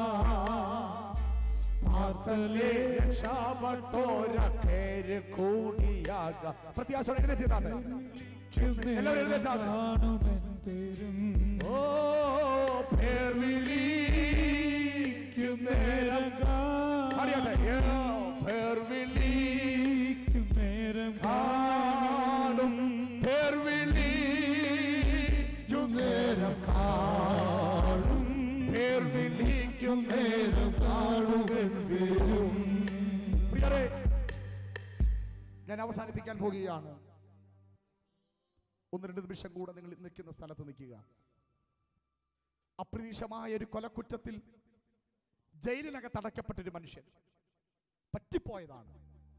A: പാർത്തലേ രക്ഷാപ്പെട്ടോരക്കേര് കൂടിയാക പ്രത്യാശയോടെ എഴുന്നേറ്റാണ് എല്ലാവരും എഴുന്നേറ്റാണ്
B: കാണുമെൻ പേരും
A: ഓ പേർ വിളിക്കുന്നേരം അറിയട്ടെ ഏ, പേർ
B: വിളിക്കും നേരം
A: കാണും പേർ വിളിക്കുന്നേരം കാണും പേർ വിളിക്കുന്നേരം കാണുമെൻ വരും പ്രിയരെ ഞാൻ അവസാനിപ്പിക്കാൻ പോകുകയാണ് ഒന്ന് രണ്ട് നിമിഷം കൂടെ നിങ്ങൾ നിൽക്കുന്ന സ്ഥലത്ത് നിൽക്കുക അപ്രതീക്ഷമായ ഒരു കൊലക്കുറ്റത്തിൽ ജയിലിനകത്ത് അടയ്ക്കപ്പെട്ട ഒരു മനുഷ്യൻ പറ്റിപ്പോയതാണ്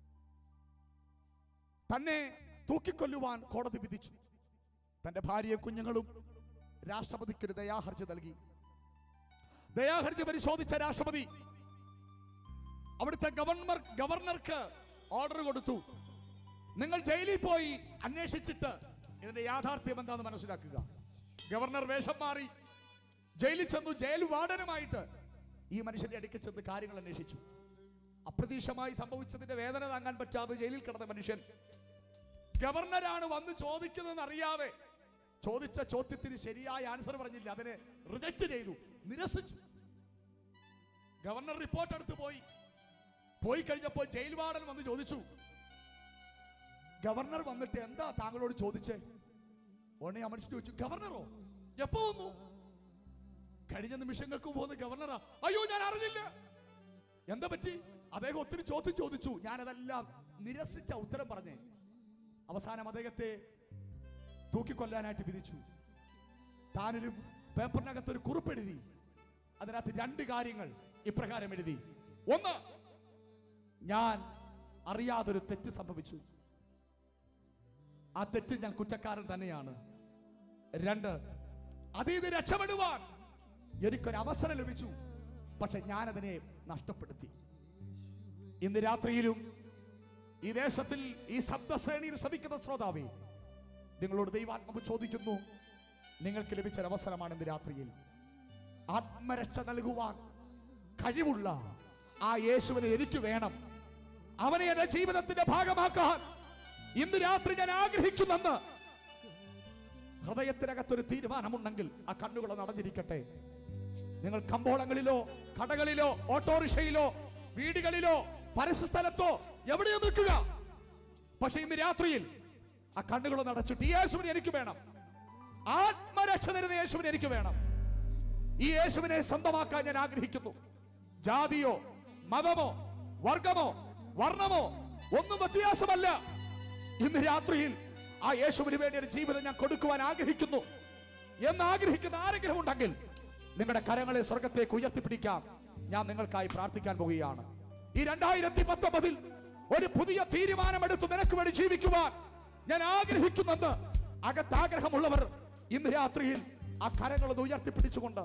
A: തന്നെ തൂക്കിക്കൊല്ലുവാൻ കോടതി വിധിച്ചു തന്റെ ഭാര്യയും കുഞ്ഞുങ്ങളും രാഷ്ട്രപതിക്ക് ഒരു ദയാഹർജി നൽകി ദയാഹർജി പരിശോധിച്ച രാഷ്ട്രപതി അവിടുത്തെ ഗവർണർ ഗവർണർക്ക് ഓർഡർ കൊടുത്തു നിങ്ങൾ ജയിലിൽ പോയി അന്വേഷിച്ചിട്ട് ഇതിന്റെ യാഥാർത്ഥ്യം എന്താണെന്ന് മനസ്സിലാക്കുക ഗവർണർ വേഷം മാറി ജയിലിൽ ചെന്നു ജയിൽ വാർഡനുമായിട്ട് ഈ മനുഷ്യന്റെ അടുക്കൽ ചെന്ന് കാര്യങ്ങൾ അന്വേഷിച്ചു അപ്രതീക്ഷമായി സംഭവിച്ചതിന്റെ വേദന താങ്ങാൻ പറ്റാതെ ജയിലിൽ കിടന്ന മനുഷ്യൻ ഗവർണറാണ് വന്ന് ചോദിക്കുന്നതെന്ന് അറിയാതെ ചോദിച്ച ചോദ്യത്തിന് ശരിയായ ആൻസർ പറഞ്ഞില്ല അതിനെ റിജക്ട് ചെയ്തു നിരസിച്ചു ഗവർണർ റിപ്പോർട്ട് എടുത്ത് പോയി പോയി കഴിഞ്ഞപ്പോൾ ജയിൽ വാർഡൻ വന്ന് ചോദിച്ചു ഗവർണർ വന്നിട്ട് എന്താ താങ്കളോട് ചോദിച്ചേ ഉടനെ ആ മനുഷ്യൻ ചോദിച്ചു ഗവർണറോ എപ്പോ വന്നു കഴിഞ്ഞ നിമിഷങ്ങൾക്ക് പോകുന്ന ഗവർണറാ അയ്യോ ഞാൻ അറിഞ്ഞില്ല എന്താ പറ്റി അദ്ദേഹം ഒത്തിരി ചോദ്യം ചോദിച്ചു ഞാനതെല്ലാം നിരസിച്ച ഉത്തരം പറഞ്ഞേ അവസാനം അദ്ദേഹത്തെ തൂക്കിക്കൊല്ലാനായിട്ട് വിധിച്ചു താനൊരു പേപ്പറിനകത്ത് ഒരു കുറിപ്പെഴുതി അതിനകത്ത് രണ്ട് കാര്യങ്ങൾ ഇപ്രകാരം എഴുതി ഒന്ന് ഞാൻ അറിയാതൊരു തെറ്റ് സംഭവിച്ചു ആ തെറ്റിൽ ഞാൻ കുറ്റക്കാരൻ തന്നെയാണ് രണ്ട് അതിൽ നിന്ന് രക്ഷപ്പെടുവാൻ എനിക്കൊരു അവസരം ലഭിച്ചു പക്ഷെ ഞാൻ അതിനെ നഷ്ടപ്പെടുത്തി ഇന്ന് രാത്രിയിലും ഈ ദേശത്തിൽ ഈ ശബ്ദശ്രേണിയിൽ ശ്രമിക്കുന്ന ശ്രോതാവേ നിങ്ങളോട് ദൈവാത്മാവ് ചോദിക്കുന്നു നിങ്ങൾക്ക് ലഭിച്ച ഒരു അവസരമാണ് ഇന്ന് രാത്രിയിൽ ആത്മരക്ഷ നൽകുവാൻ കഴിവുള്ള ആ യേശുവിനെ എനിക്ക് വേണം അവനെ എന്റെ ജീവിതത്തിന്റെ ഭാഗമാക്കാൻ ഇന്ന് രാത്രി ഞാൻ ആഗ്രഹിക്കുന്നെന്ന് ഹൃദയത്തിനകത്തൊരു തീരുമാനമുണ്ടെങ്കിൽ ആ കണ്ണുകൾ നടന്നിരിക്കട്ടെ നിങ്ങൾ കമ്പോളങ്ങളിലോ കടകളിലോ ഓട്ടോറിക്ഷയിലോ വീടുകളിലോ പരസ്യ സ്ഥലത്തോ എവിടെയോ നിൽക്കുക പക്ഷെ ഇന്ന് രാത്രിയിൽ ആ കണ്ണുകൾ നടച്ചിട്ട് ഈ യേശുവിനെ എനിക്ക് വേണം ആത്മരക്ഷ തരുന്ന യേശുവിനെ എനിക്ക് വേണം ഈ യേശുവിനെ സ്വന്തമാക്കാൻ ഞാൻ ആഗ്രഹിക്കുന്നു ജാതിയോ മതമോ വർഗമോ വർണ്ണമോ ഒന്നും വ്യത്യാസമല്ല ഇന്ന് രാത്രിയിൽ ആ യേശുവിന് വേണ്ടി ഒരു ജീവിതം ഞാൻ കൊടുക്കുവാൻ ആഗ്രഹിക്കുന്നു എന്ന് ആഗ്രഹിക്കുന്ന ആരെങ്കിലും ഉണ്ടെങ്കിൽ നിങ്ങളുടെ കരങ്ങളെ സ്വർഗത്തേക്ക് ഉയർത്തിപ്പിടിക്കാം ഞാൻ നിങ്ങൾക്കായി പ്രാർത്ഥിക്കാൻ പോവുകയാണ് ഈ രണ്ടായിരത്തി പത്തൊമ്പതിൽ ഒരു പുതിയ തീരുമാനമെടുത്ത് നിനക്ക് വേണ്ടി ജീവിക്കുവാൻ ഞാൻ ആഗ്രഹിക്കുന്നെന്ന് അകത്ത് ആഗ്രഹമുള്ളവർ ഇന്ന് രാത്രിയിൽ ആ കരങ്ങളൊന്ന് ഉയർത്തിപ്പിടിച്ചുകൊണ്ട്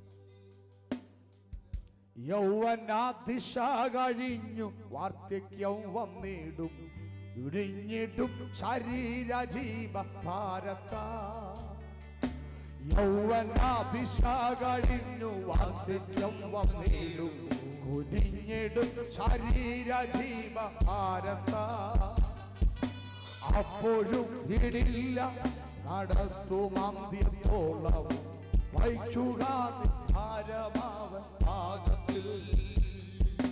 A: യൗവനാദിശ കഴിഞ്ഞു വാർദ്ധക്യം വന്നിടും ഇടിഞ്ഞിടും ശരീര ജീവ ഭാരത യൗവനാദിശ കഴിഞ്ഞു വാർദ്ധക്യം വന്നിടും കുനിഞ്ഞിടും ശരീര ജീവ ഭാരത അപ്പോഴും ഇടില്ല നടത്തുമന്ത്യത്തോളം വൈക്കുക ഭാരമാവൻ ഭാഗത്തിൽ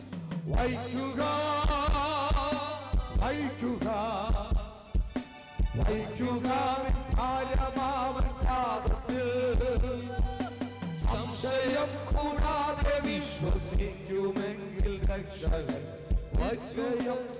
A: വൈക്കുക വൈക്കുക
C: വഹിക്കുക ഭാരമാവൻ പാദത്തിൽ സംശയം കൂടാതെ വിശ്വസിക്കുമെങ്കിൽ രക്ഷകൻ വച്ചയം